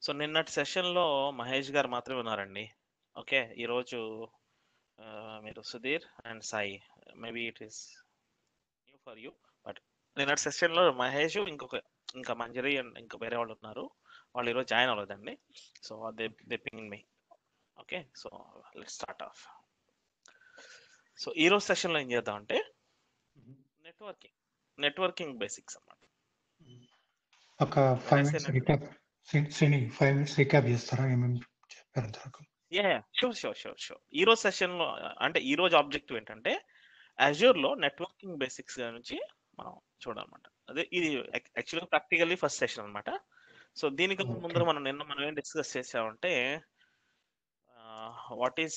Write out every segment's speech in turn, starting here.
So నిన్నటి సెషన్‌లో మహేష్ గారు మాత్రమే ఉన్నారండి. ఓకే. ఈరోజు ఆహ్, మీరు Sudheer and Sai maybe it is new for you. But నిన్నటి సెషన్‌లో మహేష్ ఇంకొక ఇంకా మంజరి అండ్ ఇంకా వేరే వాళ్ళు ఉన్నారు. వాళ్ళు ఈరోజు జాయిన్ అవ్వలేదండి. So they they pinged me. Okay. So let's start off. So ఈరోజు సెషన్‌లో ఏం చేద్దామంటే హుహు. నెట్వర్కింగ్. నెట్వర్కింగ్ బేసిక్స్ అన్నమాట. హ్మ్. ఒక 5 when I say minutes net recap Sri Srini 5 minutes recap చేస్తారా? ఏమేమి చెప్పారు ఇంతవరకు? Yeah! Yeah! Sure, sure, sure, sure. ఈరోజు సెషన్‌లో అంటే ఈరోజు ఆబ్జెక్టివ్ ఏంటంటే అజూర్‌లో నెట్వర్కింగ్ బేసిక్స్ గురించి మనం చూడాలన్నమాట. అదే ఇది యాక్ యాక్చువల్‌గా ప్రాక్టికల్లీ ఫస్ట్ సెషన్ అన్నమాట. సో దీనికన్నా ఓకే. ముందర మనం నిన్న మనం ఏం డిస్కస్ చేసామంటే ah, what is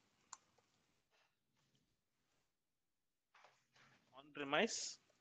on premise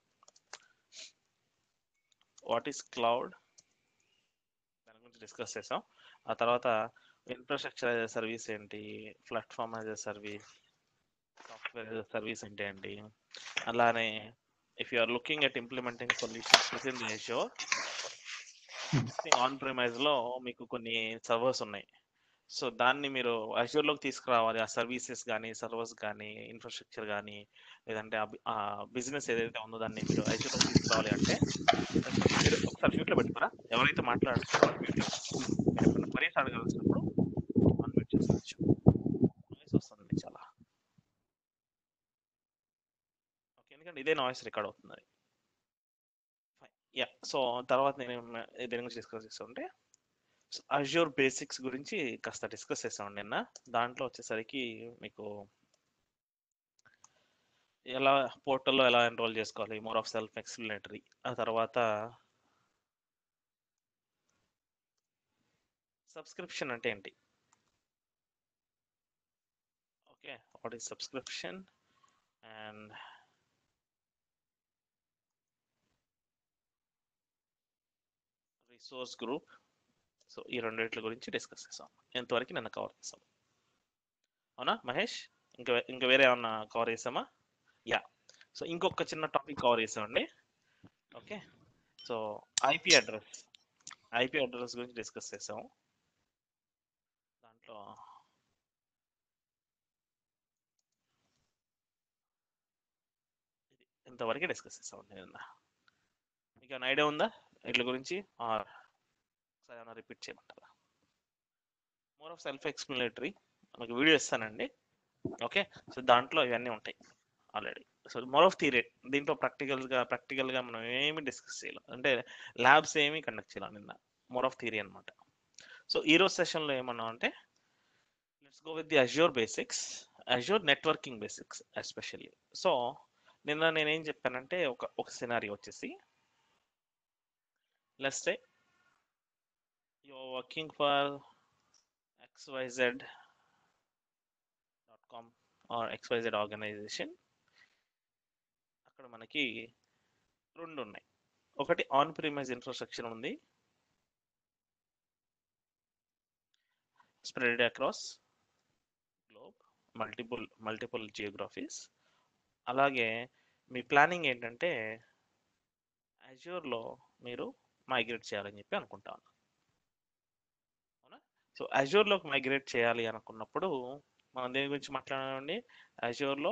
what is cloud దాని గురించి డిస్కస్ చేసాం. ఆ తర్వాత ఇన్‌ఫ్రాస్ట్రక్చర్ యాస్ ఎ సర్వీస్ ఏంటి? Platform as a service, software as a service అంటే ఏంటి? అలానే if you are looking at implementing solutions within the Azure hmm. Existing on ప్రిమైజ్‌లో మీకు కొన్ని సర్వర్స్ ఉన్నాయి. సో దాన్ని మీరు అజూర్‌లోకి తీసుకురావాలి. ఆ సర్వీసెస్ గాని, సర్వర్స్ గాని, ఇన్‌ఫ్రాస్ట్రక్చర్ గాని లేదంటే ఆ బి ఆ బిజినెస్ ఏదైతే ఉందో దాన్ని మీరు అజూర్‌లోకి తీసుకురావాలి అంటే మీరు ఒకసారి మ్యూట్‌లో పెట్టుకోరా? ఎవరైతే మాట్లాడుతున్నారో మ్యూట్‌లో పెట్టుకోండి. మీరు ఏమైనా క్వెరీస్ అడగాల్సినప్పుడు అన్‌మ్యూట్ చేసుకోవచ్చు. నాయిస్ వస్తుందండి చాలా. ఓకే. ఎందుకంటే ఇదే నాయిస్ రికార్డ్ అవుతుంది. ఫైన్. యాహ్! సో తర్వాత నేను దేని గురించి డిస్కస్ చేస్తామంటే అజూర్ బేసిక్స్ గురించి కాస్త డిస్కస్ చేసామండి నిన్న. దాంట్లో వచ్చేసరికి మీకు ఎలా పోర్టల్‌లో ఎలా ఎన్రోల్ చేసుకోవాలి? More of self explanatory. ఆ తర్వాత సబ్స్క్రిప్షన్ అంటే ఏంటి? Okay. What is subscription? And resource group. So ఈ రెండిట్ల గురించి డిస్కస్ చేసాం. ఇంతవరకు నిన్న కవర్ చేసాం. అవునా మహేష్? ఇంకా వే ఇంకా వేరే ఏమన్నా కవర్ చేసామా? యాహ్! సో ఇంకొక చిన్న టాపిక్ కవర్ చేసామండి. Okay. So IP address. IP address గురించి డిస్కస్ చేసాము. దాంట్లో ఇది ఇంతవరకే డిస్కస్ చేసామండి నిన్న. మీకేమైనా ఐడియా ఉందా? వీట్ల గురించి? ఆర్ ఒకసారి ఏమైనా రిపీట్ చేయమంటారా? More of self explanatory. మీకు వీడియో ఇస్తానండి. ఓకే. సో దాంట్లో ఇవన్నీ ఉంటాయి already. So more of theory. దీంట్లో ప్రాక్టికల్‌గా ప్రాక్టికల్‌గా మనం ఏమి డిస్కస్ చేయలే. అంటే ల్యాబ్స్ ఏమి కండక్ట్ చేయలే నిన్న. మోర్ ఆఫ్ థియరీ అన్నమాట. సో ఈరోజు సెషన్‌లో ఏమన్నామంటే let's go with the Azure basics. Azure networking basics especially. So నిన్న నేనేం చెప్పానంటే ఒక ఒక సినారియో వచ్చేసి let's say you are working for XYZ dot com or XYZ organization. అక్కడ మనకి 2 ఉన్నాయి. ఒకటి ఆన్ ప్రిమైజ్ ఇన్‌ఫ్రాస్ట్రక్చర్ ఉంది. Spread across globe multiple multiple geographies. అలాగే మీ ప్లానింగ్ ఏంటంటే అజూర్‌లో మీరు మైగ్రేట్ చేయాలని చెప్పి అనుకుంటా ఉన్నారు. అవునా? సో అజూర్‌లోకి మైగ్రేట్ చేయాలి అనుకున్నప్పుడు మనం దేని గురించి మాట్లాడామండి? అజూర్‌లో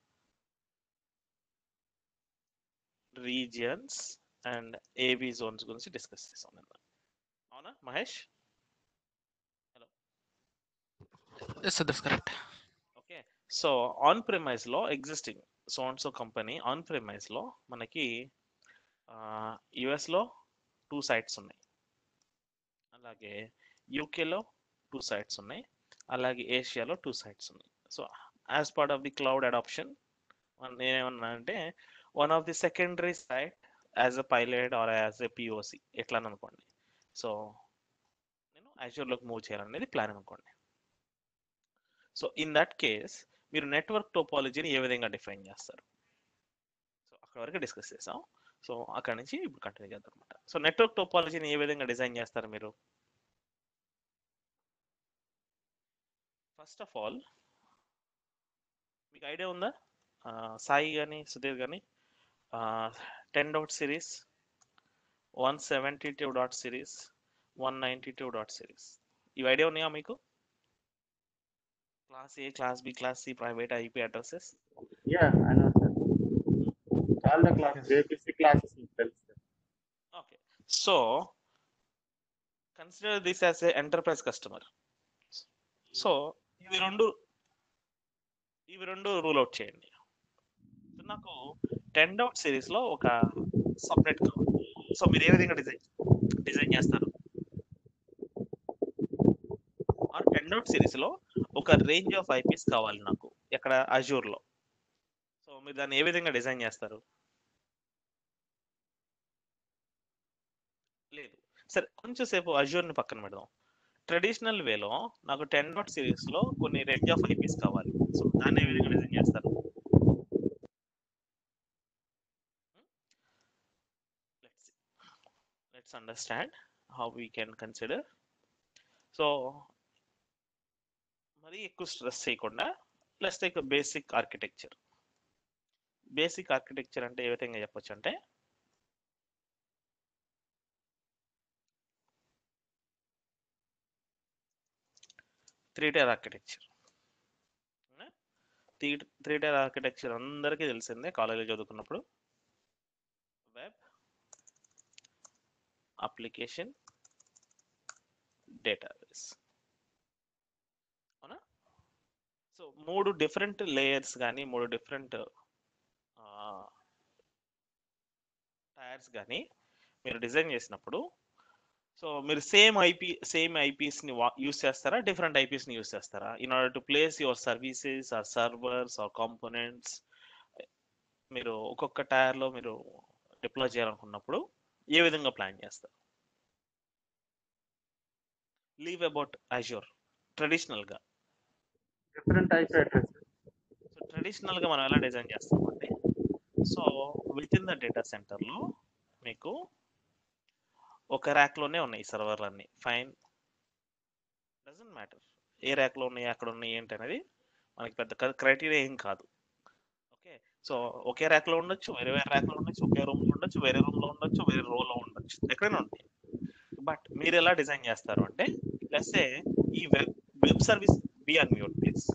రీజియన్స్ అండ్ ఏబీ జోన్స్ గురించి డిస్కస్ చేసాం నిన్న. అవునా Mahesh? Hello. Yes, sir, that's correct. Okay. So on ప్రిమైజ్‌లో existing so and so company on ప్రిమైజ్‌లో మనకి ఆహ్, యూఎస్‌లో 2 సైట్స్ ఉన్నాయి. అలాగే యూకేలో 2 సైట్స్ ఉన్నాయి. అలాగే ఏషియాలో 2 సైట్స్ ఉన్నాయి. So as part of the cloud adoption నేనేమన్నా అంటే one of the secondary site as a pilot or as a POC ఎట్లా అనుకోండి. సో నేను అజూర్‌లోకి మూవ్ చేయాలనేది ప్లాన్ అనుకోండి. సో ఇన్ దట్ కేస్ మీరు నెట్వర్క్ టోపాలజీని ఏ విధంగా డిఫైన్ చేస్తారు? సో అక్కడి వరకు డిస్కస్ చేసాం. సో అక్కడి నుంచి ఇప్పుడు కంటిన్యూ చేద్దాం అన్నమాట. సో నెట్వర్క్ టోపాలజీని ఏ విధంగా డిజైన్ చేస్తారు మీరు? ఫస్ట్ ఆఫ్ ఆల్ మీకు ఐడియా ఉందా? ఆహ్, సాయి గాని, సుధీర్ గాని ah, 10 dot series, 172 dot series, one ninety two dot series ఇవి ఐడియా ఉన్నాయా మీకు class A class B class C private IP addresses Yeah, I know, sir. All the classes, Yes. APC classes will tell, sir. Okay so consider this as a enterprise customer so ఇవి రెండు ఇవి రెండు rule out చేయండి so నాకు ten dot సిరీస్లో ఒక subnet కావాలి so మీరు ఏ విధంగా డిజైన్ డిజైన్ చేస్తారు ఆ టెన్ డౌట్ సిరీస్లో ఒక రేంజ్ ఆఫ్ ఐపీస్ కావాలి నాకు ఎక్కడ అజూర్లో సో మీరు దాన్ని ఏ విధంగా డిజైన్ చేస్తారు లేదు సరే కొంచెం సేపు అజూర్ని పక్కన పెడదాం ట్రెడిషనల్ వేలో నాకు టెన్ డాట్ సిరీస్లో కొన్ని రేంజ్ ఆఫ్ ఐపీస్ కావాలి సో దాన్ని ఏ విధంగా డిజైన్ చేస్తారు let's let's understand how we can consider so మరి ఎక్కువ స్ట్రెస్ చేయకుండా let's take basic architecture basic architecture అంటే ఏ విధంగా చెప్పొచ్చు అంటే three tier architecture three three tier architecture అందరికీ తెలిసిందే కాలేజీలో చదువుకున్నప్పుడు వెబ్ అప్లికేషన్ డేటాబేస్ అవునా సో మూడు డిఫరెంట్ లేయర్స్ కానీ మూడు డిఫరెంట్ టైర్స్ కానీ మీరు డిజైన్ చేసినప్పుడు సో మీరు సేమ్ ఐపీ సేమ్ ఐపీస్ని యూస్ చేస్తారా డిఫరెంట్ ఐపీస్ని యూస్ చేస్తారా in order to place your services or servers or components మీరు ఒక్కొక్క టైర్లో మీరు డిప్లాయ్ చేయాలనుకున్నప్పుడు ఏ విధంగా ప్లాన్ చేస్తారు లీవ్ అబౌట్ అజ్యూర్ ట్రెడిషనల్గా Different IP addresses. సో ట్రెడిషనల్గా మనం ఎలా డిజైన్ చేస్తామంటే so with in the data సెంటర్లో మీకు ఒక ర్యాక్లోనే ఉన్నాయి సర్వర్లు అన్ని ఫైన్ డజంట్ మ్యాటర్ ఏ ర్యాక్లో ఉన్నాయి అక్కడ ఉన్నాయి ఏంటి అనేది మనకి పెద్ద క్రైటీరియా ఏం కాదు ఓకే సో ఒకే ర్యాక్లో ఉండొచ్చు వేరే వేరే ర్యాక్లో ఉండొచ్చు ఒకే రూమ్లో ఉండొచ్చు వేరే రూమ్లో ఉండొచ్చు వేరే రోలో ఉండొచ్చు ఎక్కడైనా ఉంటాయి బట్ మీరు ఎలా డిజైన్ చేస్తారు అంటే ప్లస్ ఈ web web service be unmute please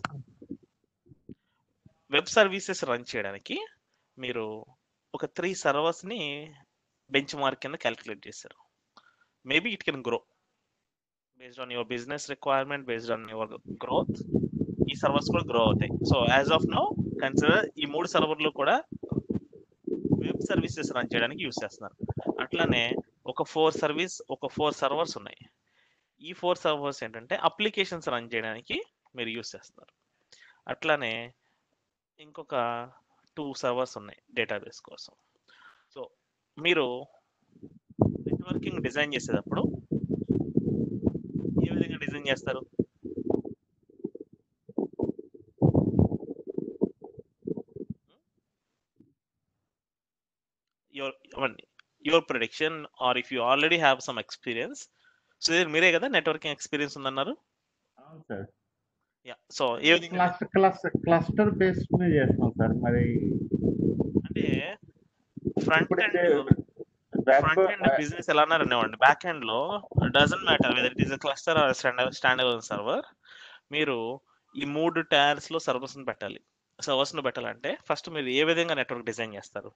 web services run చేయడానికి మీరు ఒక త్రీ సర్వర్స్ని బెంచ్ మార్క్ కింద క్యాలిక్యులేట్ చేశారు maybe it can grow based on your business requirement based on your growth ఈ సర్వర్స్ కూడా గ్రో అవుతాయి so as of now consider ఈ మూడు సర్వర్లు కూడా వెబ్ సర్వీసెస్ రన్ చేయడానికి యూస్ చేస్తున్నారు అట్లానే ఒక ఫోర్ సర్వీస్ ఒక ఫోర్ సర్వర్స్ ఉన్నాయి ఈ ఫోర్ సర్వర్స్ ఏంటంటే అప్లికేషన్స్ రన్ చేయడానికి మీరు యూస్ చేస్తున్నారు అట్లానే ఇంకొక టూ సర్వర్స్ ఉన్నాయి డేటాబేస్ కోసం సో మీరు నెట్వర్కింగ్ డిజైన్ చేసేటప్పుడు ఏ విధంగా డిజైన్ చేస్తారు యువర్ అవన్నీ your production or if you already have some experience so మీరే కదా నెట్వర్కింగ్ ఎక్స్పీరియన్స్ ఉందన్నారు అవును సార్ యా సో ఏ విధంగా క్లస్టర్ క్లస్టర్ క్లస్టర్ బేస్డ్ మీద చేస్తాం సార్ మరి అంటే ఫ్రంట్ ఇప్పుడైతే end web front end business ఎలా అనేవాడి బ్యాక్ ఎండ్ లో doesn't matter whether it is cluster or stand server మీరు ఈ మూడు టైర్స్ లో సర్వర్స్ ని పెట్టాలి సర్వర్స్ ను పెట్టాలంటే ఫస్ట్ మీరు ఏ విధంగా నెట్వర్క్ డిజైన్ చేస్తారు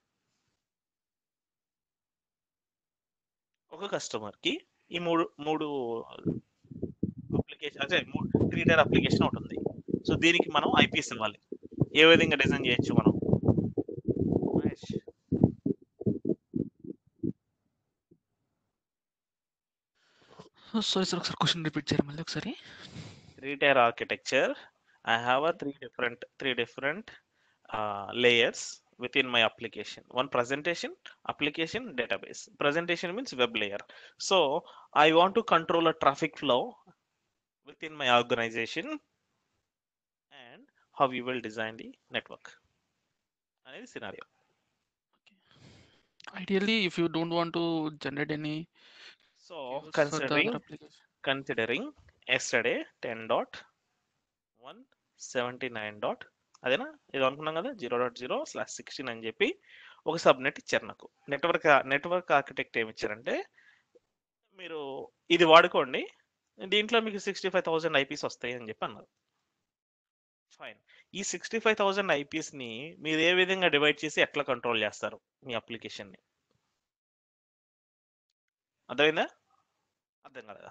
ఒక కస్టమర్ కి ఈ మూడు మూడు అప్లికేషన్ అదే త్రీ టైర్ అప్లికేషన్ ఉంటుంది సో దీనికి మనం ఐపీఎస్ ఇవ్వాలి ఏ విధంగా డిజైన్ చేయొచ్చు మనం మహేష్ సారీ సార్ ఒకసారి క్వశ్చన్ రిపీట్ చేయరా మళ్ళీ ఒకసారి three tier architecture i have a three different three different uh, layers within my application one presentation application database presentation means web layer so i want to control a traffic flow within my organization and how you will design the network అనేది scenario ideally if you don't want to generate any so use for the considering other application considering yesterday 10 dot 179 dot అదేనా ఇది అనుకున్నాం కదా zero dot zero slash sixteen అని చెప్పి ఒక subnet ఇచ్చారు నాకు నెట్వర్క్ నెట్వర్క్ ఆర్కిటెక్ట్ ఏమి ఇచ్చారంటే మీరు ఇది వాడుకోండి దీంట్లో మీకు సిక్స్టీ ఫైవ్ థౌసండ్ ఐపీస్ వస్తాయి అని చెప్పి అన్నారు ఫైన్ ఈ సిక్స్టీ ఫైవ్ థౌసండ్ ఐపీస్ని మీరు ఏ విధంగా డివైడ్ చేసి ఎట్లా కంట్రోల్ చేస్తారు మీ అప్లికేషన్ని అర్థమైందా అర్థం కదా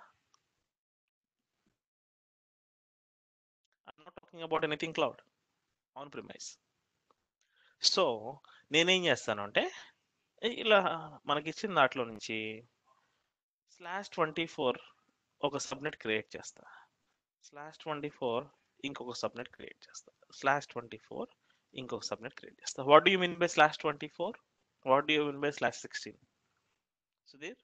I'm not talking about anything cloud on premise so నేనేం చేస్తాను అంటే ఇలా మనకి ఇచ్చిన దాంట్లో నుంచి స్లాష్ ట్వంటీ ఫోర్ ఒక సబ్నెట్ క్రియేట్ చేస్తా స్లాష్ ట్వంటీ ఫోర్ ఇంకొక సబ్నెట్ క్రియేట్ చేస్తా స్లాష్ ట్వంటీ ఫోర్ ఇంకొక సబ్నెట్ క్రియేట్ చేస్తా what do you mean by slash twenty four what do you mean by slash sixteen Sudheer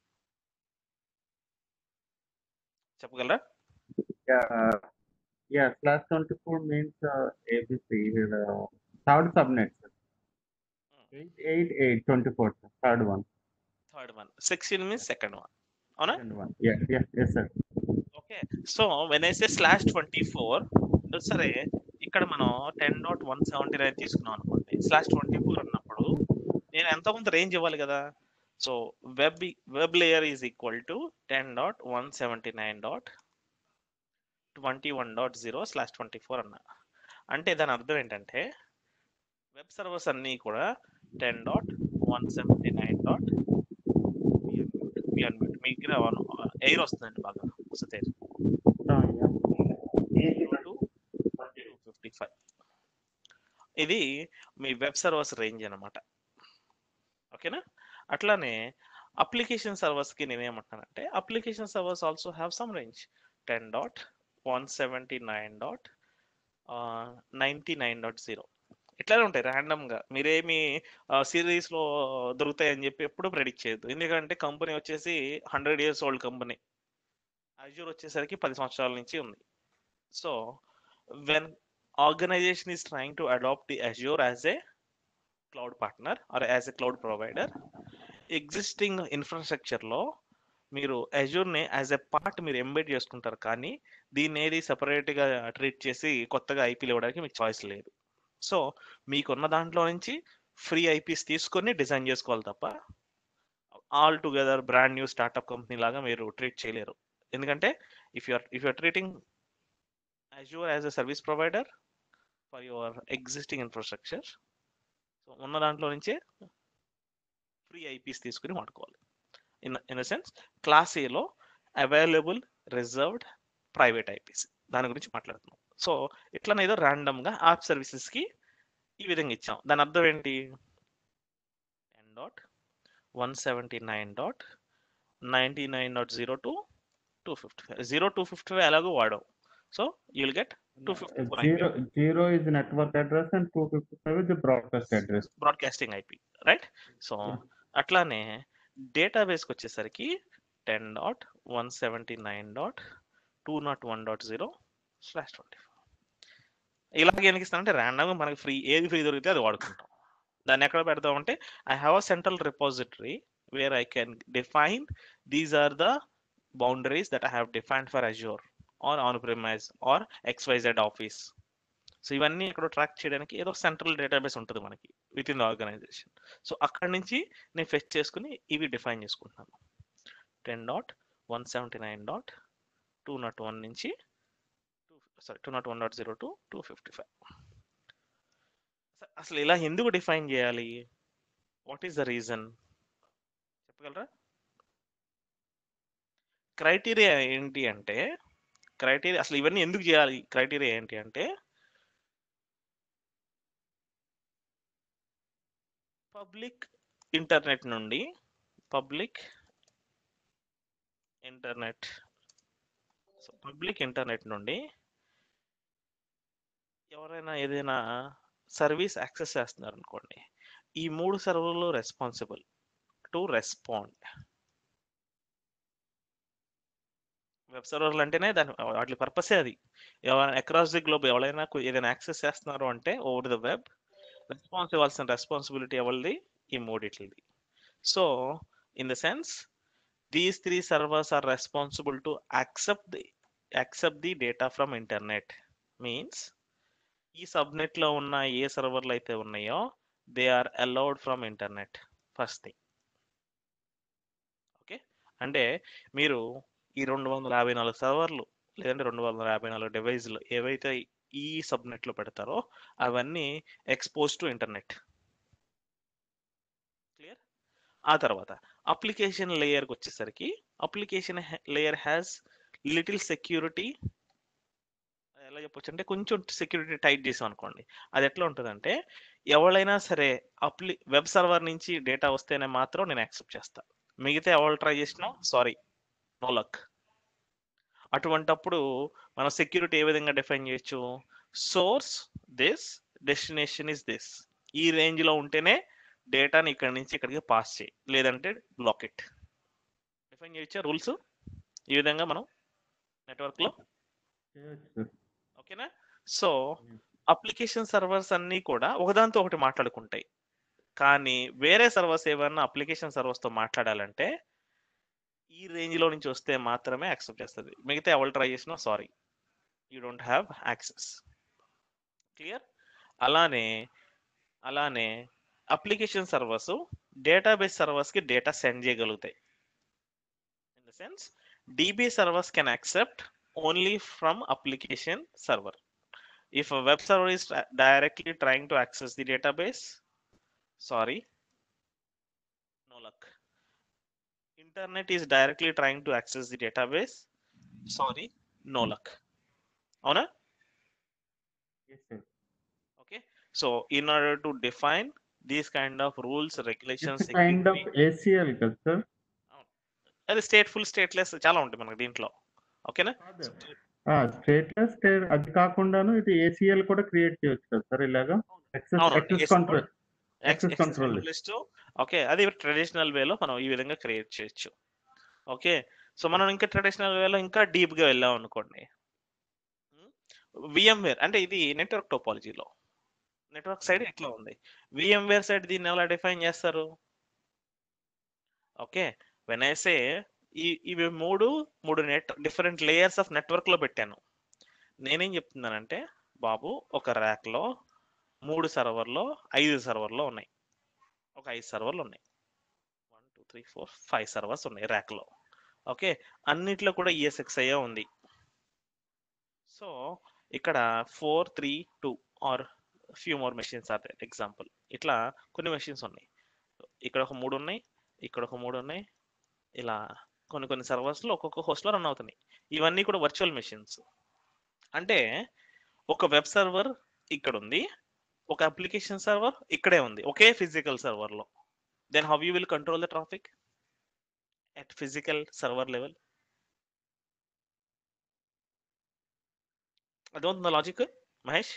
చెప్పగలరా Yeah, yeah, slash twenty-four means uh, ABC, uh, third subnet. sir. Eight, eight, eight, twenty-four, sir, third one, third one sixteen means second one అవునా second one. Yeah, yeah, yes, sir. Okay so when I say slash twenty four సరే ఇక్కడ మనం ten dot one seventy nine తీసుకున్నాం అనుకోండి slash twenty four అన్నప్పుడు నేను ఎంత కొంత రేంజ్ ఇవ్వాలి కదా so web web layer is equal to ten dot one seventy nine dot twenty one dot zero slash twenty four అన్న అంటే దాని అర్థం ఏంటంటే వెబ్ సర్వర్స్ అన్నీ కూడా ten dot one seventy nine dot మీకు ఎయిర్ వస్తుందండి బాగా వస్తుంది Uh, yeah. ఫిఫ్టీ ఫైవ్ ఇది మీ వెబ్ సర్వర్స్ రేంజ్ అనమాట ఓకేనా అట్లానే అప్లికేషన్ సర్వర్స్కి నేనేమంటానంటే application servers also have some range ten dot one seventy nine dot ninety nine dot zero ఇట్లానే ఉంటాయి ర్యాండమ్గా మీరేమి సిరీస్లో దొరుకుతాయని చెప్పి ఎప్పుడు ప్రెడిక్ట్ చేయొద్దు ఎందుకంటే కంపెనీ వచ్చేసి hundred years old company Azure వచ్చేసరికి పది సంవత్సరాల నుంచి ఉంది so when organization is trying to adopt the Azure as a cloud partner or as a cloud provider, existing infrastructure లో మీరు అజూర్ని యాజ్ ఎ పార్ట్ మీరు ఎంబెడ్ చేసుకుంటారు కానీ దీన్ని ఏది సెపరేట్గా ట్రీట్ చేసి కొత్తగా ఐపీలు ఇవ్వడానికి మీకు చాయిస్ లేదు సో మీకున్న దాంట్లో నుంచి ఫ్రీ ఐపీస్ తీసుకొని డిజైన్ చేసుకోవాలి తప్ప all together brand new startup company లాగా మీరు ట్రీట్ చేయలేరు ఎందుకంటే if you're if you're treating Azure as a service provider for your existing infrastructure. So ఉన్న దాంట్లో నుంచే ఫ్రీ ఐపీస్ తీసుకుని వాడుకోవాలి in in the sense class ఏలో అవైలబుల్ రిజర్వ్డ్ ప్రైవేట్ ఐపీస్ దాని గురించి మాట్లాడుతున్నాం సో ఇట్లా ఏదో ర్యాండమ్గా యాప్ సర్వీసెస్కి ఈ విధంగా ఇచ్చాం దాని అర్థం ఏంటి ten dot one seventy nine dot ninety nine dot zero to two fifty five zero two fifty five ఎలాగో వాడాం so you'll get Uh, 254 Zero, zero is the network address and two fifty-five is the broadcast address. Broadcasting IP right so Yeah. అట్లానే డేటాబేస్కి వచ్చేసరికి ten dot one seventy nine dot two not one dot zero slash twenty ఇలాగే ఎందుకు ఇస్తానంటే ర్యాండమ్గా మనకి free ఏది free దొరికితే అది వాడుకుంటాం దాన్ని ఎక్కడ పెడతామంటే I have a central repository where I can define these are the boundaries that I have defined for Azure or on premise or XYZ office so ఇవన్నీ ఇక్కడ ట్రాక్ చేయడానికి ఏదో సెంట్రల్ డేటాబేస్ ఉంటుంది మనకి with in the organization so అక్కడి నుంచి నేను fetch చేసుకుని ఇవి డిఫైన్ చేసుకుంటున్నాను ten dot one seventy nine dot two not one నుంచి sorry two not one dot zero to two fifty five అసలు ఇలా ఎందుకు డిఫైన్ చేయాలి వాట్ ఈస్ ద రీజన్ చెప్పగలరా క్రైటీరియా ఏంటి అంటే క్రైటీరియా అసలు ఇవన్నీ ఎందుకు చేయాలి క్రైటీరియా ఏంటి అంటే పబ్లిక్ ఇంటర్నెట్ నుండి పబ్లిక్ ఇంటర్నెట్ పబ్లిక్ ఇంటర్నెట్ నుండి ఎవరైనా ఏదైనా సర్వీస్ యాక్సెస్ చేస్తున్నారు అనుకోండి ఈ మూడు సర్వర్లు రెస్పాన్సిబుల్ టు రెస్పాండ్ వెబ్ సర్వర్లు అంటేనే దాని వాటి పర్పసే అది ఎవరైనా అక్రాస్ ది గ్లోబ్ ఎవరైనా కు- ఏదైనా యాక్సెస్ చేస్తున్నారు అంటే ఓవర్ ద వెబ్ రెస్పాన్స్ ఇవ్వాల్సిన రెస్పాన్సిబిలిటీ ఎవరిది ఈ మూడిట్లది so in the sense these three servers are responsible to accept the accept the data from internet means ఈ సబ్నెట్ లో ఉన్న ఏ సర్వర్లు అయితే ఉన్నాయో they are allowed from internet first thing okay అంటే మీరు ఈ రెండు వందల యాభై నాలుగు సర్వర్లు లేదంటే రెండు వందల యాభై నాలుగు డివైజ్లు ఏవైతే ఈ సబ్నెట్లో పెడతారో అవన్నీ ఎక్స్పోజ్ టు ఇంటర్నెట్ క్లియర్ ఆ తర్వాత అప్లికేషన్ లేయర్కి వచ్చేసరికి application layer has little security ఎలా చెప్పొచ్చు అంటే కొంచెం సెక్యూరిటీ టైట్ చేసాం అనుకోండి అది ఎట్లా ఉంటుందంటే ఎవరైనా సరే అప్లి వెబ్ సర్వర్ నుంచి డేటా వస్తేనే మాత్రం నేను యాక్సెప్ట్ చేస్తా మిగతా ఎవరు ట్రై చేసినా సారీ నో లక్ అటువంటప్పుడు మనం సెక్యూరిటీ ఏ విధంగా డిఫైన్ చేయొచ్చు source this destination is this ఈ రేంజ్ లో ఉంటేనే డేటాని ఇక్కడ నుంచి ఇక్కడికి పాస్ చేయి లేదంటే బ్లాక్ ఇట్ డిఫైన్ చేయొచ్చా రూల్స్ ఈ విధంగా మనం నెట్వర్క్ లో చేయొచ్చు సార్ ఓకేనా సో Hmm. అప్లికేషన్ సర్వర్స్ అన్నీ కూడా ఒకదాంతో ఒకటి మాట్లాడుకుంటాయి కానీ వేరే సర్వర్స్ ఏమన్నా అప్లికేషన్ సర్వర్స్ తో మాట్లాడాలంటే ఈ రేంజ్ లో నుంచి వస్తే మాత్రమే యాక్సెప్ట్ చేస్తుంది మిగతా ఎవరు ట్రై చేసినా sorry you don't have access clear అలానే అలానే అప్లికేషన్ సర్వర్స్ డేటాబేస్ సర్వర్స్ కి డేటా సెండ్ చేయగలుగుతాయి in the sense DB servers can accept only from application server. If a web server is tra- directly trying to access the database, sorry, no luck. Internet is directly trying to access the database, sorry, no luck. అవునా Yes, sir. okay so in order to define these kind of rules regulations It's kind of security- ACL కదా sir అది stateful stateless చాలా ఉంటాయి మనకి దీంట్లో ఓకేనా stateless state అది కాకుండాను ఇది ఏసీఎల్ కూడా క్రియేట్ చేయొచ్చు కదా సార్ ఇలాగా యాక్సెస్ అవును, access yes, control Access control list. List okay అది ట్రెడిషనల్ వేలో మనం ఈ విధంగా క్రియేట్ చేయొచ్చు ఓకే సో మనం ఇంకా ట్రెడిషనల్ వేలో ఇంకా డీప్ గా వెళ్ళాం అనుకోండి విఎంవేర్ అంటే ఇది నెట్వర్క్ టోపాలజీలో నెట్వర్క్ సైడ్ ఎట్లా ఉంది విఎంవేర్ సైడ్ దీన్ని ఎలా డిఫైన్ చేస్తారు ఓకే వెనైసే ఈ ఇవి మూడు మూడు net different layers of network లో పెట్టాను నేనేం చెప్తున్నానంటే బాబు ఒక ర్యాక్ లో మూడు సర్వర్లో ఐదు సర్వర్లో ఉన్నాయి ఒక ఐదు సర్వర్లు ఉన్నాయి one two three four five servers ఉన్నాయి rack లో ఓకే అన్నిట్లో కూడా ఈఎస్ఎక్స్ఐ ఉంది సో ఇక్కడ four three two or few more machines or example ఇట్లా కొన్ని మెషిన్స్ ఉన్నాయి ఇక్కడ ఒక మూడు ఉన్నాయి ఇక్కడ ఒక మూడు ఉన్నాయి ఇలా కొన్ని కొన్ని సర్వర్స్లో ఒక్కొక్క హోస్ట్లో రన్ అవుతున్నాయి ఇవన్నీ కూడా వర్చువల్ మెషిన్స్ అంటే ఒక వెబ్ సర్వర్ ఇక్కడ ఉంది ఒక అప్లికేషన్ సర్వర్ ఇక్కడే ఉంది ఒకే ఫిజికల్ సర్వర్ లో then how you will control the traffic at physical server level అదవుతుందా logic Mahesh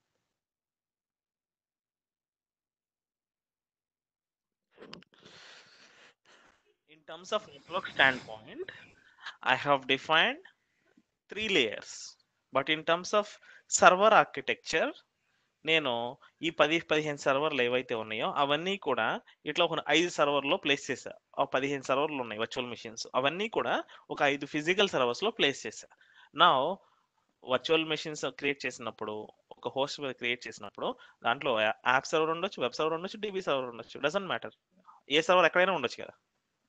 in terms of network standpoint i have defined three layers but in terms of server architecture నేను ఈ పది పదిహేను సర్వర్లు ఏవైతే ఉన్నాయో అవన్నీ కూడా ఇట్లా ఒక ఐదు సర్వర్లో ప్లేస్ చేశా ఆ పదిహేను సర్వర్లు ఉన్నాయి వర్చువల్ మిషన్స్ అవన్నీ కూడా ఒక ఐదు ఫిజికల్ సర్వర్స్లో ప్లేస్ చేశా నా వర్చువల్ మెషిన్స్ క్రియేట్ చేసినప్పుడు ఒక హోస్ట్ మీద క్రియేట్ చేసినప్పుడు దాంట్లో యాప్ సర్వర్ ఉండొచ్చు వెబ్ సర్వర్ ఉండొచ్చు డిబి సర్వర్ ఉండొచ్చు డజంట్ మ్యాటర్ ఏ సర్వర్ ఎక్కడైనా ఉండొచ్చు కదా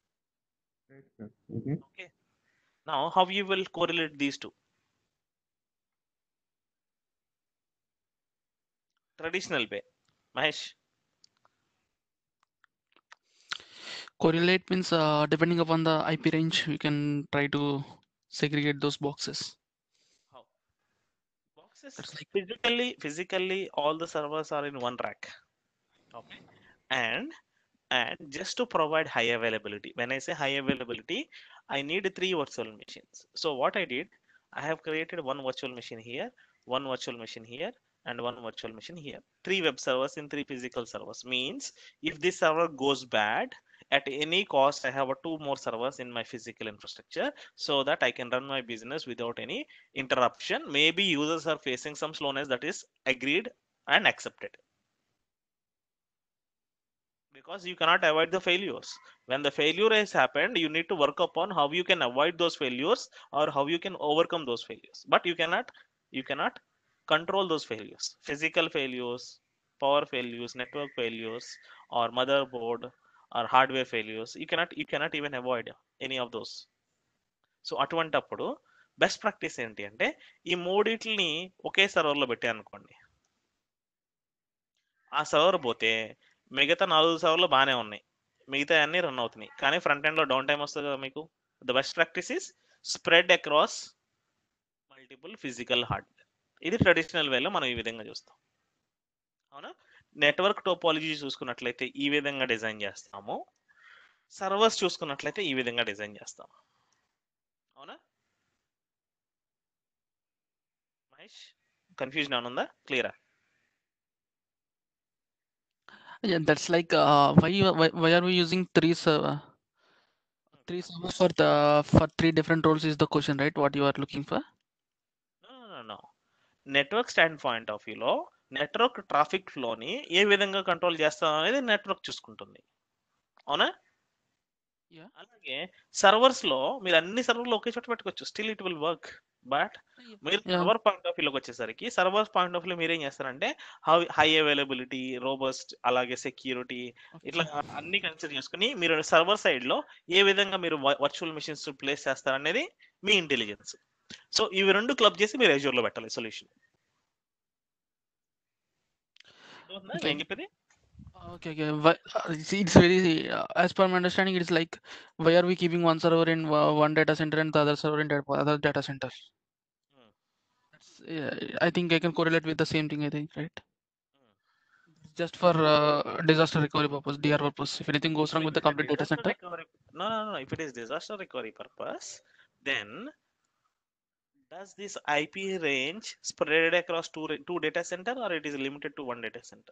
Okay. Now, how you will correlate these two? Traditional way. Mahesh. Correlate means uh, depending upon the IP range, we can try to segregate those boxes. How? Boxes. That's like- physically, physically, all the servers are in one rack. Okay. And and just to provide high availability, when I say high availability, I need three virtual machines. So what I did, I have created one virtual machine here, one virtual machine here, and one virtual machine here. Three web servers in three physical servers means if this server goes bad, at any cost, I have a two more servers in my physical infrastructure so that I can run my business without any interruption. Maybe users are facing some slowness that is agreed and accepted. Because you cannot avoid the failures. When the failure has happened, you need to work upon how you can avoid those failures or how you can overcome those failures. But you cannot, you cannot control those failures. Physical failures, power failures, network failures, or motherboard, or hardware failures you cannot you cannot even avoid any of those so అటువంటప్పుడు best practice ఏంటి అంటే ఈ మూడిటిని ఒకే సర్వర్లో పెట్టాను అనుకోండి ఆ server పోతే మిగతా నాలుగు సర్వర్లు బాగానే ఉన్నాయి మిగతా అన్ని రన్ అవుతున్నాయి కానీ ఫ్రంట్ ఎండ్లో డౌన్ టైం వస్తుంది కదా మీకు the best practice is spread across multiple physical hardware ఇది ట్రెడిషనల్ వేలో మనం ఈ విధంగా చూస్తాం అవునా నెట్వర్క్ టోపాలజీ చూసుకున్నట్లయితే ఈ విధంగా డిజైన్ చేస్తాము సర్వర్స్ చూసుకున్నట్లయితే ఈ విధంగా డిజైన్ చేస్తాం అవునా మహేష్ కన్ఫ్యూజన్ ఏమైనా ఉందా క్లియరా Yeah, that's like uh, why you, why, why are we using three server three servers for the for three different roles is the question, right? What you are looking for? No network stand point of వ్యూలో network traffic ఫ్లోని ఏ విధంగా control చేస్తాం అనేది network చూసుకుంటుంది అవునా Yeah. అలాగే servers లో మీరు అన్ని సర్వర్లు ఒకే చోట పెట్టుకోవచ్చు still it will work but మీరు Yeah. సర్వర్ పాయింట్ ఆఫ్ వ్యూలోకి వచ్చేసరికి సర్వర్స్ పాయింట్ ఆఫ్ వ్యూ మీరేం చేస్తారంటే హై హై అవైలబిలిటీ రోబస్ట్ అలాగే సెక్యూరిటీ ఇట్లా అన్ని కన్సిడర్ చేసుకుని మీరు సర్వర్ సైడ్ లో ఏ విధంగా మీరు వర్చువల్ మిషన్స్ ప్లేస్ చేస్తారనేది మీ ఇంటెలిజెన్స్ సో ఇవి రెండు క్లబ్ చేసి మీరు Azure లో పెట్టాలి సొల్యూషన్ Okay. ఏం చెప్పేది Okay, okay. Why, uh, see, it's very, uh, as per my understanding, it's like why are we keeping one server in uh, one data center and the other server in that other data center? Hmm. That's, yeah, I think I can correlate with the same thing. I think, right? Hmm. Just for uh, disaster recovery purpose, DR purpose. If anything goes wrong If with the it is a complete data disaster center, recovery- no, no, no. If it is disaster recovery purpose, then does this IP range spread across two re- two data center or it is limited to one data center?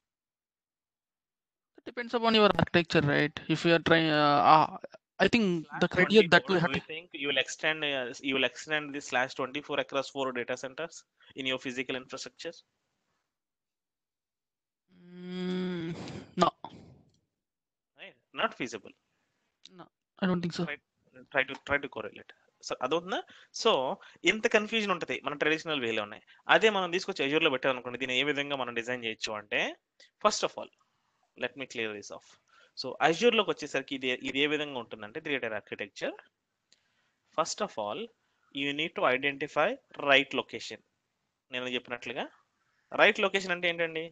it depends upon your architecture, right? If you are trying, uh, uh, I think the Slash criteria that 24, we have do you think you will extend uh, you will extend this slash 24 across four data centers in your physical infrastructure? Mm, no, Right? Not feasible. I don't think so. Right. Try to try to correlate so అదవుతుందా so ఇంత confusion ఉంటుంది మన traditional వేలో ఉన్నాయి అదే మనం తీసుకొచ్చి Azure లో పెట్టాం అనుకోండి దీన్ని ఏ విధంగా మనం డిజైన్ చేయొచ్చు అంటే first of all let me clear this off so లోకి వచ్చేసరికి ఇది ఇది ఏ విధంగా ఉంటుందంటే theatre architecture first of all you need to identify right location నేను చెప్పినట్లుగా రైట్ లొకేషన్ అంటే ఏంటండి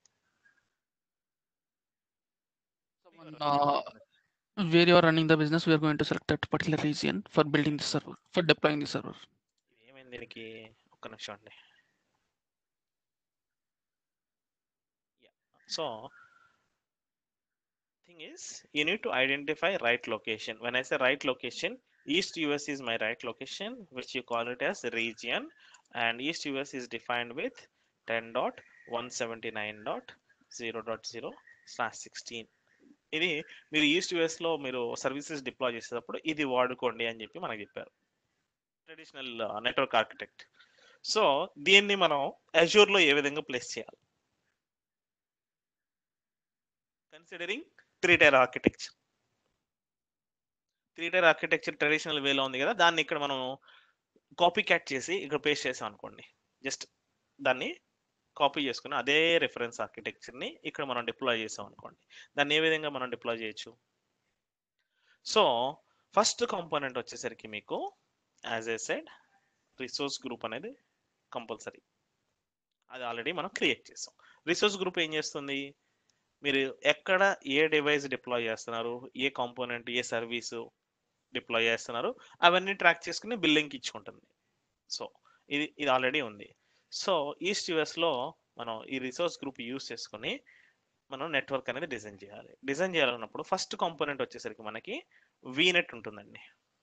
Someone, uh, where you are running the business, we are going to select that particular region for building the server, for deploying the server. ఏమైంది దీనికి ఒక్క నిమిషం అండి so thing is you need to identify right location when i say right location east us is my right location which you call it as region and east us is defined with 10.179.0.0 slash 16 ఇది మీరు east US లో మీరు services deploy చేసేటప్పుడు ఇది వాడుకోండి అని చెప్పి మనకు చెప్పారు ట్రెడిషనల్ నెట్వర్క్ ఆర్కిటెక్ట్ సో దీన్ని మనం Azure లో ఏ విధంగా ప్లేస్ చేయాలి considering three tier architecture three tier architecture traditional వేలో ఉంది కదా దాన్ని ఇక్కడ మనం కాపీ క్యాట్ చేసి ఇక్కడ పేస్ట్ చేసాం అనుకోండి జస్ట్ దాన్ని కాపీ చేసుకుని అదే రెఫరెన్స్ ఆర్కిటెక్చర్ని ఇక్కడ మనం డిప్లాయ్ చేసాం అనుకోండి దాన్ని ఏ విధంగా మనం డిప్లాయ్ చేయొచ్చు సో ఫస్ట్ కాంపోనెంట్ వచ్చేసరికి మీకు as I said resource group అనేది కంపల్సరీ అది ఆల్రెడీ మనం క్రియేట్ చేసాం రిసోర్స్ గ్రూప్ ఏం చేస్తుంది మీరు ఎక్కడ ఏ డివైస్ డిప్లాయ్ చేస్తున్నారు ఏ కాంపోనెంట్ ఏ సర్వీసు డిప్లాయ్ చేస్తున్నారు అవన్నీ ట్రాక్ చేసుకుని బిల్లింగ్కి ఇచ్చుకుంటుంది సో ఇది ఇది ఆల్రెడీ ఉంది సో ఈస్ట్ యుఎస్లో మనం ఈ రిసోర్స్ గ్రూప్ యూస్ చేసుకుని మనం నెట్వర్క్ అనేది డిజైన్ చేయాలి డిజైన్ చేయాలన్నప్పుడు ఫస్ట్ కాంపోనెంట్ వచ్చేసరికి మనకి వీనెట్ ఉంటుందండి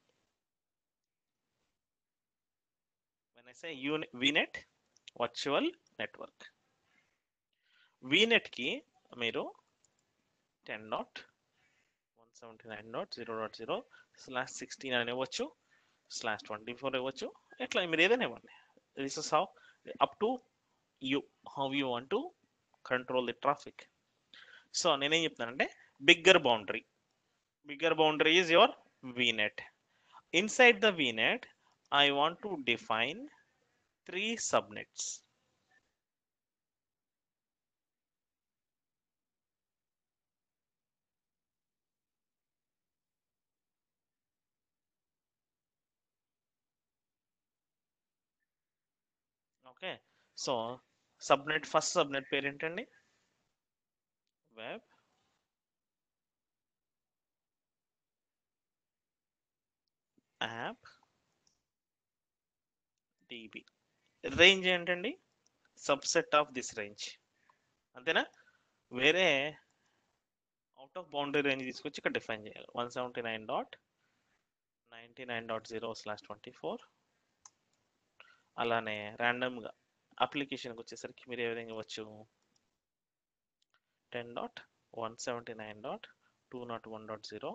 వెన్ యూని వీనెట్ వర్చువల్ నెట్వర్క్ వీనెట్కి మీరు ten dot one seventy nine dot zero dot zero slash sixteen అని ఇవ్వచ్చు స్లాష్ ట్వంటీ ఫోర్ ఇవ్వచ్చు ఎట్లా మీరు ఏదైనా ఇవ్వండి this is how up to you how you want to control the traffic so నేనేం చెప్తానంటే bigger boundary bigger boundary is your VNet inside the VNet I want to define three subnets okay so subnet first subnet పేరు ఏంటండి web app DB range ఏంటండి subset of this range అంతేనా వేరే out of boundary range తీసుకొచ్చి ఇక్కడ define చేయాలి one seventy nine dot ninety nine dot zero slash twenty four అలానే ర్యాండమ్గా అప్లికేషన్కి వచ్చేసరికి మీరు ఏ విధంగా ఇవ్వచ్చు ten dot one seventy nine dot two not one dot zero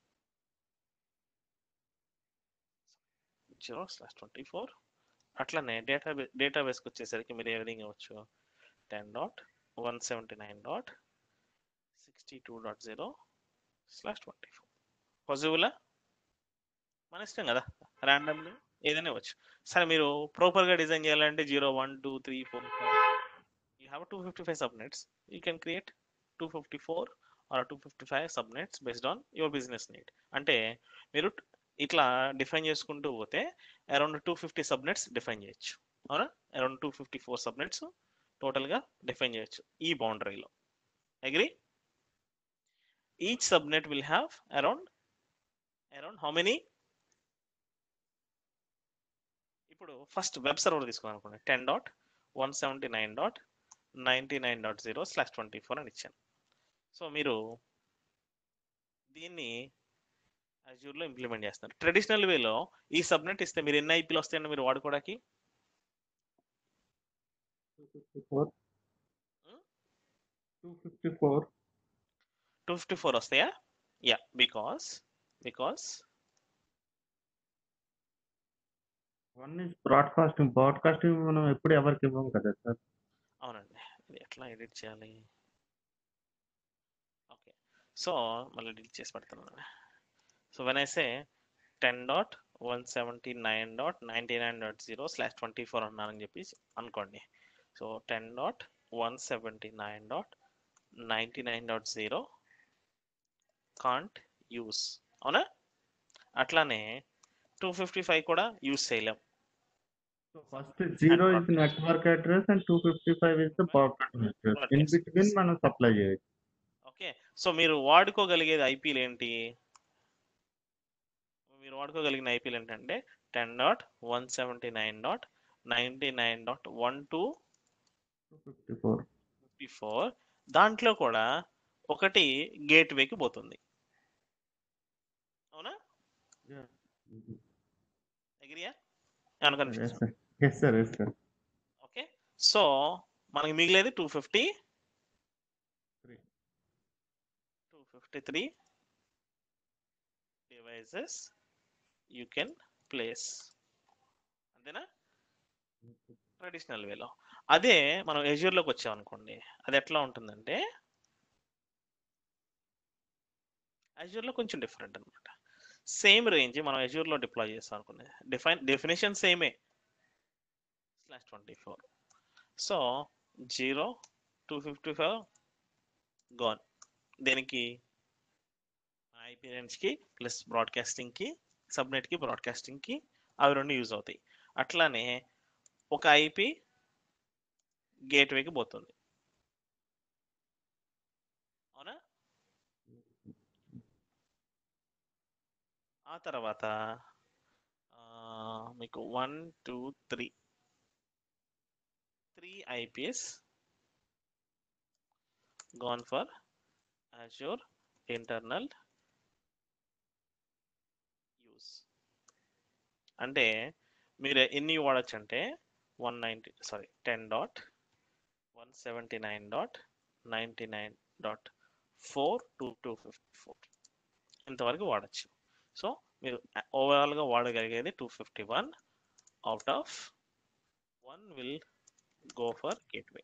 zero slash twenty four అట్లనే డేటా డేటాబేస్కి వచ్చేసరికి మీరు ఏ విధంగా ఇవ్వచ్చు ten dot one seventy nine dot sixty two dot zero slash twenty four పాజిబులా మన ఇష్టం కదా ర్యాండమ్లీ ఏదైనా ఇవ్వచ్చు సరే మీరు ప్రాపర్గా డిజైన్ చేయాలంటే zero one two three four five you have two fifty five subnets you can create two fifty four or two fifty five subnets based on your business need అంటే మీరు ఇట్లా డిఫైన్ చేసుకుంటూ పోతే around two fifty subnets define చేయొచ్చు అవునా around two fifty four subnets టోటల్గా define చేయొచ్చు ఈ బౌండరీలో agree each subnet will have around around how many ఇప్పుడు ఫస్ట్ వెబ్ సర్వర్ తీసుకున్నాను అనుకోండి ten dot one seventy nine dot ninety nine dot zero slash twenty four అని ఇచ్చాను so మీరు దీన్ని అజూర్లో ఇంప్లిమెంట్ చేస్తున్నారు ట్రెడిషనల్ వేలో ఈ సబ్నెట్ ఇస్తే మీరు ఎన్ని ఐపీలు వస్తాయండి మీరు వాడుకోవడానికి Hmm? Two fifty four two fifty four వస్తాయా yeah because because one is broadcasting broadcasting మనం ఎప్పుడు ఎవరికి ఇవ్వం కదా సార్ అవునండి ఇది ఎట్లా ఎడిట్ చేయాలి ఓకే సో మళ్ళీ ఎడిట్ చేసి పెడుతున్నాను so when I say ten dot one seventy nine dot ninety nine dot zero slash twenty four అన్నానని చెప్పి అనుకోండి so ten dot one seventy nine dot ninety nine dot zero can't use అవునా అట్లానే two fifty five కూడా use చేయలేం first zero is network address and two fifty five is the broadcast address in between మనం supply చేయొచ్చు okay so మీరు వాడుకోగలిగేది ఐపీలు ఏంటి మీరు వాడుకోగలిగిన ఐపీలు ఏంటంటే ten dot one seventy nine dot ninety nine dot one two two fifty four fifty four దాంట్లో కూడా ఒకటి గేట్వేకి పోతుంది అవునా అగ్రియా ఏమన్నా కనిపిస్తుంది yes sir yes sir okay so మనకి మిగిలేది two fifty Three. Two fifty three devices you can place అంతేనా ట్రెడిషనల్ వేలో అదే మనం ఎజ్యూర్లోకి వచ్చామనుకోండి అది ఎట్లా ఉంటుందంటే అజ్యూర్లో కొంచెం డిఫరెంట్ అనమాట సేమ్ రేంజ్ మనం అజ్యూర్లో డిప్లాయ్ చేస్తాం అనుకోండి డిఫైన్ డెఫినేషన్ సేమే slash twenty four so zero two fifty five gone దేనికి ఐపీ రేంజ్కి ప్లస్ బ్రాడ్కాస్టింగ్కి సబ్నెట్కి బ్రాడ్కాస్టింగ్కి అవి రెండు యూజ్ అవుతాయి అట్లానే ఒక ఐపీ గేట్వేకి పోతుంది అవునా ఆ తర్వాత ఆ, మీకు one two three three IPs gone for Azure internal use అంటే మీరు ఎన్ని వాడచ్చు అంటే one ninety sorry ten dot one seventy nine dot ninety nine dot four two two fifty four ఇంతవరకు వాడచ్చు సో మీరు ఓవరాల్గా వాడగలిగేది two fifty one out of one will go for gateway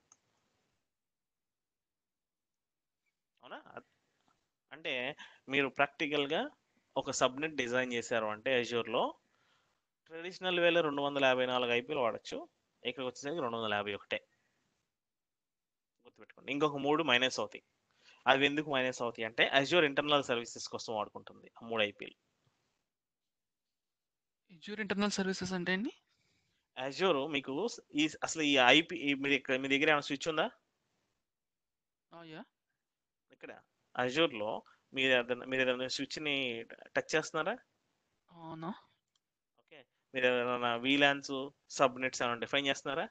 అవునా అద్- అంటే మీరు ప్రాక్టికల్గా ఒక సబ్నెట్ డిజైన్ చేశారు అంటే అజూర్లో ట్రెడిషనల్ వేలో రెండు వందల యాభై నాలుగు ఐపీలు వాడచ్చు ఇక్కడికి వచ్చేసరికి రెండు వందల యాభై ఒకటే గుర్తుపెట్టుకోండి ఇంకొక మూడు మైనస్ అవుతాయి అవి ఎందుకు మైనస్ అవుతాయి అంటే అజూర్ ఇంటర్నల్ సర్వీసెస్ కోసం వాడుకుంటుంది ఆ మూడు ఐపీలు Azure internal services అంటే అండి అజూర్ మీకు ఈ అసలు ఈ ఐపీ మీ దగ్గర మీ దగ్గర ఏమైనా స్విచ్ ఉందా యా ఇక్కడ అజూర్ లో మీరు ఏదైనా మీరు ఏదైనా స్విచ్ ని టచ్ చేస్తున్నారా అవునా ఓకే మీరు ఏదైనా వీలాన్స్ సబ్నెట్స్ ఏమైనా డిఫైన్ చేస్తున్నారా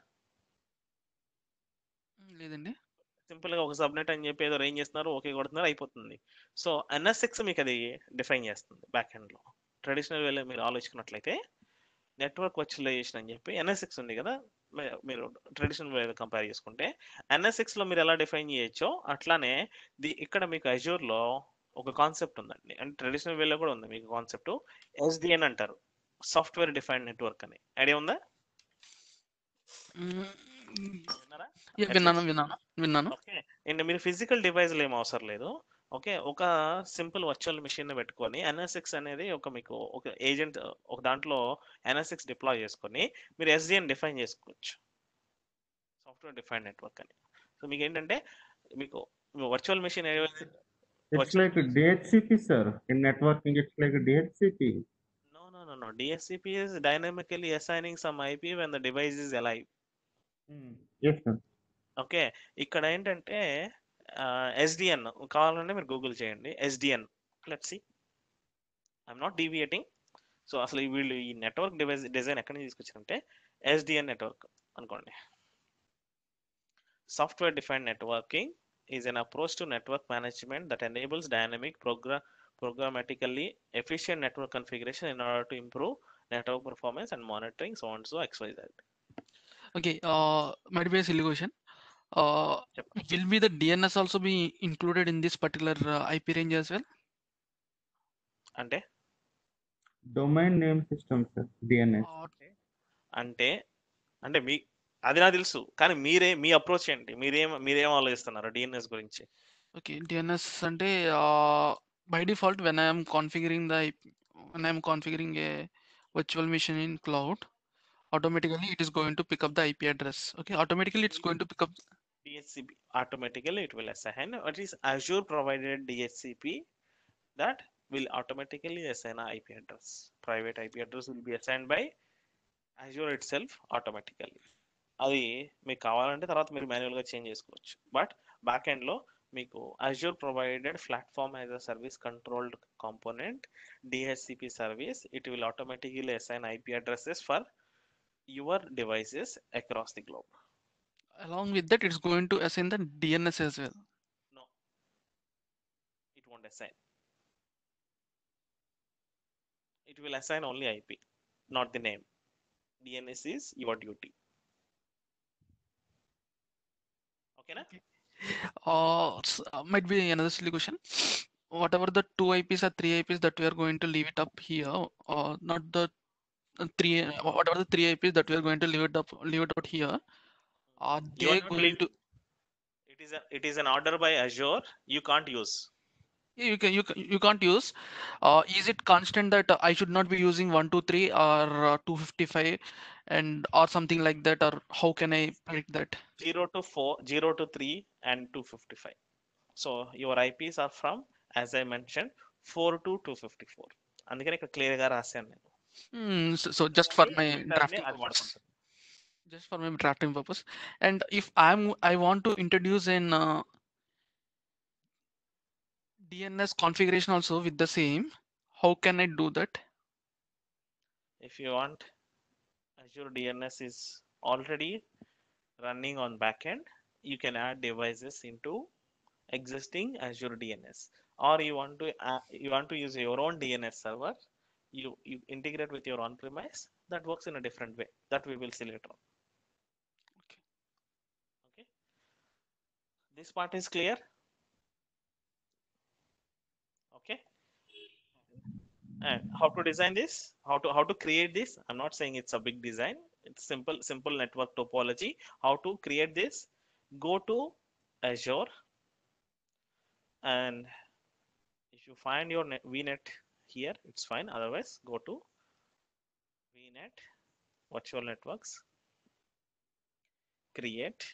మ్, లేదండి సింపుల్ గా ఒక సబ్నెట్ అని చెప్పి ఏదో రేంజ్ చేస్తున్నారు ఓకే కొడుతున్నారు అయిపోతుంది సో ఎన్ఎస్ఎక్స్ మీకు అది డిఫైన్ చేస్తుంది బ్యాక్ ఎండ్ లో ట్రెడిషనల్ వేలో మీరు ఆలోచించినట్లయితే నెట్వర్క్ వర్చువలైజేషన్ అని చెప్పి ఎన్ఎస్ఎక్స్ ఉంది కదా మీ- మీరు ట్రెడిషనల్ వే కంపేర్ చేసుకుంటే ఎన్ఎస్ఎక్స్ లో మీరు ఎలా డిఫైన్ చేయొచ్చో అట్లానే ది ఇక్కడ మీకు అజూర్ లో ఒక కాన్సెప్ట్ ఉందండి అంటే ట్రెడిషనల్ వేలో కూడా ఉంది మీకు కాన్సెప్ట్ ఎస్డిఎన్ అంటారు సాఫ్ట్వేర్ డిఫైన్డ్ నెట్వర్క్ అని ఐడియా ఉందా మ్, విన్నారా యా, విన్నాను విన్నాను విన్నాను ఓకే అండ్ మీరు ఫిజికల్ డివైస్లు ఏం అవసరం లేదు ఓకే ఒక సింపుల్ వర్చువల్ మిషన్ పెట్టుకొని ఎన్ఎస్ఎక్స్ అనేది ఒక మీకు ఒక ఏజెంట్ ఒక దాంట్లో ఎన్ఎస్ఎక్స్ డిప్లాయ్ చేసుకొని మీరు ఎస్డిఎన్ డిఫైన్ చేసుకోవచ్చు సాఫ్ట్వేర్ డిఫైన్ నెట్వర్క్ అని సో మీకు ఏంటంటే మీకు virtual machine It's What's- like DHCP, sir. In networking, it's like DHCP. No no no no DHCP is dynamically assigning some IP when the device is alive Yes, sir. Okay ఇక్కడ ఏంటంటే SDN కావాలంటే మీరు Google చేయండి SDN let see I'm not deviating so అసలు ఈ వీళ్ళు ఈ network device design ఎక్కడి నుంచి తీసుకొచ్చారంటే ఎస్డిఎన్ నెట్వర్క్ అనుకోండి software defined networking is an approach to network management that enables dynamic program programmatically efficient network configuration in order to improve network performance and monitoring so on so xyz Okay, uh, might be a silly question. Uh, Yep. will be the DNS also be included in this particular uh, IP range as well? అంటే Domain name system, sir. DNS. Uh, అంటే అంటే మీ అది నాకు తెలుసు కానీ మీరే మీ approach ఏంటి మీరేం మీరేం ఆలోచిస్తున్నారు డిఎన్ఎస్ గురించి okay, DNS అంటే uh, by default when I am configuring the IP, when I am configuring a virtual machine in cloud, automatically it is going to pick up the IP address. Okay, automatically it's going to pick up. DHCP automatically it will assign what is Azure provided DHCP that will automatically assign a IP address. Private IP address will be assigned by Azure itself automatically. అది మీకు కావాలంటే తర్వాత మీరు మాన్యువల్గా change చేసుకోవచ్చు but back ఎండ్లో మీకు Azure provided platform as a service controlled component DHCP service it will automatically assign IP addresses for your devices across the globe Along with that, it's going to assign the DNS as well. No, it won't assign. It will assign only IP, not the name. DNS is your duty. Okay, na? Uh, s- uh, might be another silly question. Whatever the two IPs or three IPs that we are going to leave it up here, uh, not the uh, three, uh, whatever the three IPs that we are going to leave it up, leave it out here, are You are they not going leave- to? It is a, it is an order by Azure. You can't use. Yeah, you can you can, you can't use. Uh, is it constant that uh, I should not be using one two three or uh, two fifty five, and or something like that, or how can I predict that? Zero to four, zero to three, and two fifty five. So your IPs are from, as I mentioned, four to two fifty four. అందుకని ఇక్కడ clear గా రాశాను నేను Hmm, so, so just for my Only drafting అది purpose. వాడుకుంటాను. just for my drafting purpose and if i'm i want to introduce an uh, dns configuration also with the same how can i do that if you want azure dns is already running on backend you can add devices into existing azure dns or you want to uh, you want to use your own dns server you you integrate with your on premise that works in a different way that we will see later on Okay. okay this part is clear okay and how to design this how to how to create this i'm not saying it's a big design it's simple simple network topology how to create this go to azure and if you find your net, vnet here it's fine otherwise go to vnet virtual networks create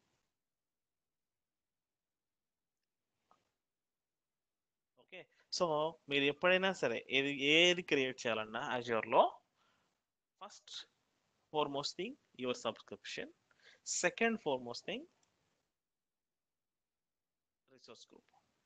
okay so మీరు ఎప్పుడైనా సరే ఏది ఏది create చేయాలన్నా Azure లో first foremost thing your subscription second foremost thing resource group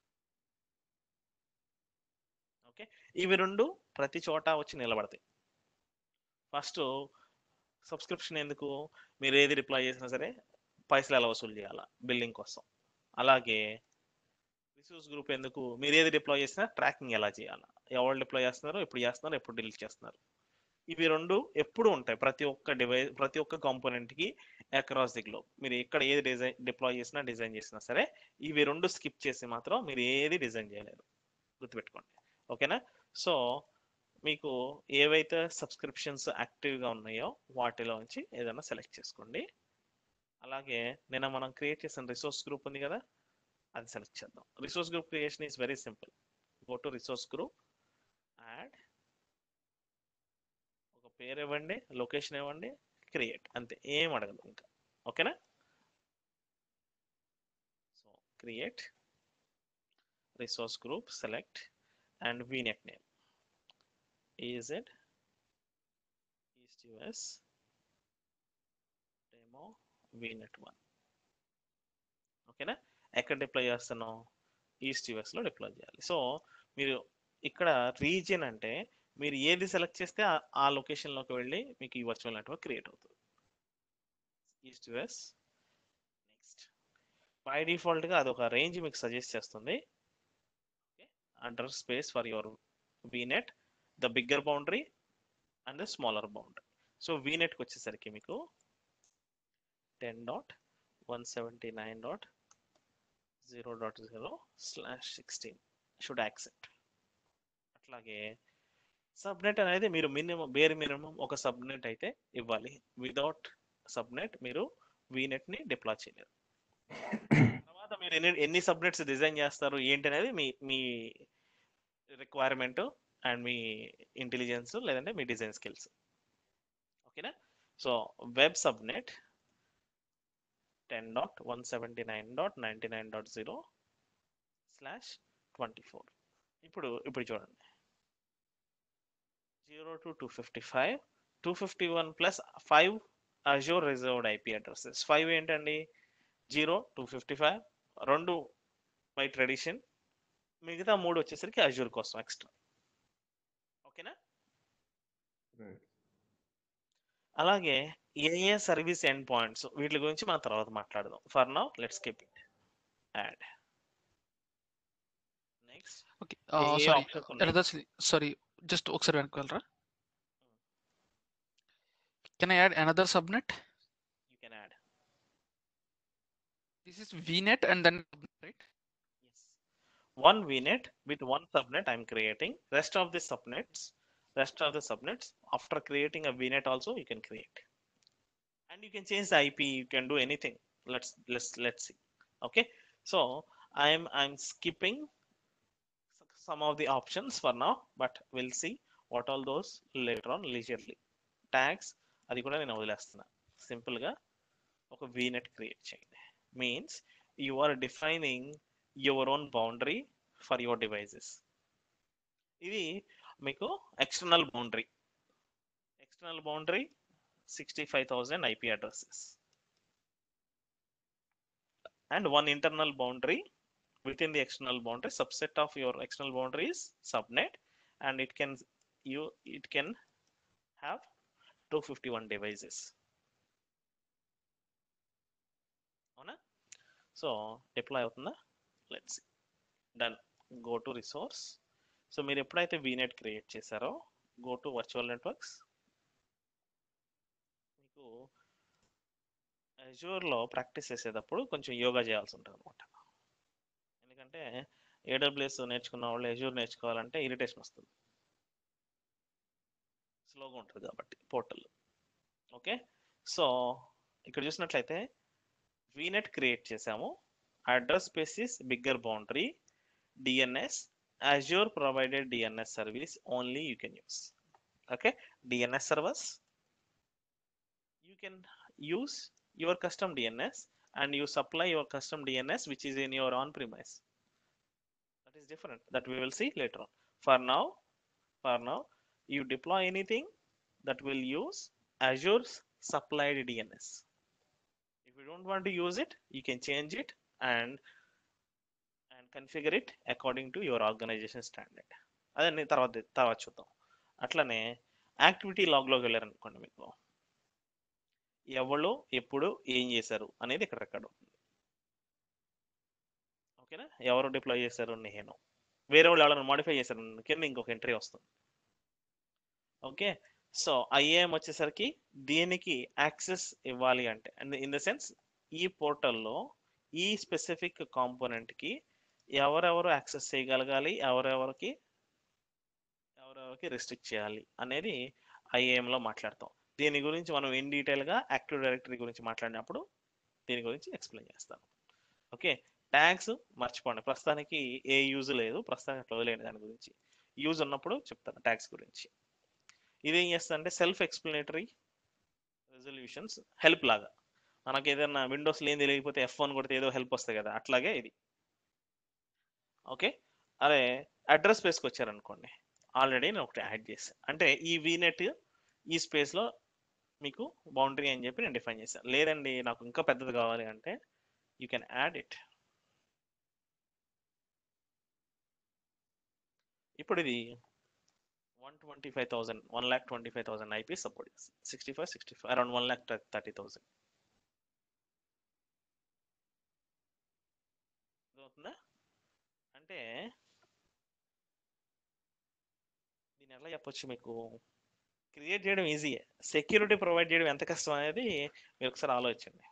okay ఇవి రెండు ప్రతి చోట వచ్చి నిలబడతాయి ఫస్ట్ సబ్స్క్రిప్షన్ ఎందుకు మీరు ఏది రిప్లై చేసినా సరే పైసలు ఎలా వసూలు చేయాలా బిల్లింగ్ కోసం అలాగే రిసోర్స్ గ్రూప్ ఎందుకు మీరు ఏది డిప్లాయ్ చేసినా ట్రాకింగ్ ఎలా చేయాలా ఎవరు డిప్లాయ్ చేస్తున్నారు ఎప్పుడు చేస్తున్నారు ఎప్పుడు డిలీట్ చేస్తున్నారు ఇవి రెండు ఎప్పుడు ఉంటాయి ప్రతి ఒక్క డివైస్ ప్రతి ఒక్క కాంపోనెంట్ కి అక్రాస్ ది గ్లోబ్ మీరు ఎక్కడ ఏది డిజైన్ డిప్లాయ్ చేసినా డిజైన్ చేసినా సరే ఇవి రెండు స్కిప్ చేసి మాత్రం మీరు ఏది డిజైన్ చేయలేరు గుర్తుపెట్టుకోండి ఓకేనా సో మీకు ఏవైతే సబ్స్క్రిప్షన్స్ యాక్టివ్గా ఉన్నాయో వాటిలో నుంచి ఏదైనా సెలెక్ట్ చేసుకోండి అలాగే నిన్న మనం క్రియేట్ చేసిన రిసోర్స్ గ్రూప్ ఉంది కదా అది సెలెక్ట్ చేద్దాం resource group creation is very simple go to resource group add ఒక పేరు ఇవ్వండి లొకేషన్ ఇవ్వండి క్రియేట్ అంతే ఏం అడగదు ఇంకా ఓకేనా so create resource group select and VNet name. Is it East US demo VNet 1? ఓకేనా ఎక్కడ డిప్లాయ్ చేస్తున్నాం ఈస్ట్ యుఎస్లో డిప్లాయ్ చేయాలి సో మీరు ఇక్కడ రీజియన్ అంటే మీరు ఏది సెలెక్ట్ చేస్తే ఆ- ఆ లొకేషన్లోకి వెళ్ళి మీకు ఈ వర్చువల్ నెట్వర్క్ క్రియేట్ అవుతుంది ఈస్ట్ యుఎస్ నెక్స్ట్ బై డిఫాల్ట్గా అది ఒక రేంజ్ మీకు సజెస్ట్ చేస్తుంది under space for your VNet, the bigger boundary and the smaller boundary. So VNet కి వచ్చేసరికి మీకు ten dot one seventy nine dot zero dot zero slash sixteen should accept అట్లాగే subnet అనేది మీరు మినిమం బేర్ మినిమం ఒక subnet అయితే ఇవ్వాలి without subnet మీరు VNet ని డిప్లాయ్ చేయలేరు తర్వాత మీరు ఎన్ని ఎన్ని సబ్నెట్స్ డిజైన్ చేస్తారు ఏంటి అనేది మీ మీ రిక్వైర్మెంట్ అండ్ మీ ఇంటెలిజెన్స్ లేదంటే మీ డిజైన్ స్కిల్స్ ఓకేనా so web subnet ten dot one seventy nine dot ninety nine dot zero slash twenty four ఇప్పుడు ఇప్పుడు చూడండి zero to two fifty five two fifty one plus five Azure reserved IP addresses five ఏంటండి zero two fifty five రెండు by tradition మిగతా మూడు వచ్చేసరికి Azure కోసం extra ఓకేనా Right. అలాగే ఏ ఏ సర్వీస్ ఎండ్ పాయింట్స్ వీటి గురించి మనం తర్వాత మాట్లాడదాం for now let's keep it add next Okay. A Uh, a sorry. Options ఉన్నాయి Another sli- sorry. Just ఒకసారి వెనక్కి వెళ్ళరా Can I add another subnet? You can add This is VNet and then right? yes one vnet with one subnet i'm creating rest of the subnets rest of the subnets after creating a vnet also you can create and you can change the ip you can do anything let's let's let's see okay so i'm i'm skipping s- some of the options for now but we'll see what all those later on leisurely tags అది కూడా నేను వదిలేస్తున్నా simple గా ఒక vnet create చేయండి means you are defining your own boundary for your devices ఇది మీకు external boundary external boundary sixty five thousand IP addresses and one internal boundary within the external boundary subset of your external boundary is subnet and it can you it can have 251 devices అవునా so deploy అవుతుందా let's done go to resource so మీరు ఎప్పుడైతే VNet create చేశారో go to virtual networks మీకు అజూర్లో practice చేసేటప్పుడు కొంచెం యోగా చేయాల్సి ఉంటుంది అనమాట ఎందుకంటే ఏడబ్ల్యూఎస్ నేర్చుకున్న వాళ్ళు అజూర్ నేర్చుకోవాలంటే ఇరిటేషన్ వస్తుంది స్లోగా ఉంటుంది కాబట్టి పోర్టల్ ఓకే సో ఇక్కడ చూసినట్లయితే వీనెట్ క్రియేట్ చేసాము address spaces bigger boundary DNS Azure provided DNS service only you can use okay DNS service you can use your custom DNS and you supply your custom DNS which is in your on premise. That is different. That we will see later on. For now, for now, you deploy anything that will use Azure's supplied DNS. If you don't want to use it, you can change it and and configure it according to your organization standard. అదే తర్వాత తర్వాత చూద్దాం అట్లనే activity లాగ్లోకి వెళ్ళారనుకోండి మీకు ఎవరు ఎప్పుడు ఏం చేశారు అనేది ఇక్కడ రికార్డ్ అవుతుంది ఓకేనా ఎవరు డిప్లాయ్ చేశారు నేను వేరే వాళ్ళు ఎవరైనా మాడిఫై చేశారు కింద ఇంకొక ఎంట్రీ వస్తుంది ఓకే సో ఐఏఎం వచ్చేసరికి దీనికి యాక్సెస్ ఇవ్వాలి అంటే ఇన్ ద సెన్స్ ఈ పోర్టల్లో ఈ స్పెసిఫిక్ కాంపోనెంట్కి ఎవరెవరు యాక్సెస్ చేయగలగాలి ఎవరెవరికి ఎవరెవరికి రెస్ట్రిక్ట్ చేయాలి అనేది ఐఏఎంలో మాట్లాడతాం దీని గురించి మనం ఇన్ డీటెయిల్గా యాక్టివ్ డైరెక్టరీ గురించి మాట్లాడినప్పుడు దీని గురించి ఎక్స్ప్లెయిన్ చేస్తాను ఓకే ట్యాగ్స్ మర్చిపోండి ప్రస్తుతానికి ఏ యూజ్ లేదు ప్రస్తుతానికి అట్లా వదిలేండి దాని గురించి యూజ్ ఉన్నప్పుడు చెప్తాను ట్యాగ్స్ గురించి ఇదేం చేస్తా అంటే సెల్ఫ్ ఎక్స్ప్లెనేటరీ రెజల్యూషన్స్ హెల్ప్ లాగా మనకి ఏదైనా విండోస్ లేని తెలియకపోతే ఎఫ్ వన్ కొడితే ఏదో హెల్ప్ వస్తుంది కదా అట్లాగే ఇది ఓకే అదే అడ్రస్ స్పేస్కి వచ్చారనుకోండి ఆల్రెడీ నేను ఒకటి యాడ్ చేశాను అంటే ఈ వీనెట్ ఈ స్పేస్లో మీకు బౌండరీ అని చెప్పి నేను డిఫైన్ చేశాను లేదండి నాకు ఇంకా పెద్దది కావాలి అంటే యూ కెన్ యాడ్ ఇట్ ఇప్పుడు ఇది one twenty five thousand one lakh twenty five thousand IP support sixty five sixty five around one lakh thirty thousand అవుతుందా అంటే దీన్ని ఎలా చెప్పొచ్చు మీకు క్రియేట్ చేయడం ఈజీయే సెక్యూరిటీ ప్రొవైడ్ చేయడం ఎంత కష్టం అనేది మీరు ఒకసారి ఆలోచించండి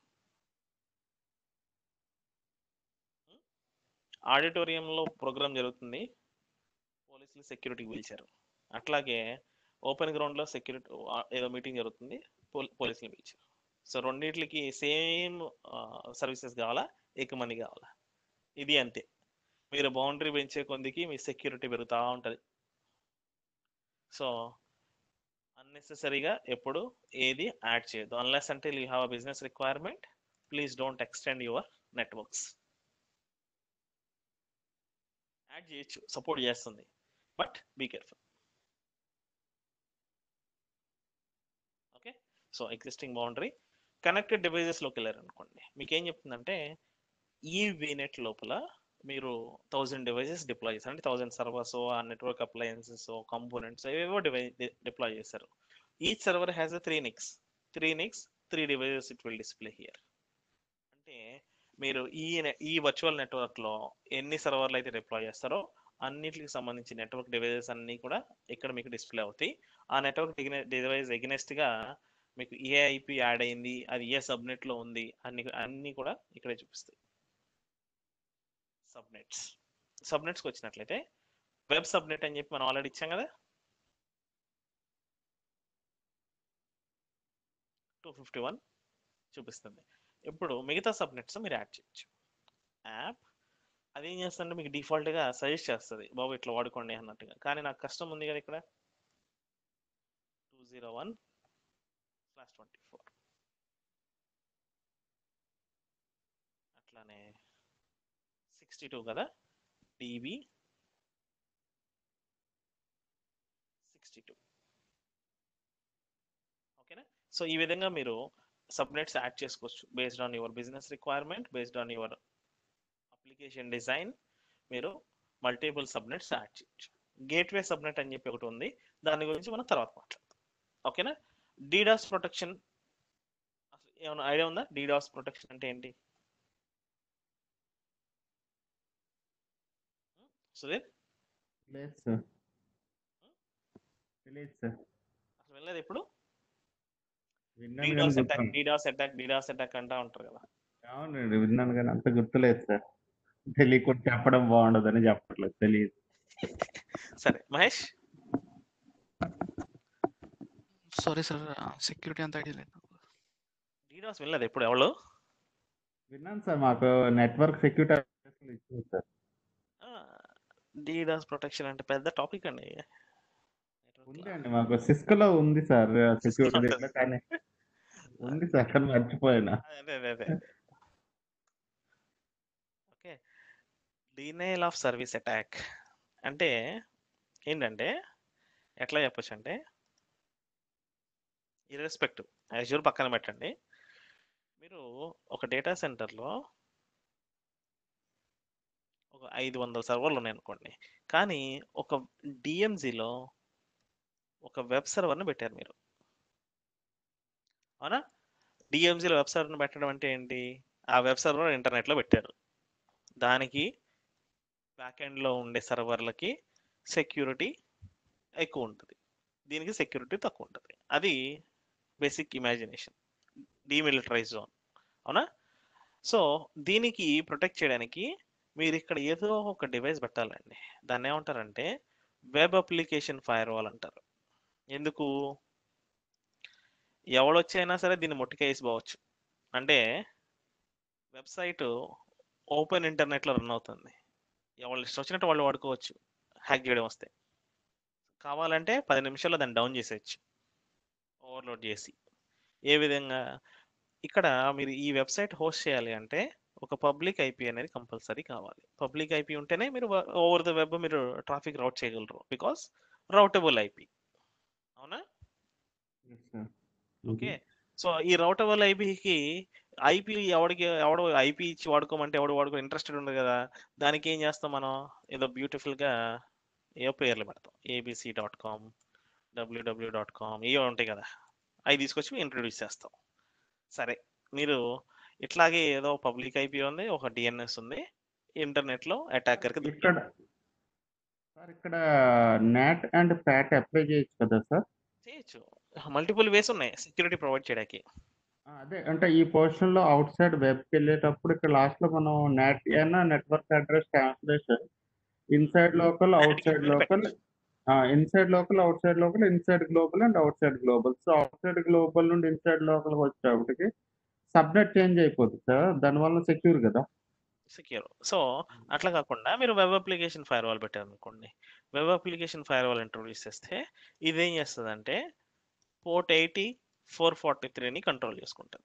ఆడిటోరియంలో ప్రోగ్రామ్ జరుగుతుంది పోలీసులు సెక్యూరిటీకి పిలిచారు అట్లాగే ఓపెన్ గ్రౌండ్లో సెక్యూరిటీ ఏదో మీటింగ్ జరుగుతుంది పోలీసులు పిలిచారు సో రెండింటికి సేమ్ సర్వీసెస్ కావాలా ఎక్కువ మంది కావాలా ఇది అంతే మీరు బౌండరీ పెంచే కొందికి మీ సెక్యూరిటీ పెరుగుతూ ఉంటుంది సో అన్నెసెసరీగా ఎప్పుడు ఏది యాడ్ చేయొద్దు అన్లెస్ అంటే you have a business requirement please don't extend your networks add చేయొచ్చు సపోర్ట్ చేస్తుంది but be careful okay so existing boundary connected డివైజెస్లోకి వెళ్ళారు అనుకోండి మీకు ఏం చెప్తుందంటే ఈ వీనెట్ లోపల మీరు థౌజండ్ డివైజెస్ డిప్లాయ్ చేస్తారు అంటే థౌజండ్ సర్వర్స్ ఆ నెట్వర్క్ అప్లయన్సెస్ కాంపోనెంట్స్ ఏవేవో డివై డిప్లాయ్ చేశారు each server has a three NICs three NICs three devices it will display here అంటే మీరు ఈ ఈ వర్చువల్ నెట్వర్క్లో ఎన్ని సర్వర్లు అయితే డిప్లాయ్ చేస్తారో అన్నిటికి సంబంధించి నెట్వర్క్ డివైజెస్ అన్నీ కూడా ఇక్కడ మీకు డిస్ప్లే అవుతాయి ఆ నెట్వర్క్ డివైస్ ఎగ్నెస్ట్గా మీకు ఏ ఐపీ యాడ్ అయింది అది ఏ సబ్నెట్లో ఉంది అన్ని అన్నీ కూడా ఇక్కడే చూపిస్తాయి సబ్నెట్స్ సబ్నెట్స్కి వచ్చినట్లయితే వెబ్ సబ్నెట్ అని చెప్పి మనం ఆల్రెడీ ఇచ్చాం కదా టూ ఫిఫ్టీ వన్ చూపిస్తుంది ఇప్పుడు మిగతా సబ్నెట్స్ మీరు యాడ్ చేయొచ్చు యాప్ అది ఏం చేస్తుందంటే మీకు డిఫాల్ట్గా సజెస్ట్ చేస్తుంది బాబు ఇట్లా వాడుకోండి అన్నట్టుగా కానీ నాకు కష్టం ఉంది కదా ఇక్కడ two zero one slash twenty four అట్లానే సిక్స్టీ టూ కదా టీవీ సిక్స్టీ టూ ఓకేనా సో ఈ విధంగా మీరు సబ్నెట్స్ యాడ్ చేసుకోవచ్చు based on your business requirement based on your application design మీరు మల్టిపుల్ సబ్నెట్స్ యాడ్ చేయొచ్చు గేట్వే సబ్నెట్ అని చెప్పి ఒకటి ఉంది దాని గురించి మనం తర్వాత మాట్లాడతాం ఓకేనా డీడాస్ ప్రొటెక్షన్ అసలు ఏమైనా ఐడియా ఉందా డీడాస్ ప్రొటెక్షన్ అంటే ఏంటి సుధీర్ లేదు సార్ తెలియదు సార్ అసలు వెళ్ళలేదు ఎప్పుడు విన్నాను డీడాస్ కానీ అటాక్ గుర్తు డీడాస్ అటాక్ డీడాస్ అటాక్ అంటా ఉంటారు కదా అవునండి విన్నాను కానీ అంత గుర్తులేదు సార్ తెలియకుండా చెప్పడం బాగుండదని చెప్పట్లేదు తెలియదు సరే మహేష్ సారీ సార్ సెక్యూరిటీ అంత ఐడియా లేదు నాకు. డీడాస్ వెళ్ళలేదు ఎప్పుడు ఎవరు విన్నాను సార్ మాకు నెట్వర్క్ సెక్యూరిటీ ఇచ్చింది సార్ డీడాస్ ప్రొటెక్షన్ అంటే పెద్ద టాపిక్ అండి ఉంది అండి మాకు సిస్కోలో ఉంది సార్ సెక్యూరిటీ ఉంటది. కానీ ఉంది సార్ కానీ మర్చిపోయినా అదే అదే అదే okay denial of service attack అంటే ఏంటంటే ఎట్లా చెప్పొచ్చు అంటే ఇర్రెస్పెక్టివ్ యాజ్యూర్ పక్కన పెట్టండి మీరు ఒక డేటా సెంటర్లో ఒక ఐదు వందల సర్వర్లు ఉన్నాయి అనుకోండి కానీ ఒక డిఎంజీలో ఒక వెబ్ సర్వర్ని పెట్టారు మీరు అవునా డిఎంజీలో వెబ్ సర్వర్ని పెట్టడం అంటే ఏంటి ఆ వెబ్ సర్వర్ ఇంటర్నెట్లో పెట్టారు దానికి బ్యాక్ ఎండ్లో ఉండే సర్వర్లకి సెక్యూరిటీ ఎక్కువ ఉంటుంది దీనికి సెక్యూరిటీ తక్కువ ఉంటుంది అది బేసిక్ ఇమాజినేషన్ డీమిలిటరైజ్ జోన్ అవునా సో దీనికి ప్రొటెక్ట్ చేయడానికి మీరు ఇక్కడ ఏదో ఒక డివైస్ పెట్టాలండి దాన్ని ఏమంటారంటే వెబ్ అప్లికేషన్ ఫైర్ వాల్ అంటారు ఎందుకు ఎవడొచ్చైనా సరే దీన్ని ముట్టికేసి పోవచ్చు అంటే వెబ్సైట్ ఓపెన్ ఇంటర్నెట్లో రన్ అవుతుంది ఎవరు ఇష్టం వచ్చినట్టు వాళ్ళు వాడుకోవచ్చు హ్యాక్ చేయడం వస్తే కావాలంటే పది నిమిషాల్లో దాన్ని డౌన్ చేసేయచ్చు ఓవర్లోడ్ చేసి ఏ విధంగా ఇక్కడ మీరు ఈ వెబ్సైట్ హోస్ట్ చేయాలి అంటే ఒక పబ్లిక్ ఐపీ అనేది కంపల్సరీ కావాలి పబ్లిక్ ఐపీ ఉంటేనే మీరు ఓవర్ ద వెబ్ మీరు ట్రాఫిక్ రౌట్ చేయగలరు బికాస్ రౌటబుల్ ఐపీ అవునా Yes, sir. ఓకే సో ఈ రౌటబుల్ ఐపీకి ఐపీ ఎవడికి ఎవడు ఐపీ ఇచ్చి వాడుకోమంటే ఎవడు వాడుకో ఇంట్రెస్టెడ్ ఉండదు కదా దానికి ఏం చేస్తాం మనం ఏదో బ్యూటిఫుల్గా ఏ పేర్లు పెడతాం ABC dot com WW dot com ఇవో ఉంటాయి కదా అవి తీసుకొచ్చి ఇంట్రడ్యూస్ చేస్తాం సరే మీరు ఇట్లాగే ఏదో పబ్లిక్ ఐపీ ఉంది ఒక డిఎన్ఎస్ ఉంది ఇంటర్నెట్లో అటాకర్కి ఇక్కడ సార్ ఇక్కడ నాట్ అండ్ ప్యాట్ అప్లై చేయొచ్చు కదా సార్ చేయొచ్చు మల్టిపుల్ వేస్ ఉన్నాయి సెక్యూరిటీ ప్రొవైడ్ చేయడానికి అదే అంటే ఈ పోర్షన్ లో అవుట్ సైడ్ వెబ్ వెళ్ళేటప్పుడు ఇక్కడ లాస్ట్ లో మనం నెట్ అయినా network address translation inside local outside local inside local outside local inside global and outside global so outside global నుండి ఇన్సైడ్ లోకల్ వచ్చేటప్పటికి subnet change అయిపోతుంది sir దానివల్ల secure కదా secure so అట్లా కాకుండా మీరు web application firewall పెట్టారు అనుకోండి web application firewall introduce చేస్తే ఇది ఏం చేస్తుందంటే పోర్ట్ ఎయిటీ ఫోర్ ఫార్టీ త్రీని కంట్రోల్ చేసుకుంటుంది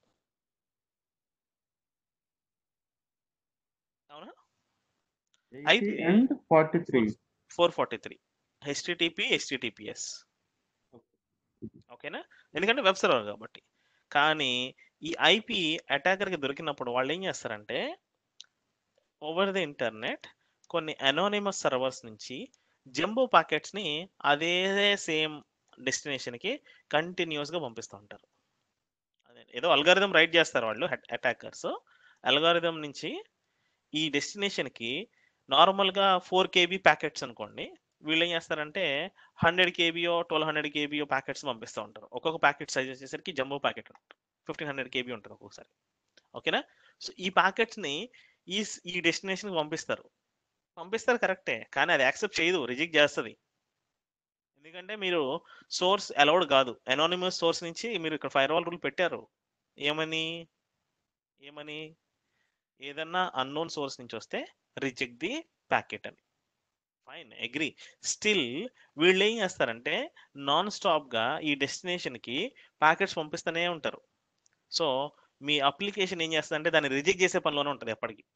అవునా eighty and forty three four forty three HTTP HTTPS ఓకేనా ఎందుకంటే వెబ్ సర్వర్ కాబట్టి కానీ ఈ ఐపీ అటాకర్కి దొరికినప్పుడు వాళ్ళు ఏం చేస్తారంటే ఓవర్ ది ఇంటర్నెట్ కొన్ని అనోనిమస్ సర్వర్స్ నుంచి జంబో ప్యాకెట్స్ని అదే సేమ్ డెస్టినేషన్కి కంటిన్యూస్గా పంపిస్తూ ఉంటారు అదే ఏదో అల్గారిథం రైట్ చేస్తారు వాళ్ళు అటాకర్స్ అల్గారిథం నుంచి ఈ డెస్టినేషన్కి నార్మల్గా ఫోర్ కేబీ ప్యాకెట్స్ అనుకోండి వీళ్ళు ఏం చేస్తారంటే హండ్రెడ్ కేబీయో ట్వెల్వ్ హండ్రెడ్ కేబీయో ప్యాకెట్స్ పంపిస్తూ ఉంటారు ఒక్కొక్క ప్యాకెట్ సైజ్ వచ్చేసరికి jumbo packet fifteen hundred KB ఉంటుంది ఒక్కొక్కసారి ఓకేనా సో ఈ ప్యాకెట్స్ని ఈ స్- ఈ డెస్టినేషన్కి పంపిస్తారు పంపిస్తారు కరెక్టే కానీ అది యాక్సెప్ట్ చేయదు రిజెక్ట్ చేస్తుంది ఎందుకంటే మీరు సోర్స్ అలౌడ్ కాదు అనానిమస్ సోర్స్ నుంచి మీరు ఇక్కడ ఫైర్ వాల్ రూల్ పెట్టారు ఏమని ఏమని ఏదన్నా అన్నోన్ సోర్స్ నుంచి వస్తే రిజెక్ట్ ది ప్యాకెట్ అని ఫైన్ అగ్రి స్టిల్ వీళ్ళు ఏం చేస్తారంటే నాన్ స్టాప్గా ఈ డెస్టినేషన్కి ప్యాకెట్స్ పంపిస్తూనే ఉంటారు సో మీ అప్లికేషన్ ఏం చేస్తుందంటే దాన్ని రిజెక్ట్ చేసే పనిలోనే ఉంటుంది ఎప్పటికీ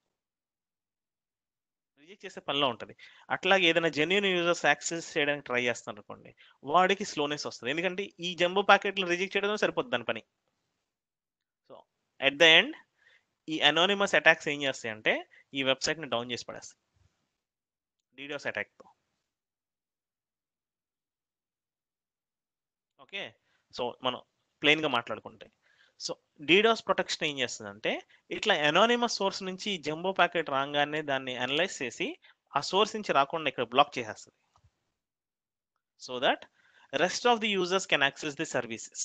రిజెక్ట్ చేసే పనిలో ఉంటుంది అట్లాగే ఏదైనా జెన్యున్ యూజర్స్ యాక్సెస్ చేయడానికి ట్రై చేస్తున్నారు అనుకోండి వాడికి స్లోనెస్ వస్తుంది ఎందుకంటే ఈ జంబో ప్యాకెట్లు రిజెక్ట్ చేయడం సరిపోతుంది దాని పని సో ఎట్ ద ఎండ్ ఈ అనోనిమస్ అటాక్స్ ఏం చేస్తాయి అంటే ఈ వెబ్సైట్ని డౌన్ చేసి పడేస్తాయి డీడోస్ అటాక్తో ఓకే సో మనం ప్లెయిన్గా మాట్లాడుకుంటే సో డీడోస్ ప్రొటెక్షన్ ఏం చేస్తుందంటే ఇట్లా ఎనానిమస్ సోర్స్ నుంచి జంబో ప్యాకెట్ రాగానే దాన్ని అనలైజ్ చేసి ఆ సోర్స్ నుంచి రాకుండా ఇక్కడ బ్లాక్ చేసేస్తుంది so that rest of the users can access the services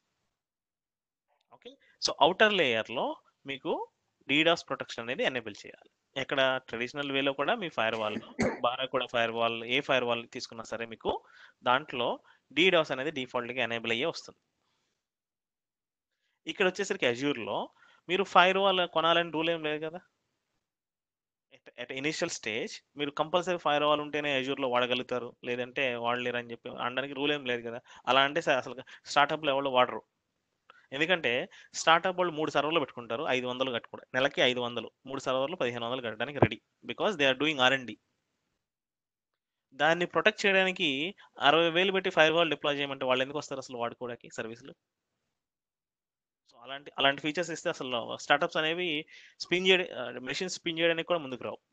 okay so outer లేయర్లో మీకు డీడాస్ ప్రొటెక్షన్ అనేది ఎనేబుల్ చేయాలి ఎక్కడ ట్రెడిషనల్ వేలో కూడా మీ ఫైర్ వాల్ బారా కూడా ఫైర్ వాల్ ఏ ఫైర్ వాల్ తీసుకున్నా సరే మీకు దాంట్లో డీడాస్ అనేది డిఫాల్ట్గా ఎనేబుల్ అయ్యే వస్తుంది ఇక్కడ వచ్చేసరికి అజ్యూర్లో మీరు ఫైర్ వాల్ కొనాలని రూల్ ఏం లేదు కదా అట్ ఇనిషియల్ స్టేజ్ మీరు కంపల్సరీ ఫైర్ వాల్ ఉంటేనే అజ్యూర్లో వాడగలుగుతారు లేదంటే వాడలేరు అని చెప్పి అనడానికి రూల్ ఏం లేదు కదా అలా అంటే స- అసలు స్టార్టప్లో ఎవరు వాడరు ఎందుకంటే స్టార్టప్ వాళ్ళు మూడు సర్వర్లు పెట్టుకుంటారు ఐదు వందలు కట్టుకోవడం నెలకి ఐదు వందలు మూడు సర్వర్లు పదిహేను వందలు కట్టడానికి ready because they are doing R and D దాన్ని ప్రొటెక్ట్ చేయడానికి అరవై వేలు పెట్టి ఫైర్ వాల్ డిప్లాయ్ చేయమంటే వాళ్ళు ఎందుకు వస్తారు అసలు వాడుకోవడానికి సర్వీసులు సో అలాంటి అలాంటి ఫీచర్స్ ఇస్తే అసలు స్టార్టప్స్ అనేవి స్పిన్ చేయడం మెషిన్ స్పిన్ చేయడానికి కూడా ముందుకు రావు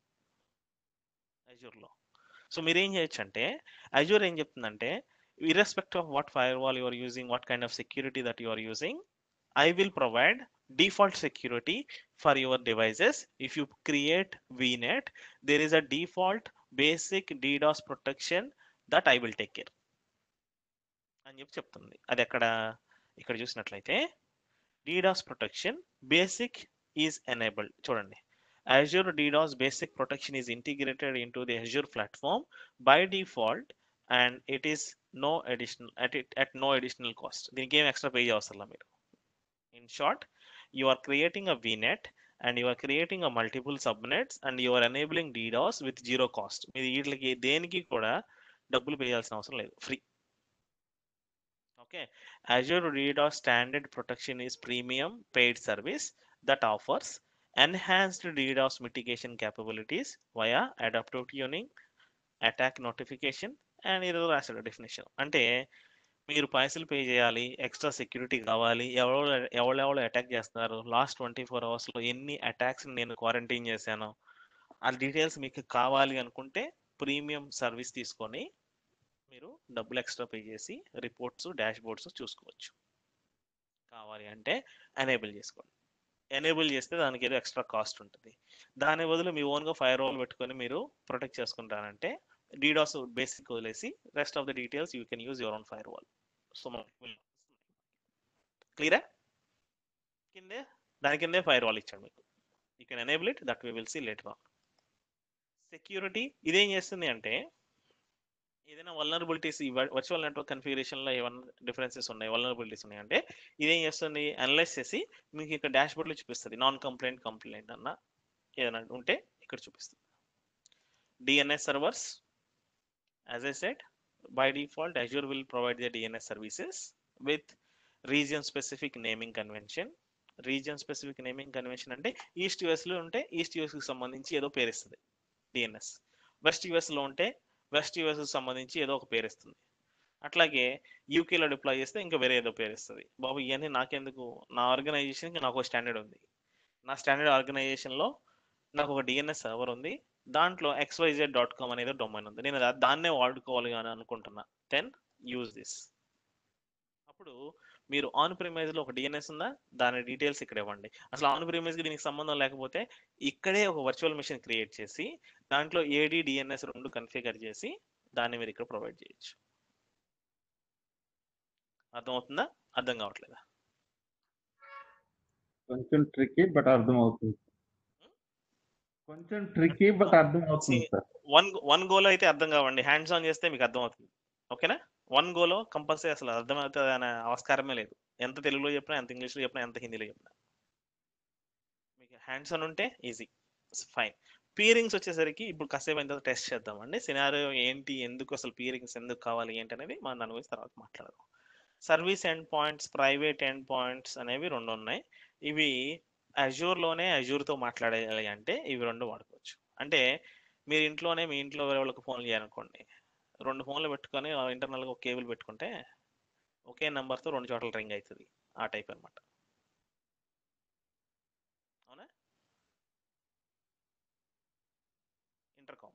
అజూర్లో సో మీరు ఏం చేయొచ్చు అంటే అజూర్ ఏం చెప్తుందంటే irrespective of what firewall you are using what kind of security that you are using i will provide default security for your devices if you create vnet there is a default basic ddos protection that i will take care అని చెప్పి చెప్తుంది అది ఎక్కడ ఇక్కడ చూసినట్లయితే DDoS protection basic is enabled చూడండి Azure DDoS basic protection is integrated into the Azure platform by default and it is no additional at it at no additional cost దీనికి ఏం ఎక్స్ట్రా పే అవసరం మీరు in short you are creating a vnet and you are creating a multiple subnets and you are enabling DDoS with zero cost మీరు వీటికి దేనికి కూడా డబ్బులు pay చేయాల్సిన అవసరం లేదు free okay Azure DDoS standard protection is premium paid service that offers enhanced DDoS mitigation capabilities via adaptive tuning, attack notification, and error asset definition. అంటే మీరు పైసలు పే చేయాలి ఎక్స్ట్రా సెక్యూరిటీ కావాలి ఎవరో ఎవరెవరో అటాక్ చేస్తున్నారు లాస్ట్ ట్వంటీ ఫోర్ అవర్స్లో ఎన్ని అటాక్స్ నేను క్వారంటైన్ చేశాను ఆ డీటెయిల్స్ మీకు కావాలి అనుకుంటే ప్రీమియం సర్వీస్ తీసుకొని మీరు డబ్బులు ఎక్స్ట్రా పే చేసి రిపోర్ట్స్ డాష్ బోర్డ్స్ చూసుకోవచ్చు కావాలి అంటే ఎనేబుల్ చేసుకోండి ఎనేబుల్ చేస్తే దానికి ఏదో ఎక్స్ట్రా కాస్ట్ ఉంటుంది దాని బదులు మీ ఓన్గా ఫైర్ వాల్ పెట్టుకొని మీరు ప్రొటెక్ట్ చేసుకుంటారంటే డీడాస్ బేసిక్ వదిలేసి rest of the details you can use your own firewall so క్లియరా కిందే దాని కిందే ఫైర్ వాల్ ఇచ్చాడు మీకు you can enable it that we will see later on security ఇదేం చేస్తుంది అంటే ఏదైనా వల్నరబిలిటీస్ ఈ వర్చువల్ నెట్వర్క్ కన్ఫిగరేషన్లో ఏమైనా డిఫరెన్సెస్ ఉన్నాయి వల్నరబిలిటీస్ ఉన్నాయి అంటే ఇదేం చేస్తుంది అనలైజ్ చేసి మీకు ఇక్కడ డాష్ బోర్డ్లో చూపిస్తుంది నాన్ కంప్లైంట్ కంప్లైంట్ అన్న ఏదైనా ఉంటే ఇక్కడ చూపిస్తుంది DNS servers as I set by default Azure will provide the DNS services with region specific naming convention region specific naming convention అంటే ఈస్ట్ యుఎస్లో ఉంటే ఈస్ట్ యుఎస్కి సంబంధించి ఏదో పేరు ఇస్తుంది డిఎన్ఎస్ వెస్ట్ యుఎస్లో ఉంటే వెస్ట్ యుఎస్ సంబంధించి ఏదో ఒక పేరు ఇస్తుంది అట్లాగే యూకేలో డిప్లాయ్ చేస్తే ఇంకా వేరే ఏదో పేరు ఇస్తుంది బాబు ఇవన్నీ నాకెందుకు నా ఆర్గనైజేషన్కి నాకు ఒక స్టాండర్డ్ ఉంది నా స్టాండర్డ్ ఆర్గనైజేషన్లో నాకు ఒక డిఎన్ఎస్ సర్వర్ ఉంది దాంట్లో ఎక్స్వైజెడ్ డాట్ కామ్ అనేది డొమైన్ ఉంది నేను దా- దాన్నే వాడుకోవాలి అని అనుకుంటున్నా దెన్ యూజ్ దిస్ అప్పుడు మీరు ఆన్ ప్రిమైజ్లో ఒక డిఎన్ఎస్ ఉందా దాని డీటెయిల్స్ ఇక్కడ ఇవ్వండి అసలు ఆన్ ప్రిమైజ్కి దీనికి సంబంధం లేకపోతే ఇక్కడే ఒక వర్చువల్ మిషన్ క్రియేట్ చేసి దాంట్లో ఏడి డిఎన్ఎస్ రెండు కన్ఫిగర్ చేసి దాన్ని మీరు ఇక్కడ ప్రొవైడ్ చేయొచ్చు అర్థమవుతుందా అర్థం కావట్లేదా కొంచెం ట్రికీ బట్ అర్థం అవుతుంది కొంచెం ట్రికీ బట్ అర్థం అవుతుంది సార్ వన్ వన్ గోలో అయితే అర్థం కావండి హ్యాండ్స్ ఆన్ చేస్తే మీకు అర్థమవుతుంది ఓకేనా వన్ గోలో కంపల్సరీ అసలు అర్థమవుతుంది అనే ఆస్కారమే లేదు ఎంత తెలుగులో చెప్పినా ఎంత ఇంగ్లీష్లో చెప్పినా ఎంత హిందీలో చెప్పినా మీకు హ్యాండ్స్ ఆన్ ఉంటే ఈజీ ఫైన్ పీరింగ్స్ వచ్చేసరికి ఇప్పుడు కాసేపు అయిన తర్వాత టెస్ట్ చేద్దామండి సినారియో ఏంటి ఎందుకు అసలు పీరింగ్స్ ఎందుకు కావాలి ఏంటి అనేది మనం దాని గురించి తర్వాత మాట్లాడదాం service end points private end points అనేవి రెండు ఉన్నాయి ఇవి అజూర్లోనే అజూర్తో మాట్లాడాలి అంటే ఇవి రెండు వాడుకోవచ్చు అంటే మీరు ఇంట్లోనే మీ ఇంట్లో వేరే వాళ్ళకి ఫోన్లు చేయాలనుకోండి రెండు ఫోన్లు పెట్టుకొని ఇంటర్నల్గా ఒక కేబుల్ పెట్టుకుంటే ఒకే నెంబర్తో రెండు చోట్ల రింగ్ అవుతుంది ఆ టైప్ అన్నమాట అవునా ఇంటర్కామ్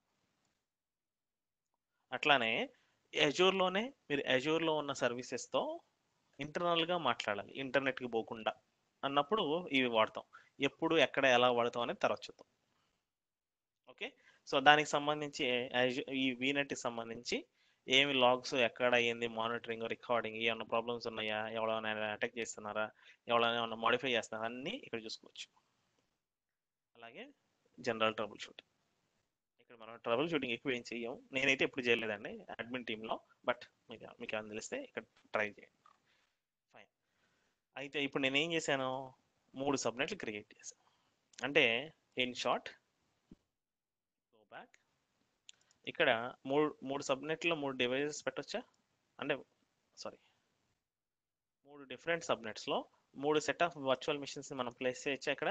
అట్లానే అజూర్లోనే మీరు అజూర్లో ఉన్న సర్వీసెస్తో ఇంటర్నల్గా మాట్లాడాలి ఇంటర్నెట్కి పోకుండా అన్నప్పుడు ఇవి వాడతాం ఎప్పుడు ఎక్కడ ఎలా వాడతాం అనేది తర్వాత చూద్దాం ఓకే సో దానికి సంబంధించి Azure- ఈ వీనెట్కి సంబంధించి ఏమి లాగ్స్ ఎక్కడ ఏంది మానిటరింగ్ రికార్డింగ్ ఏమైనా ప్రాబ్లమ్స్ ఉన్నాయా ఎవరైనా అటాక్ చేస్తున్నారా ఎవరైనా ఏమైనా మాడిఫై చేస్తున్నారా అన్నీ ఇక్కడ చూసుకోవచ్చు అలాగే జనరల్ ట్రబుల్ షూటింగ్ ఇక్కడ మనం ట్రబుల్ షూటింగ్ ఎక్కువ ఏం చెయ్యం నేనైతే ఎప్పుడు చేయలేదండి అడ్మిన్ టీంలో బట్ మీకు మీకు ఏమైనా తెలిస్తే ఇక్కడ ట్రై చేయండి ఫైన్ అయితే ఇప్పుడు నేను ఏం చేశాను మూడు సబ్నెట్లు క్రియేట్ చేశాను అంటే ఇన్ షార్ట్ గో బ్యాక్ ఇక్కడ మూడు మూడు సబ్నెట్లో మూడు డివైజెస్ పెట్టొచ్చా అంటే సారీ మూడు డిఫరెంట్ సబ్నెట్స్లో మూడు సెట్ ఆఫ్ వర్చువల్ మిషన్స్ మనం ప్లేస్ చేయొచ్చా ఇక్కడ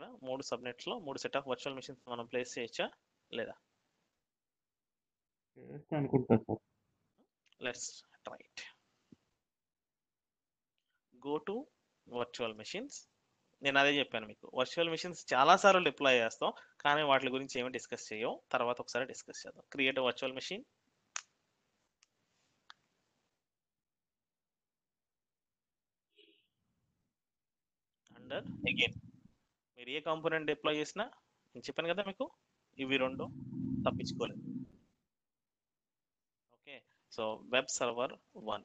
ఇక్కడ మూడు సబ్నెట్స్లో మూడు సెట్ ఆఫ్ వర్చువల్ మెషిన్స్ మనం ప్లేస్ చేయొచ్చా లేదా చేయొచ్చు అనుకుంటా sir let's try it go to virtual machines నేను అదే చెప్పాను మీకు వర్చువల్ మెషిన్స్ చాలా సార్లు డిప్లాయ్ చేస్తాం కానీ వాటి గురించి ఏమి డిస్కస్ చేయం తర్వాత ఒకసారి డిస్కస్ చేద్దాం create virtual machine under again మీరు ఏ కాంపోనెంట్ డిప్లాయ్ చేసినా నేను చెప్పాను కదా మీకు ఇవి రెండు తప్పించుకోలేదు okay so web server one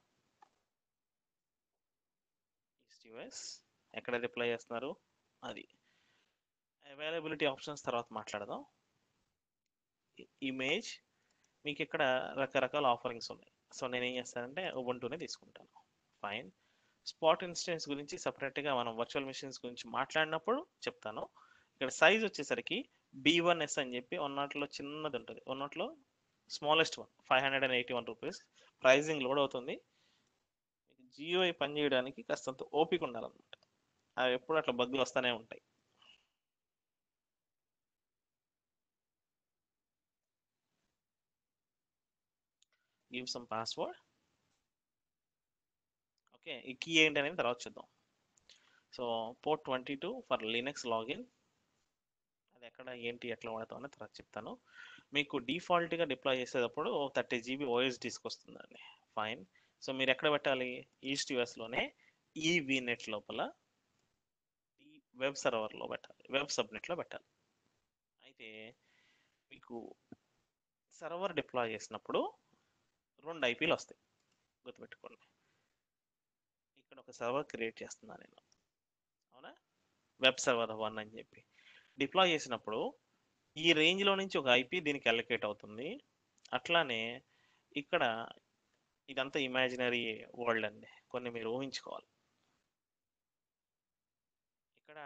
east US ఎక్కడ డిప్లాయ్ చేస్తున్నారు అది అవైలబిలిటీ ఆప్షన్స్ తర్వాత మాట్లాడదాం ఇమేజ్ మీకు ఇక్కడ రకరకాల ఆఫరింగ్స్ ఉన్నాయి సో నేను ఏం చేస్తానంటే ఉబుంటూనే తీసుకుంటాను ఫైన్ స్పాట్ ఇన్స్టెన్స్ గురించి సపరేట్గా మనం వర్చువల్ మిషన్స్ గురించి మాట్లాడినప్పుడు చెప్తాను ఇక్కడ సైజ్ వచ్చేసరికి బీ వన్ ఎస్ అని చెప్పి ఉన్నట్లో చిన్నది ఉంటుంది ఉన్నట్లో smallest one five hundred and eighty one rupees pricing load అవుతుంది జియోఐ పనిచేయడానికి కాస్తంత ఓపిక ఉండాలన్నమాట అవి ఎప్పుడు అట్లా బగ్గులు వస్తూనే ఉంటాయి గివ్ సమ్ పాస్వర్డ్ ఓకే ఈ కీ ఏంటి అనేది తర్వాత చూద్దాం so port twenty two for Linux login అది ఎక్కడ ఏంటి ఎట్లా వాడతాం అనేది తర్వాత చెప్తాను మీకు డిఫాల్ట్గా డిప్లాయ్ చేసేటప్పుడు థర్టీ జీబీ ఓఎస్ తీసుకొస్తుందండి ఫైన్ సో మీరు ఎక్కడ పెట్టాలి ఈస్ట్ యుఎస్లోనే ఈ వీనెట్ లోపల ఈ వెబ్ సర్వర్లో పెట్టాలి వెబ్ సబ్నెట్లో పెట్టాలి అయితే మీకు సర్వర్ డిప్లాయ్ చేసినప్పుడు రెండు ఐపీలు వస్తాయి గుర్తుపెట్టుకోండి ఇక్కడ ఒక సర్వర్ క్రియేట్ చేస్తున్నాను నేను అవునా వెబ్ సర్వర్ వన్ అని చెప్పి డిప్లాయ్ చేసినప్పుడు ఈ రేంజ్లో నుంచి ఒక ఐపీ దీనికి అలొకేట్ అవుతుంది అట్లానే ఇక్కడ ఇదంతా ఇమాజినరీ వరల్డ్ అండి కొన్ని మీరు ఊహించుకోవాలి ఇక్కడ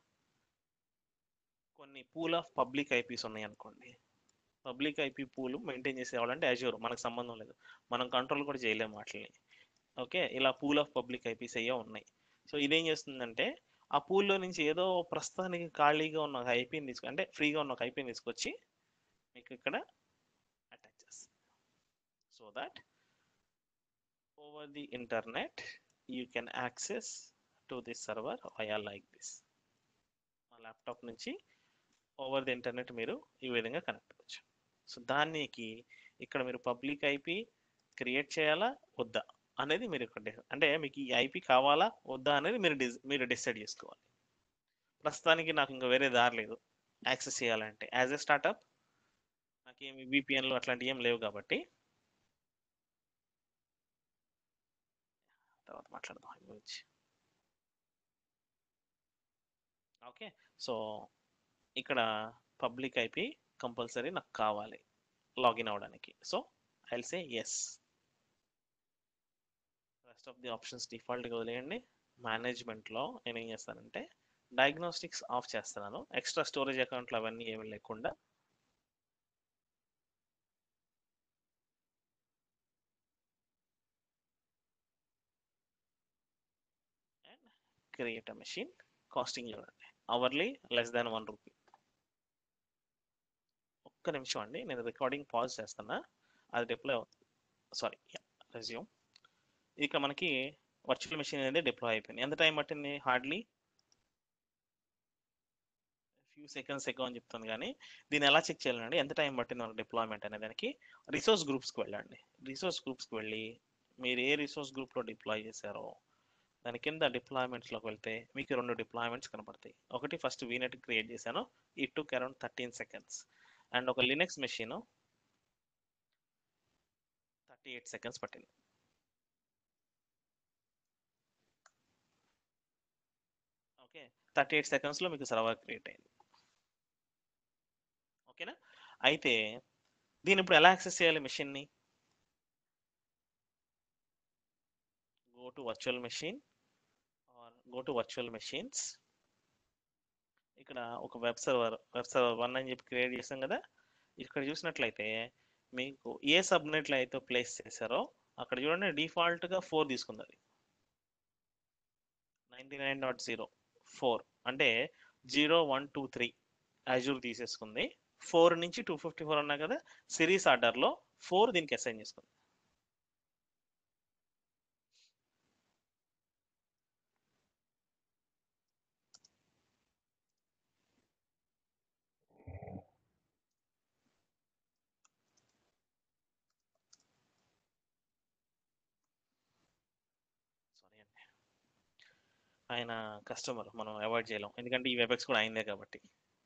కొన్ని పూల్ ఆఫ్ పబ్లిక్ ఐపీస్ ఉన్నాయి అనుకోండి పబ్లిక్ ఐపీ పూల్ మెయింటైన్ చేసేవాళ్ళంటే యాజ్యూర్ మనకు సంబంధం లేదు మనం కంట్రోల్ కూడా చేయలేము వాటిని ఓకే ఇలా పూల్ ఆఫ్ పబ్లిక్ ఐపీస్ అయ్యే ఉన్నాయి సో ఇదేం చేస్తుందంటే ఆ పూల్లో నుంచి ఏదో ప్రస్తుతానికి ఖాళీగా ఉన్న ఒక ఐపీని తీసుకు అంటే ఫ్రీగా ఉన్న ఒక ఐపీని తీసుకొచ్చి మీకు ఇక్కడ అటాచ్ చేస్తుంది so that over the internet you can access to this server via like this మా ల్యాప్టాప్ నుంచి ఓవర్ ది ఇంటర్నెట్ మీరు ఈ విధంగా కనెక్ట్ అవ్వచ్చు సో దానికి ఇక్కడ మీరు పబ్లిక్ ఐపీ క్రియేట్ చేయాలా వద్దా అనేది మీరు ఇక్కడ డి- అంటే మీకు ఈ ఐపీ కావాలా వద్దా అనేది మీరు డిస్ మీరు డిసైడ్ చేసుకోవాలి ప్రస్తుతానికి నాకు ఇంకా వేరే దారి లేదు యాక్సెస్ చేయాలంటే యాజ్ ఎ స్టార్టప్ నాకేమి విపిఎన్లు అట్లాంటివి ఏం లేవు కాబట్టి తర్వాత మాట్లాడదాం దీని గురించి ఓకే సో ఇక్కడ పబ్లిక్ ఐపీ కంపల్సరీ నాకు కావాలి లాగిన్ అవ్వడానికి so I say yes rest of the options డిఫాల్ట్గా వదిలేయండి మేనేజ్మెంట్లో నేను ఏం చేస్తానంటే డయాగ్నోస్టిక్స్ ఆఫ్ చేస్తున్నాను ఎక్స్ట్రా స్టోరేజ్ అకౌంట్లు అవన్నీ ఏమీ లేకుండా and create a machine costing చూడండి hourly less than one rupee ఒక్క నిమిషం అండి నేను రికార్డింగ్ పాజ్ చేస్తున్నా అది డిప్లాయ్ అవుతుంది సారీ రెజ్యూమ్ ఇక మనకి వర్చువల్ మెషిన్ అనేది డిప్లాయ్ అయిపోయింది ఎంత టైం పట్టింది హార్డ్లీ ఫ్యూ సెకండ్స్ ఎక్కువ అని చెప్తుంది కానీ దీన్ని ఎలా చెక్ చేయాలండి ఎంత టైం పట్టింది మనకు డిప్లాయ్మెంట్ అనే దానికి రిసోర్స్ గ్రూప్స్కి వెళ్ళండి రిసోర్స్ గ్రూప్స్కి వెళ్ళి మీరు ఏ రిసోర్స్ గ్రూప్లో డిప్లాయ్ చేశారో దాని కింద డిప్లాయ్మెంట్స్లోకి వెళ్తే మీకు రెండు డిప్లాయ్మెంట్స్ కనపడతాయి ఒకటి ఫస్ట్ వీనెట్ క్రియేట్ చేశాను ఈ took around thirteen seconds and ఒక Linux machine thirty eight seconds పట్టింది ఓకే థర్టీ ఎయిట్ సెకండ్స్లో మీకు సర్వర్ క్రియేట్ అయింది ఓకేనా అయితే దీన్ని ఇప్పుడు ఎలా యాక్సెస్ చేయాలి మెషిన్ని go to virtual machine or go to virtual machines ఇక్కడ ఒక web server web server one అని చెప్పి క్రియేట్ చేసాం కదా ఇక్కడ చూసినట్లయితే మీకు ఏ సబ్నెట్లో అయితే ప్లేస్ చేశారో అక్కడ చూడండి డిఫాల్ట్గా ఫోర్ తీసుకుంది అది ninety nine dot zero four అంటే zero one two three Azure తీసేసుకుంది ఫోర్ నుంచి టూ ఫిఫ్టీ ఫోర్ అన్నా కదా సిరీస్ ఆర్డర్లో ఫోర్ దీనికి అసైన్ చేసుకుంది సారీ అండి ఆయన కస్టమర్ మనం అవాయిడ్ చేయలేం ఎందుకంటే ఈ వెబెక్స్ కూడా అయిందే కాబట్టి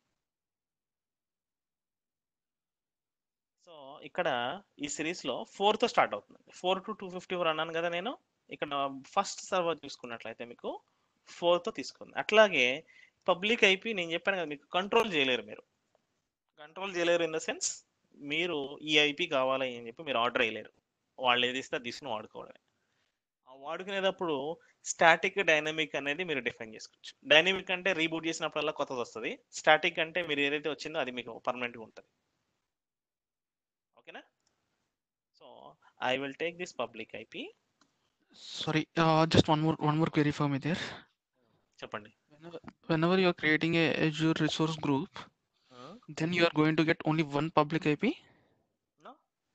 సో ఇక్కడ ఈ సిరీస్ లో ఫోర్ తో స్టార్ట్ అవుతుంది four to two fifty four అన్నాను కదా నేను ఇక్కడ ఫస్ట్ సర్వర్ చూసుకున్నట్లయితే మీకు ఫోర్ తో తీసుకుంది అట్లాగే పబ్లిక్ ఐపీ నేను చెప్పాను కదా మీకు కంట్రోల్ చేయలేరు మీరు కంట్రోల్ చేయలేరు ఇన్ ద సెన్స్ మీరు ఈ ఐపీ కావాలి అని చెప్పి మీరు ఆర్డర్ వేయలేరు వాళ్ళు ఏది ఇస్తే అది తీసుకుని వాడుకోవడమే ఆ వాడుకునేటప్పుడు స్టాటిక్ డైనమిక్ అనేది మీరు డిఫైన్ చేసుకోవచ్చు డైనమిక్ అంటే రీబూట్ చేసినప్పుడల్లా కొత్తది వస్తుంది స్టాటిక్ అంటే మీరు ఏదైతే వచ్చిందో అది మీకు పర్మనెంట్గా ఉంటుంది ఓకేనా so I will take this public IP Sorry, uh, just one more one more query for me there. చెప్పండి Whenever, whenever you are creating a Azure resource group, Uh, then you are going to get only one public IP. no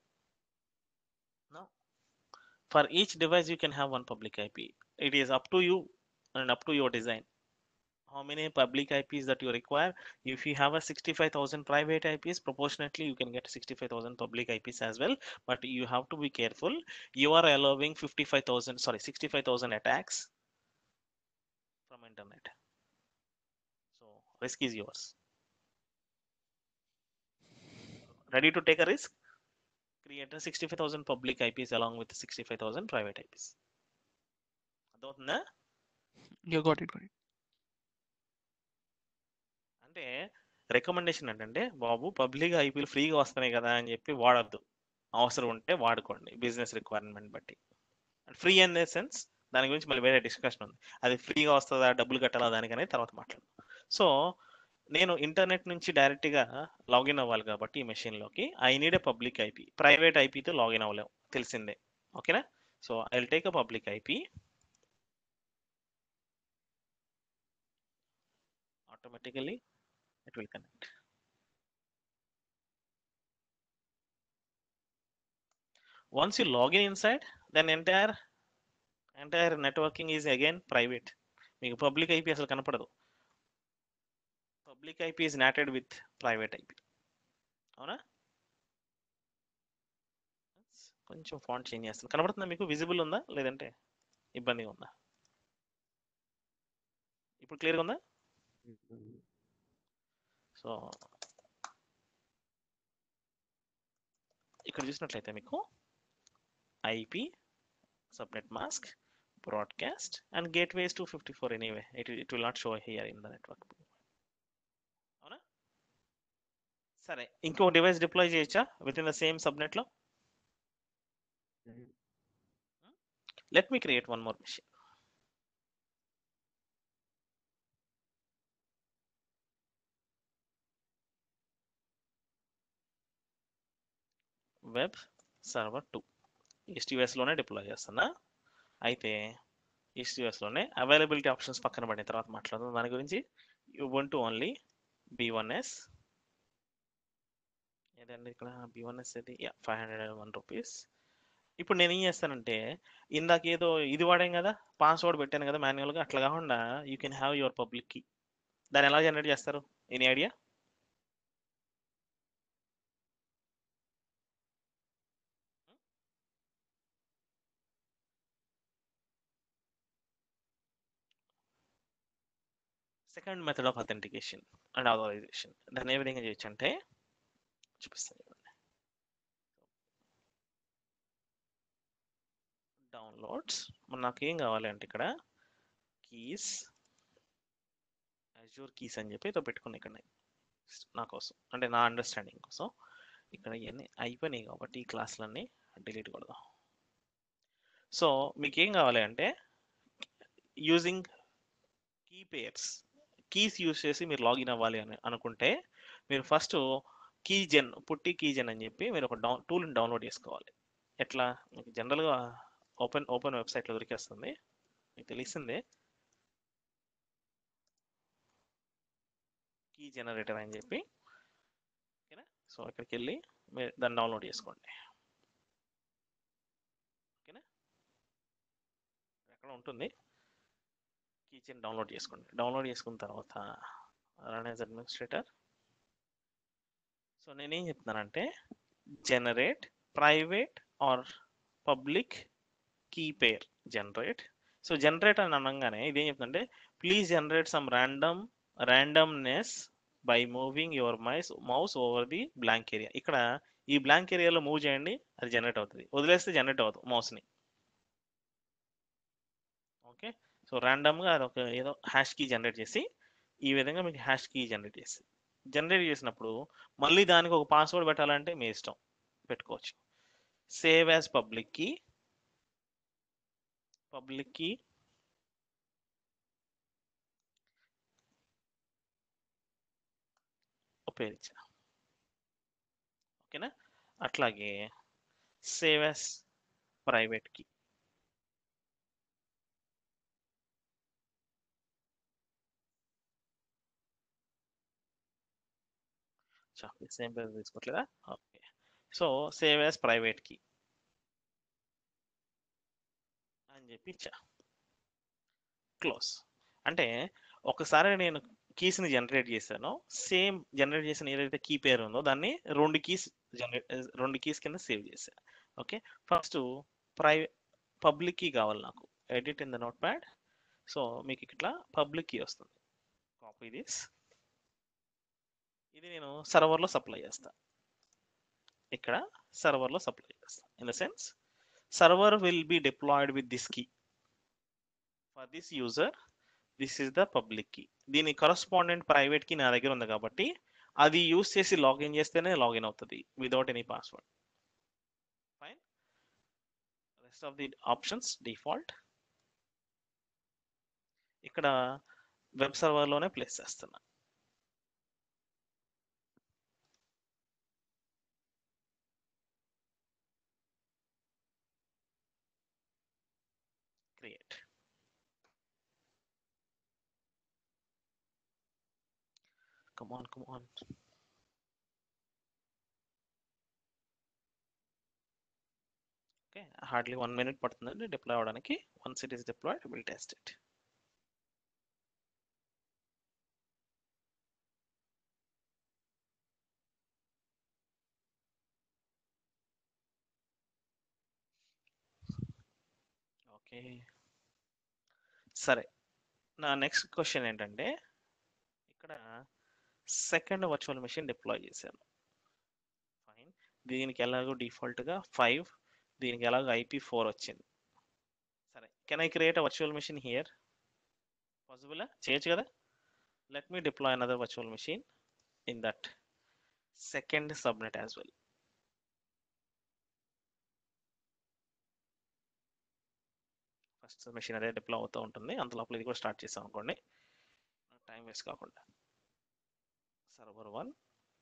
no for each device you can have one public ip it is up to you and up to your design how many public ips that you require if you have a 65000 private ips proportionately you can get 65000 public ips as well but you have to be careful you are allowing 55000 sorry 65000 attacks from internet so risk is yours ready to take a risk create a 65,000 public IPs along with 65,000 private IPs. అర్థమవుతుందా You got it, got it. అంటే recommendation ఏంటంటే బాబు public ఐపీలు ఫ్రీగా వస్తున్నాయి కదా అని చెప్పి వాడద్దు అవసరం ఉంటే వాడుకోండి బిజినెస్ రిక్వైర్మెంట్ బట్టి ఫ్రీ అన్ ద సెన్స్ దాని గురించి మళ్ళీ వేరే డిస్కషన్ ఉంది అది ఫ్రీగా వస్తుందా డబ్బులు కట్టాలా దానికనేది తర్వాత మాట్లాడదాం సో నేను ఇంటర్నెట్ నుంచి డైరెక్ట్గా లాగిన్ అవ్వాలి కాబట్టి ఈ మెషిన్లోకి I need a public IP private ఐపీతో లాగిన్ అవ్వలేము తెలిసిందే ఓకేనా so I will take a public IP automatically it will connect once you log in inside then entire entire networking is again private మీకు public IP అసలు కనపడదు public IP is NATed with private IP అవునా కొంచెం font change చేస్తాను కనపడుతుందా మీకు visible ఉందా లేదంటే ఇబ్బందిగా ఉందా ఇప్పుడు క్లియర్గా ఉందా సో ఇక్కడ చూసినట్లయితే మీకు IP subnet mask broadcast and gateways two fifty four anyway it it will not show here in the network అవునా సరే ఇంకో డివైస్ డిప్లాయ్ చేయొచ్చా విత్ ఇన్ ద సేమ్ సబ్నెట్లో let me create one more machine web server two ఈస్టీఎస్లోనే deploy చేస్తున్నా అయితే ఈస్టీఎస్లోనే availability options పక్కన పడిన తర్వాత మాట్లాడదాం దాని గురించి you want to only B one S ఏదండి ఇక్కడ బి వన్ ఎస్ ఇది ఫైవ్ హండ్రెడ్ వన్ రూపీస్ ఇప్పుడు నేను ఏం చేస్తానంటే ఇందాక ఏదో ఇది వాడాం కదా పాస్వర్డ్ పెట్టాను కదా మాన్యువల్గా అట్లా కాకుండా you can have your public key దాన్ని ఎలా జనరేట్ చేస్తారు any idea second method of authentication and authorization దాన్ని ఏ విధంగా చేయొచ్చు అంటే చూపిస్తాను చూడండి డౌన్లోడ్స్ నాకు ఏం కావాలి అంటే ఇక్కడ కీస్ అజూర్ కీస్ అని చెప్పి ఏదో పెట్టుకున్నా ఇక్కడ నేను. నా కోసం అంటే నా అండర్స్టాండింగ్ కోసం ఇక్కడ ఇవన్నీ అయిపోయినాయి కాబట్టి ఈ క్లాసులన్నీ డిలీట్ కొడదాం సో మీకు ఏం కావాలి అంటే using key pairs keys use చేసి మీరు లాగిన్ అవ్వాలి అని అనుకుంటే మీరు ఫస్ట్ కీ జెన్ పుట్టి కీ జెన్ అని చెప్పి మీరు ఒక డౌన్ టూల్ని డౌన్లోడ్ చేసుకోవాలి ఎట్లా మీకు జనరల్గా ఓపెన్ ఓపెన్ వెబ్సైట్లో దొరికేస్తుంది మీకు తెలిసిందే కీ జనరేటర్ అని చెప్పి ఓకేనా సో ఇక్కడికి వెళ్ళి మీరు దాన్ని డౌన్లోడ్ చేసుకోండి ఓకేనా ఎక్కడ ఉంటుంది కీచెన్ డౌన్లోడ్ చేసుకోండి డౌన్లోడ్ చేసుకున్న తర్వాత రన్ యాజ్ అడ్మినిస్ట్రేటర్ సో నేనేం చెప్తున్నానంటే generate private or public key pair generate so generate అని అనగానే ఇదేం చెప్తుందంటే please generate some random randomness by moving your mice mouse over the blank area ఇక్కడ ఈ బ్లాంక్ ఏరియాలో మూవ్ చేయండి అది జనరేట్ అవుతుంది వదిలేస్తే జనరేట్ అవ్వదు మౌస్ని ఓకే సో ర్యాండమ్గా అది ఒక ఏదో హ్యాష్ కీ జనరేట్ చేసి ఈ విధంగా మీకు హ్యాష్ కీ జనరేట్ చేసి జనరేట్ చేసినప్పుడు మళ్ళీ దానికి ఒక పాస్వర్డ్ పెట్టాలంటే మీ ఇష్టం పెట్టుకోవచ్చు save as public key public key ఉపయోగించా ఓకేనా అట్లాగే save as private key same పేరు తీసుకోవట్లేదా okay so save as private key అని చెప్పి ఇచ్చా క్లోజ్ అంటే ఒకసారి నేను కీస్ని జనరేట్ చేశాను సేమ్ జనరేట్ చేసిన ఏదైతే కీ పేరు ఉందో దాన్ని రెండు కీస్ జనరేట్ రెండు కీస్ కింద సేవ్ చేశా ఓకే ఫస్ట్ ప్రై పబ్లిక్ కీ కావాలి నాకు edit in the notepad so మీకు ఇట్లా పబ్లిక్ కీ వస్తుంది కాపీ దిస్ ఇది నేను సర్వర్లో సప్లై చేస్తా ఇక్కడ సర్వర్లో సప్లై చేస్తా in the sense server will be deployed with this key for this user this is the public key దీని కరస్పాండెంట్ ప్రైవేట్ కీ నా దగ్గర ఉంది కాబట్టి అది యూస్ చేసి లాగిన్ చేస్తేనే లాగిన్ అవుతుంది without any password fine rest of the options default ఇక్కడ వెబ్ సర్వర్లోనే ప్లేస్ చేస్తున్నా create. Come on, come on. Okay, hardly one minute పడుతుందండి డిప్లాయ్ అవడానికి once it is deployed will test it okay సరే నా next question ఏంటంటే ఇక్కడ second virtual machine deploy చేశాను ఫైన్ దీనికి ఎలాగో డిఫాల్ట్గా ఫైవ్ దీనికి ఎలాగో ఐపీ ఫోర్ వచ్చింది సరే can I create a virtual machine here possible చేయొచ్చు కదా let me deploy another virtual machine in that second subnet as well first machine అదే డిప్లో అవుతూ ఉంటుంది అంత లోపల ఇది కూడా స్టార్ట్ చేసాం అనుకోండి టైం వేస్ట్ కాకుండా సర్వర్ వన్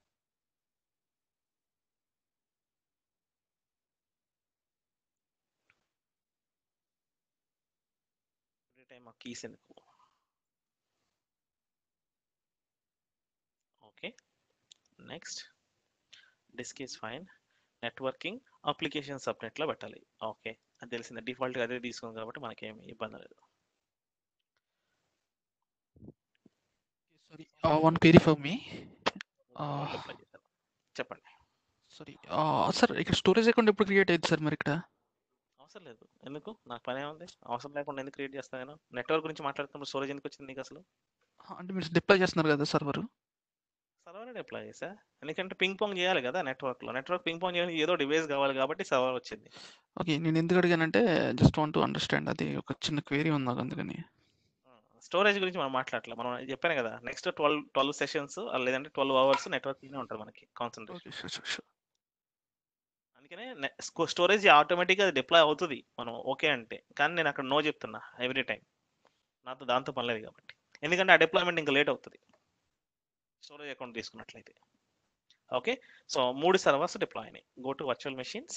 ఎవ్రీ టైం ఆ కీస్ ఎందుకు okay next disk is fine networking application సబ్నెట్లో పెట్టాలి ఓకే అది తెలిసిందే డిఫాల్ట్గా అదే తీసుకుంది కాబట్టి మనకేమి ఇబ్బంది లేదు Sorry, uh, one query for me. Uh, Apply చేశాను. చెప్పండి Sorry, uh, సార్ ఇక్కడ స్టోరేజ్ అకౌంట్ ఎప్పుడు క్రియేట్ అయ్యింది సార్ మరి ఇక్కడ అవసరం లేదు ఎందుకు నాకు పనే ఉంది అవసరం లేకుండా ఎందుకు క్రియేట్ చేస్తాను నేను నెట్వర్క్ గురించి మాట్లాడుతున్నప్పుడు స్టోరేజ్ ఎందుకు వచ్చింది నీకు అసలు ఆ, అంటే మీరు డిప్లాయ్ చేస్తున్నారు కదా సర్వర్ సర్వర్ అప్లై చేసా ఎందుకంటే పింగ్ పాంగ్ చేయాలి కదా నెట్వర్క్ లో నెట్వర్క్ పింగ్ పాంగ్ చేయడానికి ఏదో డివైస్ కావాలి కాబట్టి సర్వర్ వచ్చింది ఓకే నేను ఎందుకు అడిగానంటే జస్ట్ వాంట్ టు అండర్స్టాండ్ అది ఒక చిన్న క్వేరీ ఉంది నాకు అందుకని స్టోరేజ్ గురించి మనం మాట్లాడలే మనం చెప్పాను కదా నెక్స్ట్ ట్వెల్వ్ ట్వెల్వ్ సెషన్స్ లేదంటే ట్వెల్వ్ అవర్స్ నెట్వర్క్ ఉంటుంది మనకి concentration okay sure sure sure అందుకనే స్టోరేజ్ ఆటోమేటిక్గా అది డిప్లాయ్ అవుతుంది మనం ఓకే అంటే కానీ నేను అక్కడ నో చెప్తున్నా ఎవ్రీ టైం నాతో దాంతో పని లేదు కాబట్టి ఎందుకంటే ఆ డిప్లాయ్మెంట్ ఇంకా లేట్ అవుతుంది స్టోరేజ్ అకౌంట్ తీసుకున్నట్లయితే ఓకే సో మూడు సర్వర్స్ డిప్లాయ్ అయినాయి go to virtual machines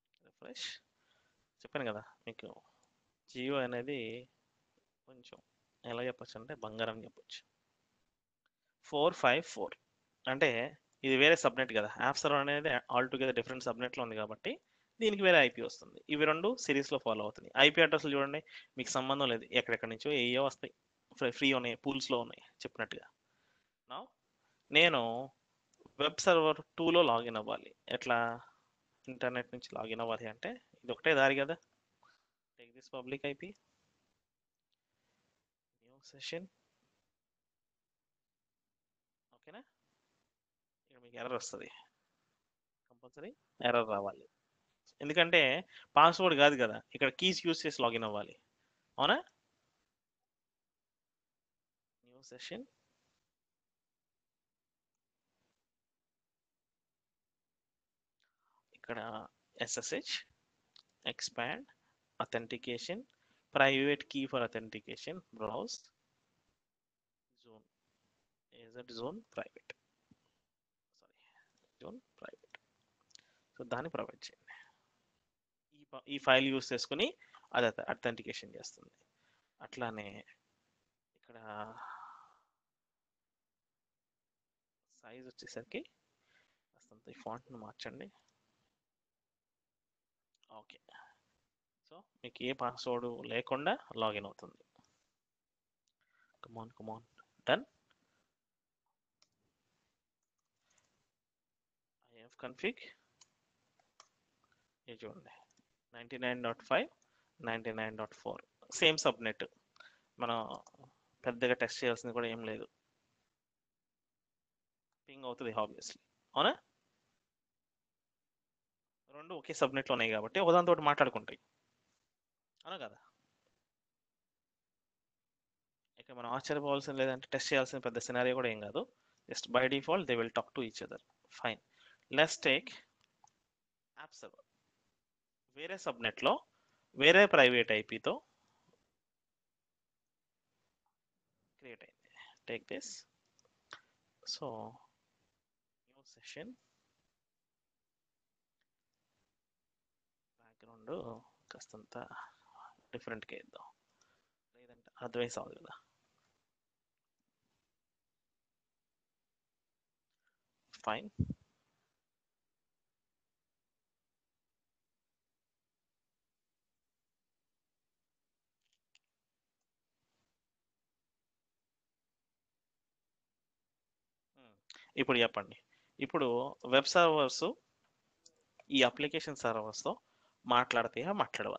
refresh చెప్పాను కదా మీకు జియో అనేది కొంచెం ఎలా చెప్పొచ్చు అంటే బంగారం చెప్పొచ్చు ఫోర్ ఫైవ్ ఫోర్ అంటే ఇది వేరే సబ్నెట్ కదా యాప్ సర్వర్ అనేది ఆల్ టుగెదర్ డిఫరెంట్ సబ్నెట్లో ఉంది కాబట్టి దీనికి వేరే ఐపీ వస్తుంది ఇవి రెండు సిరీస్లో ఫాలో అవుతున్నాయి ఐపీ అడ్రస్లు చూడండి మీకు సంబంధం లేదు ఎక్కడెక్కడి నుంచో ఏయో వస్తాయి ఫ్రీ ఉన్నాయి పూల్స్లో ఉన్నాయి చెప్పినట్టుగా నా నేను వెబ్ సర్వర్ టూలో లాగిన్ అవ్వాలి ఎట్లా ఇంటర్నెట్ నుంచి లాగిన్ అవ్వాలి అంటే ఇది ఒకటే దారి కదా take this public IP new session ఓకేనా ఇక్కడ మీకు ఎర్రర్ వస్తుంది కంపల్సరీ ఎర్రర్ రావాలి ఎందుకంటే పాస్వర్డ్ కాదు కదా ఇక్కడ కీస్ యూస్ చేసి లాగిన్ అవ్వాలి అవునా న్యూ సెషన్ ఇక్కడ SSH expand authentication private key for authentication browse zone AZ zone private sorry zone private so దాన్ని ప్రొవైడ్ చేయండి ఈ ప- ఈ ఫైల్ యూస్ చేసుకుని అది అథెంటికేషన్ చేస్తుంది అట్లానే ఇక్కడ సైజ్ వచ్చేసరికి కాస్తంత ఈ ఫాంట్ను మార్చండి ఓకే సో మీకు ఏ పాస్వర్డ్ లేకుండా లాగిన్ అవుతుంది కమాన్ కమాన్ డన్ ఐఎఫ్ కన్ఫిగ్ ఇది చూడండి ninety nine dot five ninety nine dot four same subnet మనం పెద్దగా టెస్ట్ చేయాల్సింది కూడా ఏం లేదు పింగ్ అవుతుంది ఆబ్వియస్లీ అవునా రెండు ఒకే సబ్నెట్లో ఉన్నాయి కాబట్టి ఒకదానితో మాట్లాడుకుంటాయి అవునా కదా ఇక మనం ఆశ్చర్యపోవాల్సిన లేదంటే టెస్ట్ చేయాల్సిన పెద్ద సినారియో కూడా ఏం కాదు just by default they will talk to each other fine let's take app server వేరే సబ్నెట్లో వేరే ప్రైవేట్ ఐపీతో క్రియేట్ అయింది take this so new session background కాస్తంత డిఫరెంట్గా ఇద్దాం లేదంటే అర్థమైస్ అవ్వదు కదా ఫైన్ ఇప్పుడు చెప్పండి ఇప్పుడు వెబ్ సర్వర్స్ ఈ అప్లికేషన్ సర్వర్స్తో మాట్లాడతాయా మాట్లాడవా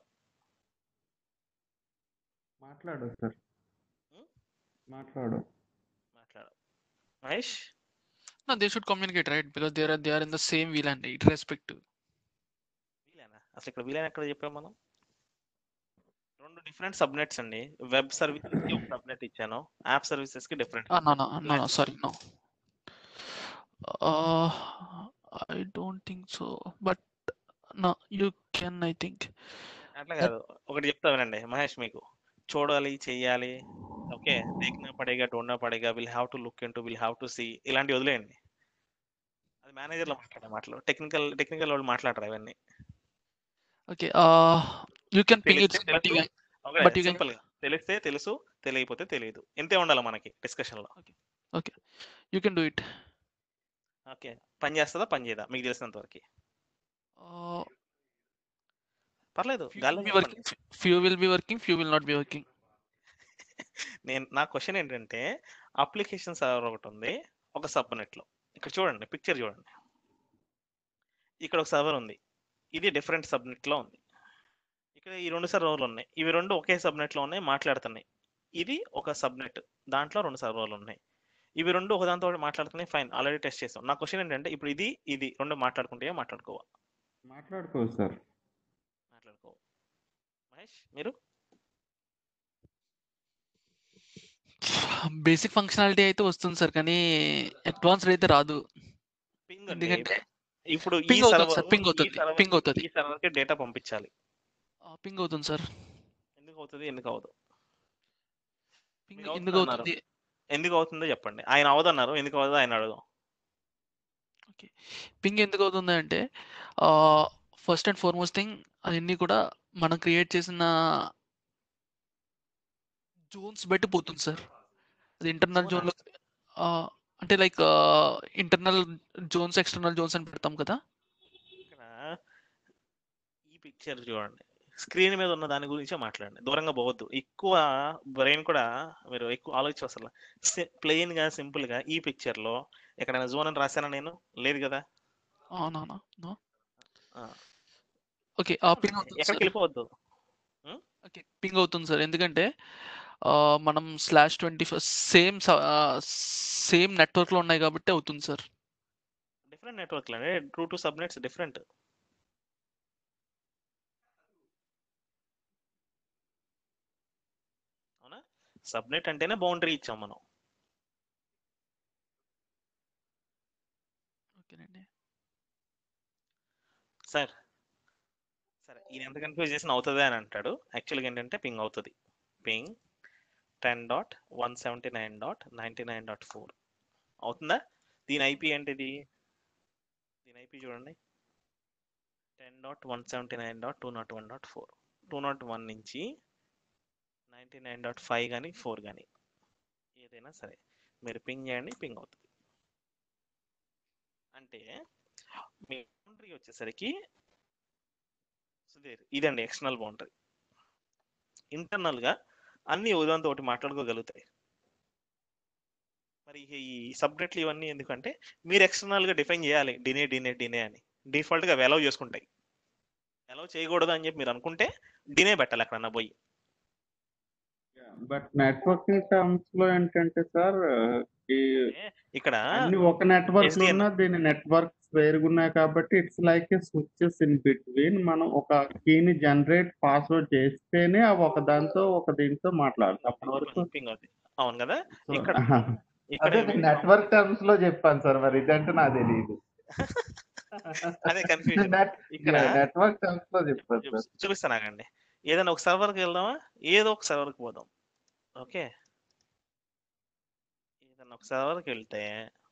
మాట్లాడు సార్ Hmm? మాట్లాడు మాట్లాడవు Mahesh No, they should communicate, right? Because they are they are in the same VLAN, irrespective. వీలేనా అసలు ఇక్కడ వీలేనా ఎక్కడ చెప్పాం మనం రెండు డిఫరెంట్ సబ్నెట్స్ అండి వెబ్ సర్వీసెస్ కి ఒక సబ్నెట్ ఇచ్చాను యాప్ సర్వీసెస్ కి different Ah, no, no, no, no, Let's- sorry, no. Uh, I don't think so. But no, you can, I think. అట్లా కాదు ఒకటి చెప్తా వినండి మహేష్ మీకు చూడాలి చెయ్యాలి ఓకే దేకినా పడేగా డోన్నా పడేగా will have to look into will have to see ఇలాంటివి వదిలేయండి అది మేనేజర్లో మాట్లాడే మాటలు టెక్నికల్ టెక్నికల్ వాళ్ళు మాట్లాడరు అవన్నీ Okay, uh, you can ping it, తెలిస్తే but you తెలుసు can, okay but you can- simple గా తెలిస్తే తెలుసు తెలియకపోతే తెలియదు ఇంతే ఉండాలి మనకి డిస్కషన్ లో you can do it. Okay పని చేస్తుందా పని చేయదా మీకు తెలిసినంత వరకు Uh, పర్లేదు few గాల్లో will be చెప్పండి. working, f- few will be working, few will not be working. నేను నా క్వశ్చన్ ఏంటంటే అప్లికేషన్ సర్వర్ ఒకటి ఉంది ఒక సబ్నెట్ లో ఇక్కడ చూడండి పిక్చర్ చూడండి ఇక్కడ ఒక సర్వర్ ఉంది ఇది డిఫరెంట్ సబ్నెట్ లో ఉంది ఇక్కడ ఈ రెండు సర్వర్లు ఉన్నాయి ఇవి రెండు ఒకే సబ్నెట్ లో ఉన్నాయి మాట్లాడుతున్నాయి ఇది ఒక సబ్నెట్ దాంట్లో రెండు సర్వర్లు ఉన్నాయి ఇవి రెండు ఒకదాంతో ఒకటి మాట్లాడుతున్నాయి ఫైన్ ఆల్రెడీ టెస్ట్ చేసాం నా క్వశ్చన్ ఏంటంటే ఇప్పుడు ఇది ఇది రెండు మాట్లాడుకుంటే మాట్లాడుకోవా మాట్లాడుకోవచ్చు సార్ మాట్లాడుకో మహేష్ మీరు బేసిక్ ఫంక్షనాలిటీ అయితే వస్తుంది సార్ కానీ అడ్వాన్స్డ్ అయితే రాదు పింగ్ ఎందుకంటే ఇప్పుడు ఈ పింగ్ అవుతుంది సర్వర్ సార్ పింగ్ అవుతుంది పింగ్ అవుతుంది ఈ సర్వర్ కి డేటా పంపించాలి పింగ్ అవుతుంది సార్ ఎందుకు అవుతుంది ఎందుకు అవ్వదు పింగ్ మీరు ఎందుకు అవుతుంది అవుతుంది ఎందుకు అవుతుందో చెప్పండి ఆయన అవదన్నారు ఎందుకు అవ్వదు ఆయన అడుగుదాం పింగ్ ఎందుకు అవుతుంది అంటే ఫస్ట్ అండ్ ఫార్మోస్ట్ థింగ్ అవన్నీ కూడా మనం క్రియేట్ చేసిన జోన్స్ బట్టి పోతుంది సార్ అది ఇంటర్నల్ Zone జోన్ అంటే like internal zones external zones అని పెడతాం కదా ఇక్కడ ఈ పిక్చర్ చూడండి స్క్రీన్ మీద ఉన్న దాని గురించే మాట్లాడండి దూరంగా పోవద్దు ఎక్కువ బ్రెయిన్ కూడా మీరు ఎక్కువ ఆలోచించ అసలు ప్లెయిన్ గా సింపుల్ గా ఈ పిక్చర్ లో ఎక్కడైనా జోన్ అని రాశానా నేను లేదు కదా అవునా ఆ. ఓకే ఆ పింగ్ అవుతుంది ఎక్కడికి సార్ వెళ్ళిపోవద్దు ఓకే పింగ్ అవుతుంది సార్ ఎందుకంటే ఆ, మనం slash twenty first same same network లో ఉన్నాయి కాబట్టి అవుతుంది సార్ డిఫరెంట్ నెట్వర్క్ అండి టూ టూ సబ్నెట్స్ డిఫరెంట్ అవునా సబ్నెట్ అంటేనే బౌండరీ ఇచ్చాం మనం ఓకేనండి సార్ సరే ఈయన ఎంత కన్ఫ్యూజ్ చేసిన అవుతుంది అని అంటాడు యాక్చువల్గా ఏంటంటే పింగ్ అవుతుంది ping ten dot one seventy nine dot ninety nine dot four అవుతుందా దీని ఐపీ ఏంటిది దీని ఐపీ చూడండి ten dot one seventy nine dot two not one dot four two not one నుంచి నైంటీ నైన్ డాట్ ఫైవ్ కానీ four కానీ ఏదైనా సరే మీరు పింగ్ చేయండి పింగ్ అవుతుంది అంటే మీ బౌండరీ వచ్చేసరికి సుధీర్ ఇదండి ఎక్స్టర్నల్ బౌండరీ ఇంటర్నల్ గా అన్ని ఉదాహరణతో ఒకటి మాట్లాడుకోగలుగుతాయి మరి ఈ సబ్నెట్లు ఇవన్నీ ఎందుకంటే మీరు ఎక్స్టర్నల్ గా డిఫైన్ చేయాలి డినే డినే డినే అని డిఫాల్ట్ గా అవి అలౌ చేసుకుంటాయి అలౌ చేయకూడదు అని చెప్పి మీరు అనుకుంటే డినే పెట్టాలి ఎక్కడన్నా పోయి బట్ నెట్వర్కింగ్ టర్మ్స్ లో ఏంటంటే సార్ ఈ అంటే ఇక్కడ అన్ని ఒక నెట్వర్క్ లో SDN. ఉన్న దీని నెట్వర్క్స్ వేరుగున్నాయి ఉన్నాయి కాబట్టి it's like a switches in between మనం ఒక కీని జనరేట్ పాస్వర్డ్ చేస్తేనే అవి ఒక దాంతో ఒక దీంతో మాట్లాడతాం అప్పటి వరకు పింగ్ అవుతుంది అవును కదా So, ఇక్కడ ఆహా. ఇక్కడ అదే నెట్వర్క్ టర్మ్స్ లో చెప్పాను సార్ మరి ఇదంటే నాకు తెలియదు అదే కన్ఫ్యూజన్ ఇక్కడ నెట్వర్క్ టర్మ్స్ లో చెప్పాను సార్ చూపి- చూపిస్తాను ఆగండి ఏదైనా ఒక సర్వర్కి వెళ్దామా ఏదో ఒక సర్వర్కి పోదాం ఓకే ఏదైనా ఒక సర్వర్కి వెళ్తే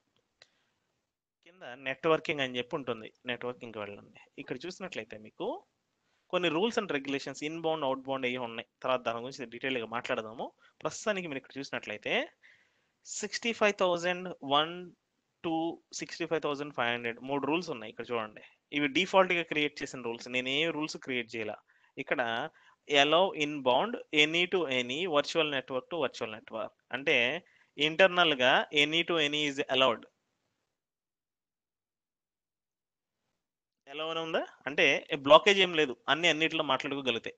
కింద నెట్వర్కింగ్ అని చెప్పి ఉంటుంది నెట్వర్కింగ్కి వెళ్ళండి ఇక్కడ చూసినట్లయితే మీకు కొన్ని rules and regulations inbound outbound అయ్యి ఉన్నాయి తర్వాత దాని గురించి డీటెయిల్గా మాట్లాడదాము ప్రస్తుతానికి మీరు ఇక్కడ చూసినట్లయితే sixty five thousand one to sixty five thousand five hundred మూడు రూల్స్ ఉన్నాయి ఇక్కడ చూడండి ఇవి డిఫాల్ట్ గా క్రియేట్ చేసిన రూల్స్ నేను ఏ రూల్స్ క్రియేట్ చేయాల ఇక్కడ allow inbound any to any virtual network to virtual network అంటే ఇంటర్నల్ గా any to any is allowed ఎలా ఉందా అంటే బ్లాకేజ్ ఏం లేదు అన్ని అన్నిటిలో మాట్లాడుకోగలుగుతాయి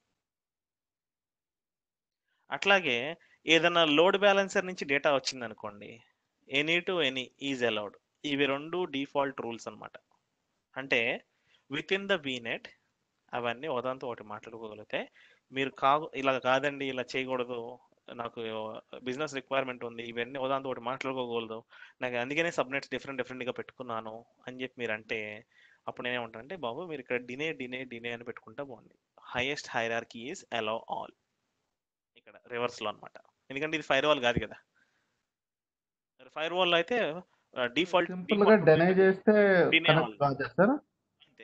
అట్లాగే ఏదైనా లోడ్ బ్యాలెన్సర్ నుంచి డేటా వచ్చింది అనుకోండి any to any is allowed ఇవి రెండు డిఫాల్ట్ రూల్స్ అన్నమాట అంటే విత్ ఇన్ ద వీనెట్ అవన్నీ ఒకదాంతో ఒకటి మాట్లాడుకోగలిగితే మీరు కా ఇలా కాదండి ఇలా చేయకూడదు నాకు బిజినెస్ రిక్వైర్మెంట్ ఉంది ఇవన్నీ ఒకదాంతో ఒకటి మాట్లాడుకోకూడదు నాకు అందుకనే సబ్నెట్స్ డిఫరెంట్ డిఫరెంట్గా పెట్టుకున్నాను అని చెప్పి మీరు అంటే అప్పుడు నేనేమంటానంటే బాబు మీరు ఇక్కడ డినే డినే డినే అని పెట్టుకుంటా బాగుంది highest hierarchy is allow all ఇక్కడ రివర్స్ లో అన్నమాట ఎందుకంటే ఇది ఫైర్ వాల్ కాదు కదా ఫైర్ వాల్ అయితే డిఫాల్ట్ సింపుల్ గా డెనై చేస్తే Deny కనెక్ట్ all. కాదు సార్ అంతే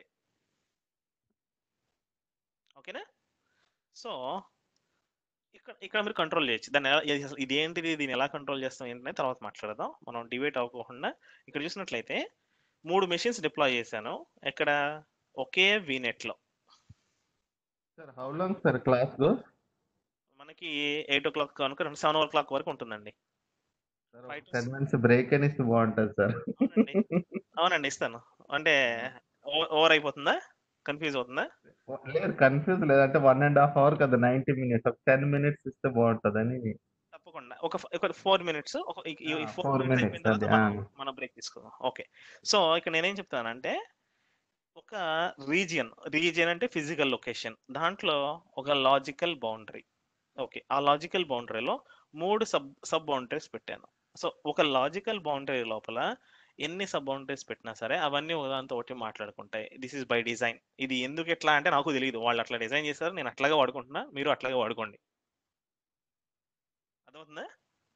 ఓకేనా సో ఇక్కడ ఇక్కడ మీరు కంట్రోల్ చేయొచ్చు దాన్ని ఎలా ఇది అసలు ఇది ఏంటిది దీన్ని ఎలా కంట్రోల్ చేస్తాం ఏంటనే తర్వాత మాట్లాడదాం మనం డిబేట్ అవ్వకుండా ఇక్కడ చూసినట్లయితే మూడు మెషిన్స్ డిప్లాయ్ చేశాను ఎక్కడ ఒకే వీనెట్ లో sir how long sir class go మనకి ఎయిట్ ఓ క్లాక్ కనుక సెవెన్ ఓ క్లాక్ వరకు ఉంటుందండి Five to ten minutes break అని ఇస్తే బాగుంటుంది సార్ అవునండి. అవునండి ఇస్తాను అంటే ఓవర్ అయిపోతుందా కన్ఫ్యూజ్ అవుతుందా లేదు కన్ఫ్యూజ్ లేదంటే వన్ అండ్ హాఫ్ అవర్ కదా నైన్టీ మినిట్స్ ఒక టెన్ మినిట్స్ ఇస్తే బాగుంటుందని తప్పకుండా ఒక ఫ- ఒక ఫోర్ మినిట్స్ ఒక ఈ- ఈ ఆ, ఫోర్ four మినిట్స్ minutes, అయిపోయిన తర్వాత అది, మనం ఆ. మనం బ్రేక్ తీసుకుందాం ఓకే సో ఇక్కడ నేనేం చెప్తానంటే ఒక రీజియన్ రీజియన్ అంటే ఫిజికల్ లొకేషన్ దాంట్లో ఒక లాజికల్ బౌండరీ ఓకే ఆ లాజికల్ బౌండరీలో మూడు సబ్ సబ్ బౌండరీస్ పెట్టాను సో ఒక లాజికల్ బౌండరీ లోపల ఎన్ని సబ్ బౌండరీస్ పెట్టినా సరే అవన్నీ ఒకదాంతో ఒకటి మాట్లాడుకుంటాయి దిస్ ఇస్ బై డిజైన్ ఇది ఎందుకు ఎట్లా అంటే నాకు తెలియదు వాళ్ళు అట్లా డిజైన్ చేశారు నేను అట్లాగే వాడుకుంటున్నా మీరు అట్లాగే వాడుకోండి అర్థమవుతుందా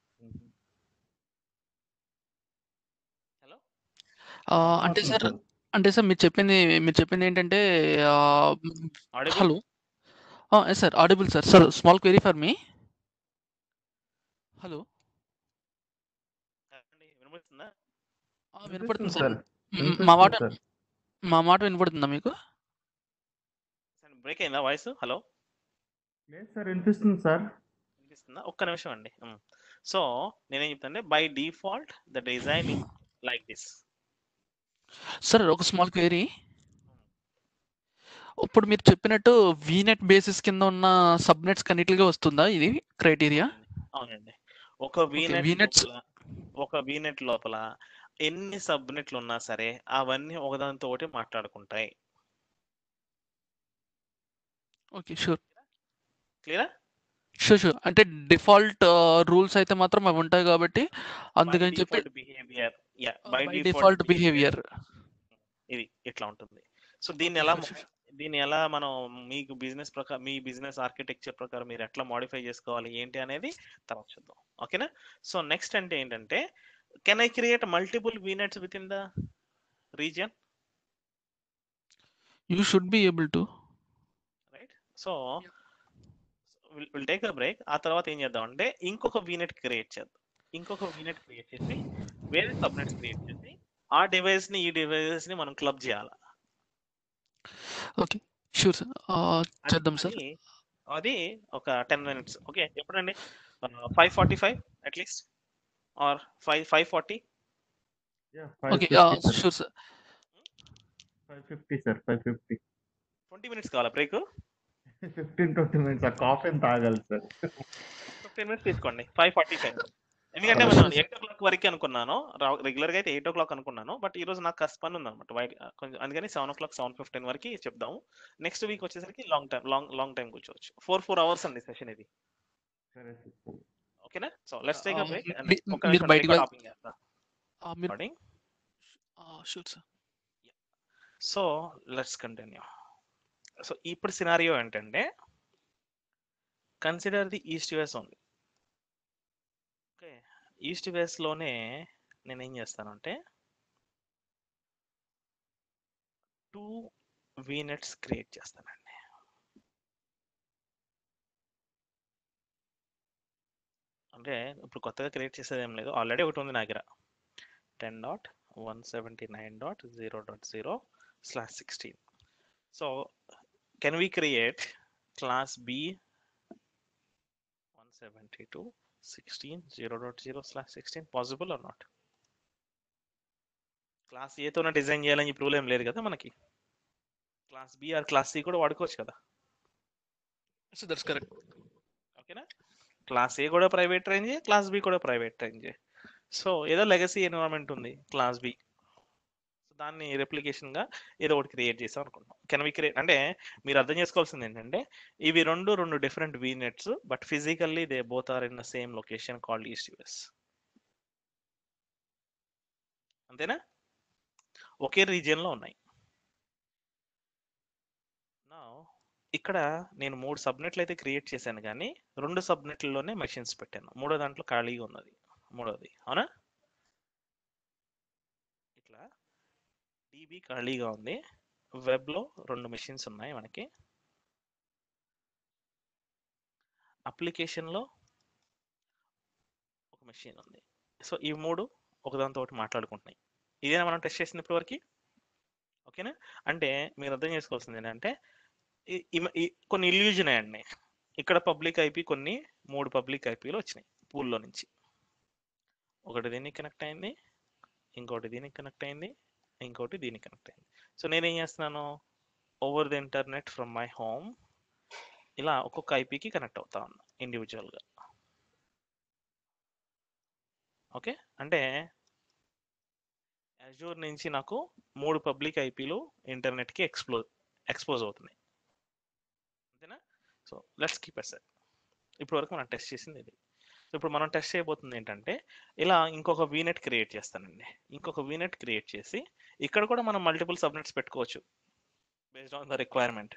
హలో ఆ, అంటే సార్ అంటే సార్ మీరు చెప్పింది మీరు చెప్పింది ఏంటంటే audible hello sir audible sir sir small query for me hello చెప్పండి, వినపడుతుందా ఆ, వినపడుతుంది సార్ వినిపిస్తుంది మ్, మా మాట సార్ మా మాట వినపడుతుందా మీకు బ్రేక్ అయిందా వాయిస్ హలో లేదు సార్ వినిపిస్తుంది సార్ వినిపిస్తుందా ఒక్క నిమిషం అండి సో నేనేం చెప్తానంటే by default the design like this sir ఒక స్మాల్ క్వైరీ ఇప్పుడు మీరు చెప్పినట్టు వీనెట్ బేసిస్ కింద ఉన్న సబ్నెట్స్ కన్నిటిగా వస్తుందా ఇది క్రైటీరియా అవునండి ఒక వీనెట్ VNets- లోపల ఒక వీనెట్ లోపల ఎన్ని సబ్నెట్లు ఉన్నా సరే అవన్నీ ఒకదానితో ఒకటి మాట్లాడుకుంటాయి ఓకే షూర్ క్లియరా షూర్ షూర్ అంటే డిఫాల్ట్ రూల్స్ అయితే మాత్రం అవి ఉంటాయి కాబట్టి అందుకని చెప్పి బిహేవియర్ బై డిఫాల్ట్ బిహేవియర్ ఇది ఇట్లా ఉంటుంది సో దీన్ని ఎలా దీన్ని ఎలా మనం మీకు బిజినెస్ ప్రకారం మీ బిజినెస్ ఆర్కిటెక్చర్ ప్రకారం మీరు ఎట్లా మాడిఫై చేసుకోవాలి ఏంటి అనేది తర్వాత చూద్దాం ఓకేనా సో నెక్స్ట్ అంటే ఏంటంటే can I create multiple VNets with in the region you should be able to right so will take a break ఆ తర్వాత ఏం చేద్దాం అంటే ఇంకొక వీనెట్ క్రియేట్ చేద్దాం ఇంకొక వీనెట్ క్రియేట్ చేసి వేరే సబ్నెట్స్ క్రియేట్ చేసి ఆ డివైస్ ని ఈ డివైసెస్ ని మనం క్లబ్ చేయాలి ఓకే షూర్ సార్ అది- చేద్దాం సార్ అది- అది ఒక టెన్ మినిట్స్ ఓకే ఎప్పుడండి five forty five at least or five five forty okay sure sir five fifty sir five fifty twenty minutes కావాలా బ్రేక్ ఫిఫ్టీన్ ట్వంటీ మినిట్స్ ఆ కాఫీ తాగాలి సార్ ఫిఫ్టీన్ మినిట్స్ తీసుకోండి ఫైవ్ ఫార్టీ ఫైవ్ ఎందుకంటే Sure, మనం sure. Eight o'clock వరకు అనుకున్నాను regular గా అయితే ఎయిట్ ఓ క్లాక్ అనుకున్నాను బట్ ఈ రోజు నాకు కాస్త పని ఉందన్నమాట వైట్ కొంచెం అందుకని సెవెన్ ఓ క్లాక్ సెవెన్ ఫిఫ్టీన్ వరకు చెప్దాము నెక్స్ట్ వీక్ వచ్చేసరికి long time long long time కూర్చోవచ్చు ఫోర్ ఫోర్ అవర్స్ అండి సెషన్ ఇది సరే సార్ ఓకేనా so let's take a Um, break మీ- మీరు బయటికి వెళ్- మీరు sure sir so let's continue so ఇప్పుడు సినారియో ఏంటంటే consider the east US only okay east US లోనే నేను ఏం చేస్తానంటే టూ వీనెట్స్ క్రియేట్ చేస్తానండి అంటే ఇప్పుడు కొత్తగా క్రియేట్ చేసేది ఏం లేదు ఆల్రెడీ ఒకటి ఉంది నా దగ్గర ten dot one seventy nine dot zero dot zero slash sixteen so can we create class B one seventy two sixteen zero dot zero slash sixteen possible or not class ఏతోనే design చేయాలని rule ఏం లేదు కదా మనకి class B or class C కూడా వాడుకోవచ్చు కదా so that's correct ఓకేనా క్లాస్ ఏ కూడా ప్రైవేట్ రేంజ్ క్లాస్ బి కూడా ప్రైవేట్ రేంజ్ సో ఏదో లెగసీ ఎన్విరాన్మెంట్ ఉంది క్లాస్ బి దాన్ని రెప్లికేషన్ గా ఏదో ఒకటి క్రియేట్ చేసాం అనుకుంటాం కెన్ వి క్రియేట్ అంటే మీరు అర్థం చేసుకోవాల్సింది ఏంటంటే ఇవి రెండు రెండు different VNets but physically they both are in the same location called east US అంతేనా ఒకే రీజియన్ లో ఉన్నాయి నా ఇక్కడ నేను మూడు సబ్నెట్లు అయితే క్రియేట్ చేశాను కానీ రెండు సబ్నెట్లలోనే మెషిన్స్ పెట్టాను మూడో దాంట్లో ఖాళీగా ఉన్నది మూడోది అవునా ఇట్లా డీబీ ఖాళీగా ఉంది వెబ్లో రెండు మెషిన్స్ ఉన్నాయి మనకి అప్లికేషన్లో ఒక మెషిన్ ఉంది సో ఈ మూడు ఒకదానితో ఒకటి మాట్లాడుకుంటున్నాయి ఇదేనా మనం టెస్ట్ చేసింది ఇప్పటివరకు ఓకేనా అంటే మీరు అర్థం చేసుకోవాల్సింది ఏంటంటే ఈ- ఈ- ఈ కొన్ని ఇల్యూజన్ అయ్యండి ఇక్కడ పబ్లిక్ ఐపీ కొన్ని మూడు పబ్లిక్ ఐపీలు వచ్చినాయి పూల్లో నుంచి ఒకటి దీనికి కనెక్ట్ అయింది ఇంకోటి దీనికి కనెక్ట్ అయింది ఇంకోటి దీనికి కనెక్ట్ అయింది సో నేనేం చేస్తున్నాను over the internet from my home ఇలా ఒక్కొక్క ఐపీకి కనెక్ట్ అవుతా ఉన్నా ఇండివిజువల్గా ఓకే అంటే అజూర్ నుంచి నాకు మూడు పబ్లిక్ ఐపీలు ఇంటర్నెట్కి ఎక్స్ప్లోజ్ ఎక్స్పోజ్ అవుతున్నాయి అంతేనా సో లెట్స్ కీప్ ఎస్ ఇప్పుడు వరకు మనం టెస్ట్ చేసింది ఇది సో ఇప్పుడు మనం టెస్ట్ చేయబోతుంది ఏంటంటే ఇలా ఇంకొక వీనెట్ క్రియేట్ చేస్తానండి ఇంకొక వీనెట్ క్రియేట్ చేసి ఇక్కడ కూడా మనం మల్టిపుల్ సబ్నెట్స్ పెట్టుకోవచ్చు బేస్డ్ ఆన్ ద రిక్వైర్మెంట్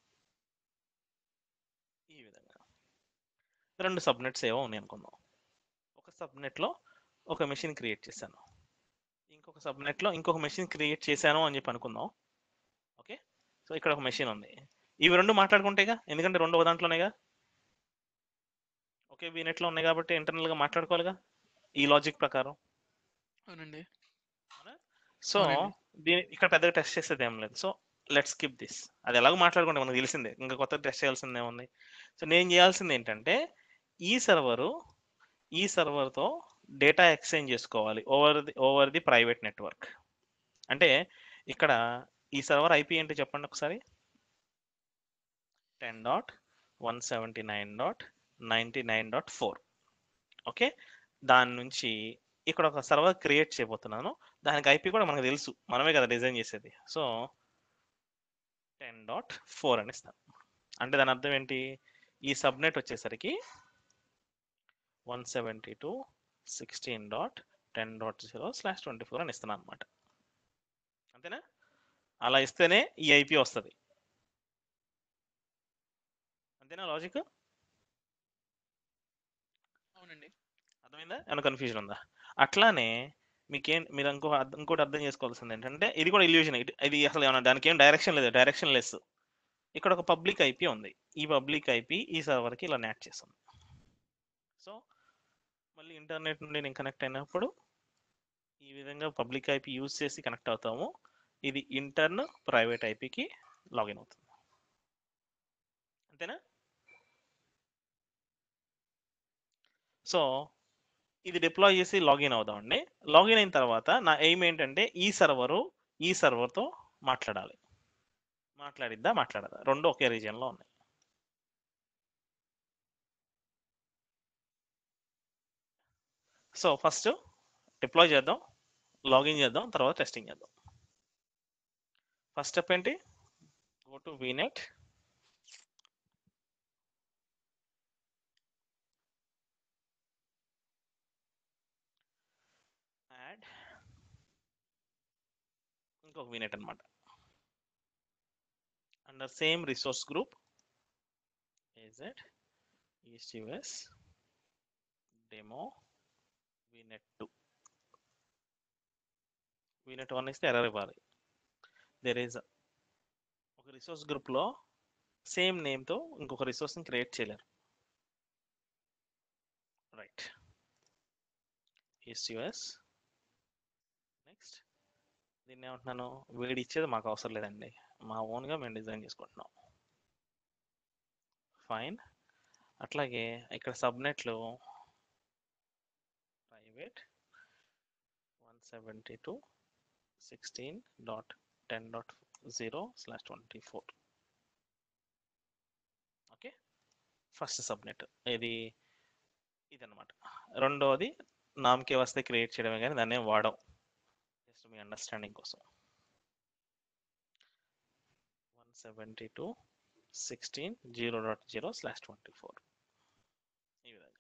ఈ విధంగా రెండు సబ్నెట్స్ ఏవో ఉన్నాయి అనుకుందాం ఒక సబ్నెట్లో ఒక మెషిన్ క్రియేట్ చేశాను ఇంకొక సబ్నెట్లో ఇంకొక మెషిన్ క్రియేట్ చేశాను అని చెప్పి అనుకుందాం ఓకే సో ఇక్కడ ఒక మెషిన్ ఉంది ఇవి రెండు మాట్లాడుకుంటేగా ఎందుకంటే రెండు ఒక దాంట్లోనేగా ఒకే VNet లో ఉన్నాయి కాబట్టి internal గా మాట్లాడుకోవాలిగా ఈ లాజిక్ ప్రకారం అవునండి సో అవునండి. దీని ఇక్కడ పెద్దగా టెస్ట్ చేసేది ఏం లేదు సో లెట్ స్కిప్ దిస్ అది ఎలాగో మాట్లాడుకుంటే మనకు తెలిసిందే ఇంకా కొత్త టెస్ట్ చేయాల్సిందే ఉంది సో నేను చేయాల్సింది ఏంటంటే ఈ సర్వరు ఈ సర్వర్తో డేటా ఎక్స్చేంజ్ చేసుకోవాలి over the over the private network అంటే ఇక్కడ ఈ సర్వర్ ఐపీ ఏంటి చెప్పండి ఒకసారి ten dot one seventy nine dot ninety nine dot four okay దాని నుంచి ఇక్కడ ఒక సర్వర్ క్రియేట్ చేయబోతున్నాను దానికి ఐపీ కూడా మనకు తెలుసు మనమే కదా డిజైన్ చేసేది సో టెన్ డాట్ ఫోర్ అని ఇస్తాను అంటే దాని అర్థం ఏంటి ఈ సబ్నెట్ వచ్చేసరికి one seventy two sixteen dot ten dot zero slash twenty four అని ఇస్తున్నాను అనమాట అంతేనా అలా ఇస్తేనే ఈ ఐపీ వస్తుంది అంతేనా లాజిక్ అవునండి అర్థమైందా ఏమైనా కన్ఫ్యూజన్ ఉందా అట్లానే మీకేం మీరు ఇంకో అర్థం- ఇంకోటి అర్థం చేసుకోవాల్సింది ఏంటంటే ఇది కూడా ఇల్యూజన్ ఇది అసలు ఏమన్నా దానికి ఏం డైరెక్షన్ లేదు డైరెక్షన్ లెస్ ఇక్కడ ఒక పబ్లిక్ ఐపీ ఉంది ఈ పబ్లిక్ ఐపీ ఈ సర్వర్కి ఇలా నాట్ చేస్తుంది సో మళ్ళీ ఇంటర్నెట్ నుండి నేను కనెక్ట్ అయినప్పుడు ఈ విధంగా పబ్లిక్ ఐపీ యూజ్ చేసి కనెక్ట్ అవుతాము ఇది ఇంటర్న్ ప్రైవేట్ ఐపీకి లాగిన్ అవుతుంది అంతేనా సో ఇది డిప్లాయ్ చేసి లాగిన్ అవుదామండి లాగిన్ అయిన తర్వాత నా ఎయిమ్ ఏంటంటే ఈ సర్వరు ఈ సర్వర్తో మాట్లాడాలి మాట్లాడిద్దా మాట్లాడదా రెండు ఒకే రీజియన్లో ఉన్నాయి సో ఫస్ట్ డిప్లాయ్ చేద్దాం లాగిన్ చేద్దాం తర్వాత టెస్టింగ్ చేద్దాం ఫస్ట్ స్టెప్ ఏంటి గో టు వీనెట్ యాడ్ ఇంకొక వినెట్ అనమాట under same resource group AZ east US demo VNet two VNet one ఇస్తే ఎర్రర్ ఇవ్వాలి దెర్ ఈజ్ ఒక రిసోర్స్ గ్రూప్లో సేమ్ నేమ్తో ఇంకొక రిసోర్స్ని క్రియేట్ చేయలేరు రైట్ ఈస్ట్ యుఎస్ నెక్స్ట్ దీన్ని ఏమంటున్నాను వేడి ఇచ్చేది మాకు అవసరం లేదండి మా ఓన్గా మేము డిజైన్ చేసుకుంటున్నాం ఫైన్ అట్లాగే ఇక్కడ సబ్నెట్లు private one seventy two sixteen dot ten dot zero slash twenty four okay first subnet ఇది ఇదన్నమాట రెండవది నామకే వస్తే క్రియేట్ చేయడమే కానీ దాన్ని ఏం వాడం జస్ట్ మీ అండర్స్టాండింగ్ కోసం one seventy two sixteen zero dot zero slash twenty four ఈ విధంగా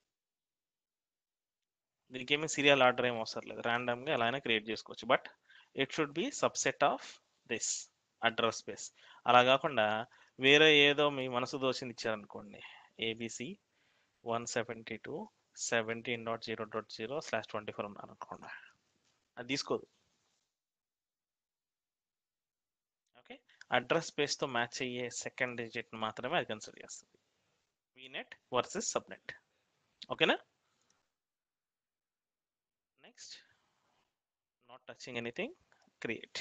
దీనికి ఏమి సీరియల్ ఆర్డర్ ఏం అవసరం లేదు ర్యాండమ్గా ఎలా అయినా క్రియేట్ చేసుకోవచ్చు but it should be subset of this address space అలా కాకుండా వేరే ఏదో మీ మనసు దోచింది ఇచ్చారనుకోండి ABC one seventy two seventeen dot zero dot zero slash twenty four ఉన్నాను అనుకోండి అది తీసుకోదు ఓకే అడ్రస్ స్పేస్తో మ్యాచ్ అయ్యే సెకండ్ డిజిట్ మాత్రమే అది కన్సిడర్ చేస్తుంది వీనెట్ వర్సెస్ సబ్నెట్ ఓకేనా next not touching anything create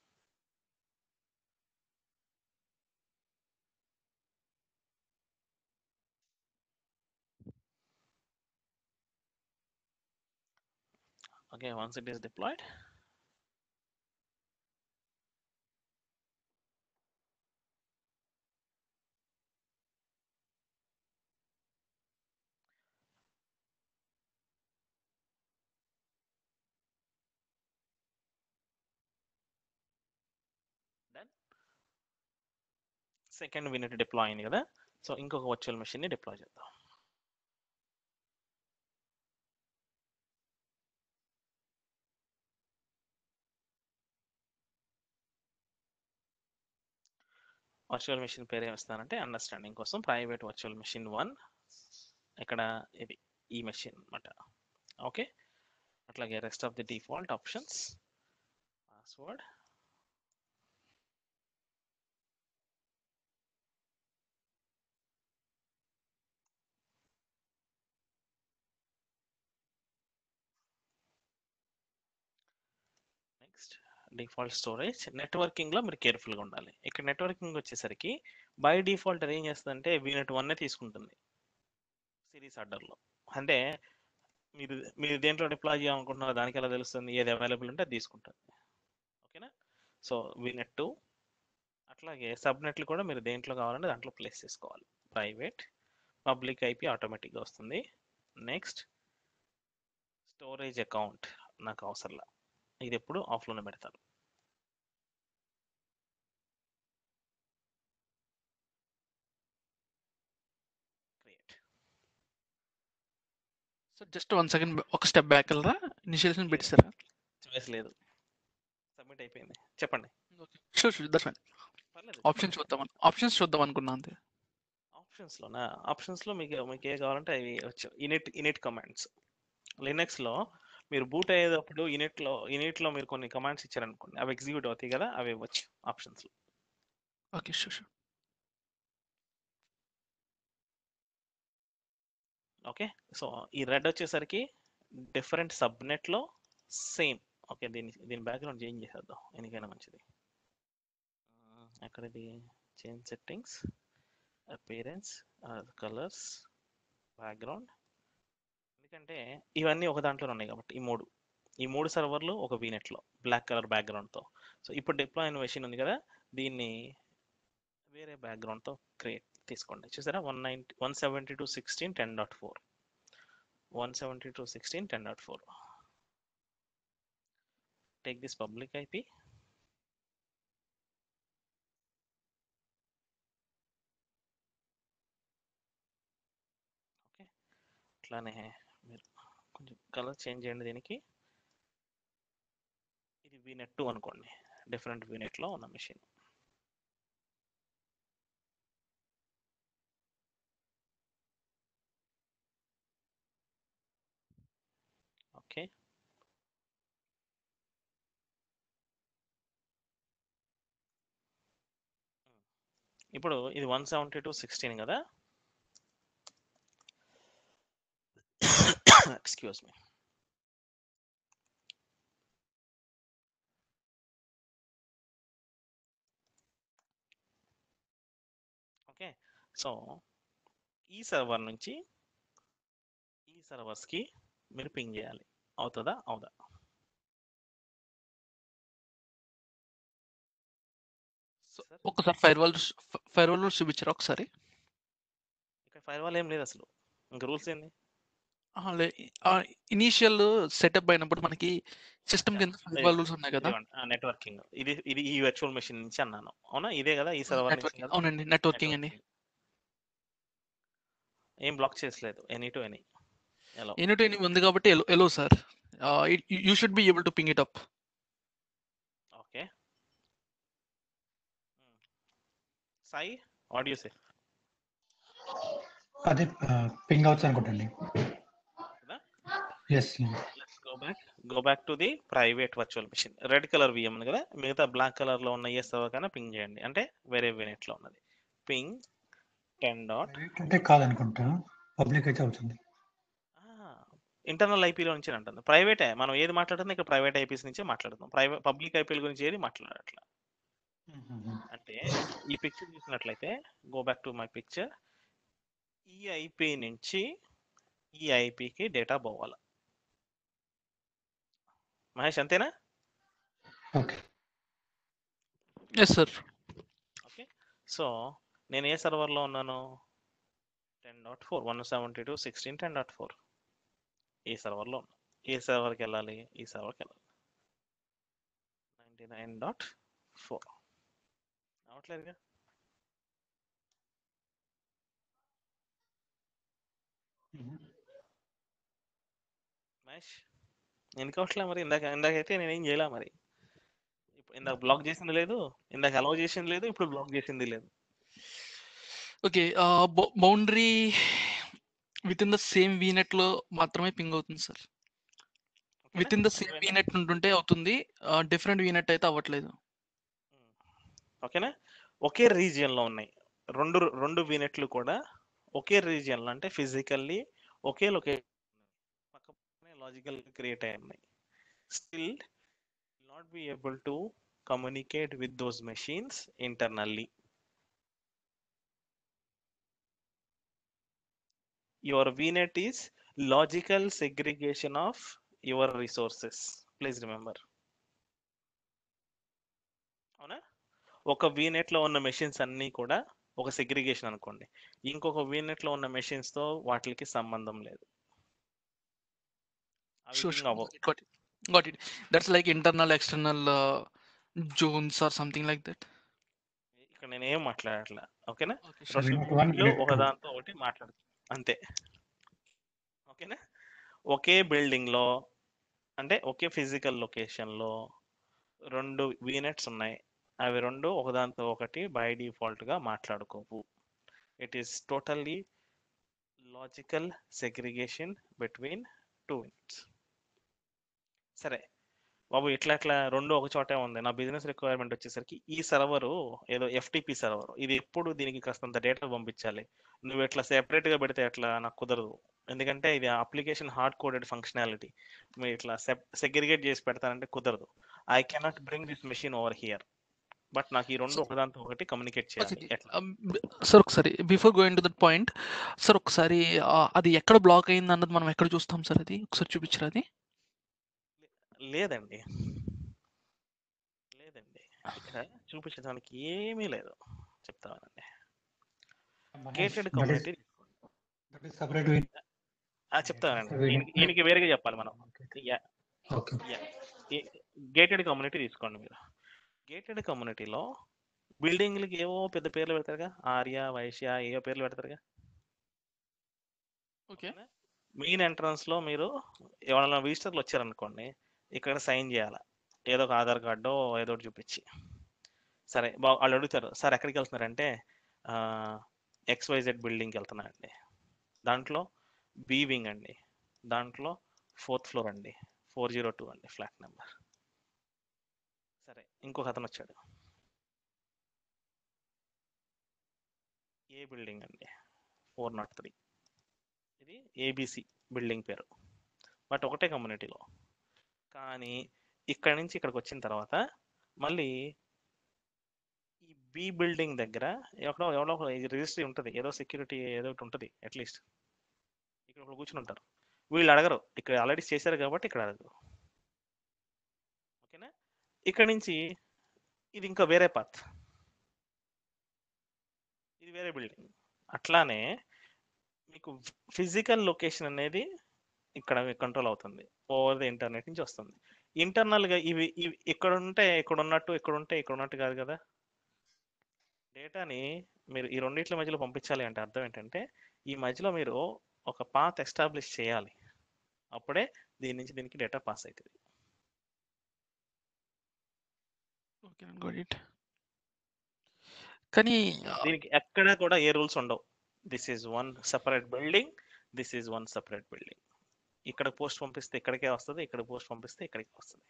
okay once it is deployed then second VNet deploy అయింది కదా సో ఇంకొక వర్చువల్ మెషిన్ని డిప్లాయ్ చేద్దాం వర్చువల్ మెషిన్ పేరు ఏమిస్తానంటే అండర్స్టాండింగ్ కోసం ప్రైవేట్ వర్చువల్ మెషిన్ వన్ ఇక్కడ ఇది ఈ మెషిన్ అనమాట ఓకే అట్లాగే rest of the default options password default storage networking లో మీరు కేర్ఫుల్ గా ఉండాలి ఇక్కడ నెట్వర్కింగ్ వచ్చేసరికి బై డిఫాల్ట్ అది ఏం చేస్తుందంటే వీనెట్ వన్ తీసుకుంటుంది సిరీస్ ఆర్డర్లో అంటే మీరు మీరు దేంట్లో డిప్లాయ్ చేయాలనుకుంటున్నారో దానికి ఎలా తెలుస్తుంది ఏది అవైలబుల్ ఉంటే అది తీసుకుంటుంది ఓకేనా సో వీనెట్ టూ అట్లాగే సబ్నెట్లు కూడా మీరు దేంట్లో కావాలంటే దాంట్లో ప్లేస్ చేసుకోవాలి ప్రైవేట్ పబ్లిక్ ఐపీ ఆటోమేటిక్గా వస్తుంది నెక్స్ట్ స్టోరేజ్ అకౌంట్ నాకు అవసరంలా ఇది ఎప్పుడు ఆఫ్లోనే పెడతాను create so just one second ఒక స్టెప్ బ్యాక్ వెళ్ళరా ఇనిషియేషన్ పెట్టిస్తారా చాయిస్ లేదు సబ్మిట్ అయిపోయింది చెప్పండి షూర్ షూర్ దట్స్ ఫైన్ పర్లేదు ఆప్షన్స్ చూద్దాం ఆప్షన్స్ చూద్దాం అనుకున్నా అంతే ఆప్షన్స్లోనా ఆప్షన్స్లో మీకు మీకు ఏ కావాలంటే అవి వచ్చు ఇనిట్ ఇనిట్ కమాండ్స్ లినక్స్లో మీరు బూట్ అయ్యేటప్పుడు ఇనిట్లో ఇనిట్లో మీరు కొన్ని కమాండ్స్ ఇచ్చారనుకోండి అవి ఎగ్జిక్యూట్ అవుతాయి కదా అవి ఇవ్వచ్చు ఆప్షన్స్లో okay sure sure okay so ఈ రెడ్ వచ్చేసరికి డిఫరెంట్ సబ్నెట్లో సేమ్ ఓకే దీని దీని బ్యాక్గ్రౌండ్ చేంజ్ చేసేద్దాం ఎందుకైనా మంచిది ఆ, ఎక్కడిది change settings appearance colours background ఎందుకంటే ఇవన్నీ ఒక దాంట్లో ఉన్నాయి కాబట్టి ఈ మూడు ఈ మూడు సర్వర్లు ఒక వీనెట్లో బ్లాక్ కలర్ బ్యాక్గ్రౌండ్తో సో ఇప్పుడు డిప్లాయ్ అయిన మెషిన్ ఉంది కదా దీన్ని వేరే బ్యాక్గ్రౌండ్తో క్రియేట్ తీసుకోండి చూసారా one ninety one seventy two sixteen ten dot four one seventy two sixteen ten dot four take this public IP okay అట్లానే మీరు కొంచెం కలర్ చేంజ్ చేయండి దీనికి ఇది వీనెట్ టూ అనుకోండి డిఫరెంట్ వీనెట్లో ఉన్న మెషిన్ ఓకే ఇప్పుడు ఇది వన్ సెవెంటీ టూ సిక్స్టీన్ కదా ఎక్స్క్యూజ్ మీ ఓకే సో ఈ సర్వర్ నుంచి ఈ సర్వర్స్కి మీరు పింగ్ చేయాలి అవుతుందా అవుదా సో Sir? ఒకసారి ఫైర్ వాల్ ఫైర్ వాల్ చూపించారా ఒకసారి ఇక్కడ ఫైర్ వాల్ ఏం లేదు అసలు ఇంకా రూల్స్ ఏంది ఇనీషియల్ సెటప్ అయినప్పుడు మనకి సిస్టమ్ కింద ఫైర్ వాల్ రూల్స్ ఉన్నాయి కదా నెట్వర్కింగ్ ఇది ఇది ఈ వర్చువల్ మెషిన్ నుంచి అన్నాను అవునా ఇదే కదా ఈ సర్వర్ నుంచి నెట్వర్కింగ్ కదా అవునండి నెట్వర్కింగ్ అండి networking. ఏం బ్లాక్ చేసలేదు ఎనీ టు ఎనీ ఎలా ఎనీ ఎనీ ఉంది కాబట్టి allow allow sir you should be able to ping it up okay Sai audio say అదే పింగ్ అవుతుంది అనుకుంటండి కదా yes let's go back go back to the private virtual machine red colour VM ఉంది కదా మిగతా black colour లో ఉన్న ఏ server కన్నా పింగ్ చేయండి అంటే వేరే వినెట్ లో ఉన్నది పింగ్ టెన్ డాట్ అంటే కాదనుకుంటా పబ్లిక్ అయితే అవుతుంది ఇంటర్నల్ ఐపీలో నుంచి అంటుంది ప్రైవేటే మనం ఏది మాట్లాడుతుంది ఇక్కడ ప్రైవేట్ ఐపీస్ నుంచే మాట్లాడుతాం ప్రైవేట్ పబ్లిక్ ఐపీల గురించి ఏది మాట్లాడట్లా అంటే ఈ పిక్చర్ చూసినట్లయితే go back to my picture ఈ ఐపీ నుంచి ఈ ఐపీకి డేటా పోవాలి మహేష్ అంతేనా okay yes sir okay so నేను ఏ సర్వర్లో ఉన్నాను ten dot four one seventy two sixteen ten dot four ఈ సర్వర్లో ఉన్నా ఏ సర్వర్కి వెళ్ళాలి ఈ సర్వర్కి వెళ్ళాలి నైంటీ నైన్ డాట్ ఫోర్ అవట్లేదుగా మహేష్ ఎందుకు అవట్లే మరి ఇందాక ఇందాకైతే నేనేం చేయలే మరి ఇప్పుడు ఇందాక బ్లాక్ చేసింది లేదు ఇందాక అలౌ చేసింది లేదు ఇప్పుడు బ్లాక్ చేసింది లేదు okay boundary with in the same VNet లో మాత్రమే పింగ్ అవుతుంది sir with in the same VNet ఉంటుంటే అవుతుంది డిఫరెంట్ వీనెట్ అయితే అవ్వట్లేదు ఓకేనా ఒకే region లో ఉన్నాయి రెండు రెండు వీనెట్లు కూడా ఒకే region లో అంటే ఫిజికల్లీ ఒకే లొకేషన్ పక్క పక్కనే లాజికల్ క్రియేట్ అయి ఉన్నాయి still not be able to communicate with those machines internally. Your VNet is logical segregation of your resources. Please remember. అవునా ఒక VNet లో ఉన్న మెషిన్స్ అన్నీ కూడా ఒక సెగ్రిగేషన్ అనుకోండి ఇంకొక VNet లో ఉన్న మెషిన్స్ తో వాటికి సంబంధం లేదు అవి Sure, ping sure. అవ్వవు. Got it. Got it. That's like internal, external uh, zones or something like that. ఇక్కడ నేను ఏం మాట్లాడట్లా ఓకేనా Okay, sure. రెండు Vinet one, లో Vinet two. ఒకదాంతో ఒకటి మాట్లాడుతుంది అంతే ఓకేనా ఒకే బిల్డింగ్ లో అంటే ఒకే ఫిజికల్ లొకేషన్ లో రెండు వీనెట్స్ ఉన్నాయి అవి రెండు ఒకదాంతో ఒకటి బై డిఫాల్ట్ గా మాట్లాడుకోవు it is totally logical segregation between two units సరే బాబు ఇట్లా ఇట్లా రెండు ఒక చోటే ఉంది నా బిజినెస్ రిక్వైర్మెంట్ వచ్చేసరికి ఈ సర్వరు ఏదో ఎఫ్టిపి సర్వర్ ఇది ఎప్పుడు దీనికి కాస్తంత డేటా పంపించాలి నువ్వు ఇట్లా సెపరేట్ గా పెడితే ఎట్లా నాకు కుదరదు ఎందుకంటే ఇది అప్లికేషన్ హార్డ్ కోడెడ్ ఫంక్షనాలిటీ మీరు ఇట్లా సెగ్రిగేట్ చేసి పెడతానంటే కుదరదు I cannot bring this machine over here but నాకు ఈ రెండు ఒకదాంతో ఒకటి కమ్యూనికేట్ చేయాలి ఒకసారి, ఎట్లా um, బ- సార్ ఒకసారి before going to that point sir ఒకసారి ఆ, అది ఎక్కడ బ్లాక్ అయింది అన్నది మనం ఎక్కడ చూస్తాం సార్ అది ఒకసారి చూపించరు అది లేదండి లేదండి ఇక్కడ చూపించడానికి ఏమీ లేదు చెప్తానండి gated That is, community that is separate win. చెప్తానండి Separate ఈయనకి- ఈయనకి వేరేగా చెప్పాలి మనం Okay. Okay. గేటెడ్ కమ్యూనిటీ తీసుకోండి మీరు గేటెడ్ కమ్యూనిటీలో బిల్డింగ్లకి ఏవో పెద్ద పేర్లు పెడతారుగా ఆర్య వైశ్య ఏవో పేర్లు పెడతారుగా ఓకే మెయిన్ ఎంట్రన్స్ లో మీరు ఎవరైనా విజిటర్లు వచ్చారనుకోండి ఇక్కడ సైన్ చేయాలి ఏదో ఒక ఆధార్ కార్డో ఏదో ఒకటి చూపించి సరే బా వాళ్ళు అడుగుతారు సార్ ఎక్కడికి వెళ్తున్నారంటే ఎక్స్వైజెడ్ బిల్డింగ్కి వెళ్తున్నానండి దాంట్లో బి వింగ్ అండి దాంట్లో ఫోర్త్ ఫ్లోర్ అండి ఫోర్ జీరో టూ అండి ఫ్లాట్ నెంబర్ సరే ఇంకొక అతను వచ్చాడు ఏ బిల్డింగ్ అండి ఫోర్ నాట్ త్రీ ఇది ఏబిసి బిల్డింగ్ పేరు బట్ ఒకటే కమ్యూనిటీలో కానీ ఇక్కడ నుంచి ఇక్కడికి వచ్చిన తర్వాత మళ్ళీ ఈ బి బిల్డింగ్ దగ్గర ఎక్కడో ఎవడో రిజిస్ట్రీ ఉంటుంది ఏదో సెక్యూరిటీ ఏదో ఒకటి ఉంటుంది అట్లీస్ట్ ఇక్కడ ఒకరు కూర్చుని ఉంటారు వీళ్ళు అడగరు ఇక్కడ ఆల్రెడీ చేశారు కాబట్టి ఇక్కడ అడగరు ఓకేనా ఇక్కడ నుంచి ఇది ఇంకా వేరే పాత్ ఇది వేరే బిల్డింగ్ అట్లానే మీకు ఫిజికల్ లొకేషన్ అనేది ఇక్కడ కంట్రోల్ అవుతుంది ఓవర్ ది ఇంటర్నెట్ నుంచి వస్తుంది ఇంటర్నల్ గా ఇవి ఇవి ఇక్కడ ఉంటే ఇక్కడ ఉన్నట్టు ఇక్కడ ఉంటే ఇక్కడ ఉన్నట్టు కాదు కదా డేటాని మీరు ఈ రెండిట్ల మధ్యలో పంపించాలి అంటే అర్థం ఏంటంటే ఈ మధ్యలో మీరు ఒక పాత్ ఎస్టాబ్లిష్ చేయాలి అప్పుడే దీని నుంచి దీనికి డేటా పాస్ అవుతుంది ఓకే గోట్ ఇట్ కానీ ఆ, దీనికి ఎక్కడ కూడా ఏ రూల్స్ ఉండవు this is one separate building this is one separate building ఇక్కడ పోస్ట్ పంపిస్తే ఇక్కడికే వస్తుంది ఇక్కడ పోస్ట్ పంపిస్తే ఇక్కడికే వస్తుంది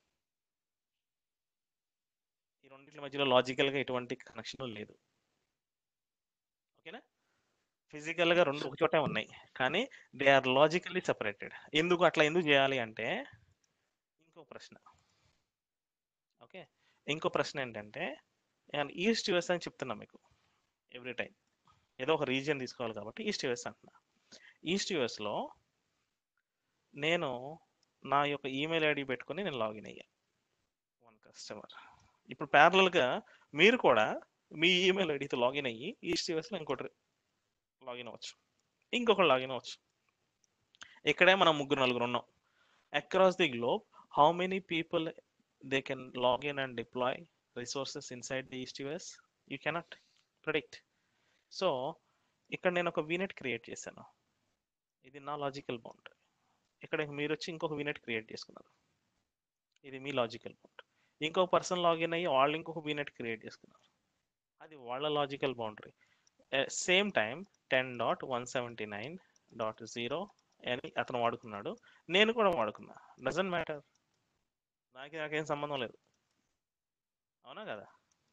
ఈ రెండింటి మధ్యలో లాజికల్ గా ఎటువంటి కనెక్షన్ లేదు ఓకేనా ఫిజికల్ గా రెండు ఒక చోటే ఉన్నాయి కానీ దే ఆర్ లాజికల్లీ సెపరేటెడ్ ఎందుకు అట్లా ఎందుకు చేయాలి అంటే ఇంకో ప్రశ్న ఓకే ఇంకో ప్రశ్న ఏంటంటే ఈస్ట్ యుఎస్ అని చెప్తున్నా మీకు ఎవ్రీ టైం ఏదో ఒక రీజియన్ తీసుకోవాలి కాబట్టి ఈస్ట్ యుఎస్ అంటున్నా ఈస్ట్ యుఎస్లో నేను నా యొక్క ఈమెయిల్ ఐడి పెట్టుకొని నేను లాగిన్ అయ్యా వన్ కస్టమర్ ఇప్పుడు ప్యారలల్గా మీరు కూడా మీ ఈమెయిల్ ఐడితో లాగిన్ అయ్యి ఈస్ట్ యుఎస్లో ఇంకోటి లాగిన్ అవ్వచ్చు ఇంకొకటి లాగిన్ అవ్వచ్చు ఇక్కడే మనం ముగ్గురు నలుగురు ఉన్నాం across the globe how many people they can login and deploy resources inside the east US you cannot predict so ఇక్కడ నేను ఒక వీనెట్ క్రియేట్ చేశాను ఇది నా లాజికల్ బౌండరీ ఇక్కడ మీరు వచ్చి ఇంకొక వీనెట్ క్రియేట్ చేసుకున్నారు ఇది మీ లాజికల్ బౌండరీ ఇంకొక పర్సన్ లాగిన్ అయ్యి వాళ్ళు ఇంకొక వీనెట్ క్రియేట్ చేసుకున్నారు అది వాళ్ళ logical boundary same time ten dot one seventy nine dot zero అని అతను వాడుకున్నాడు నేను కూడా వాడుకున్నా డజంట్ మ్యాటర్ నాకు నాకేం సంబంధం లేదు అవునా కదా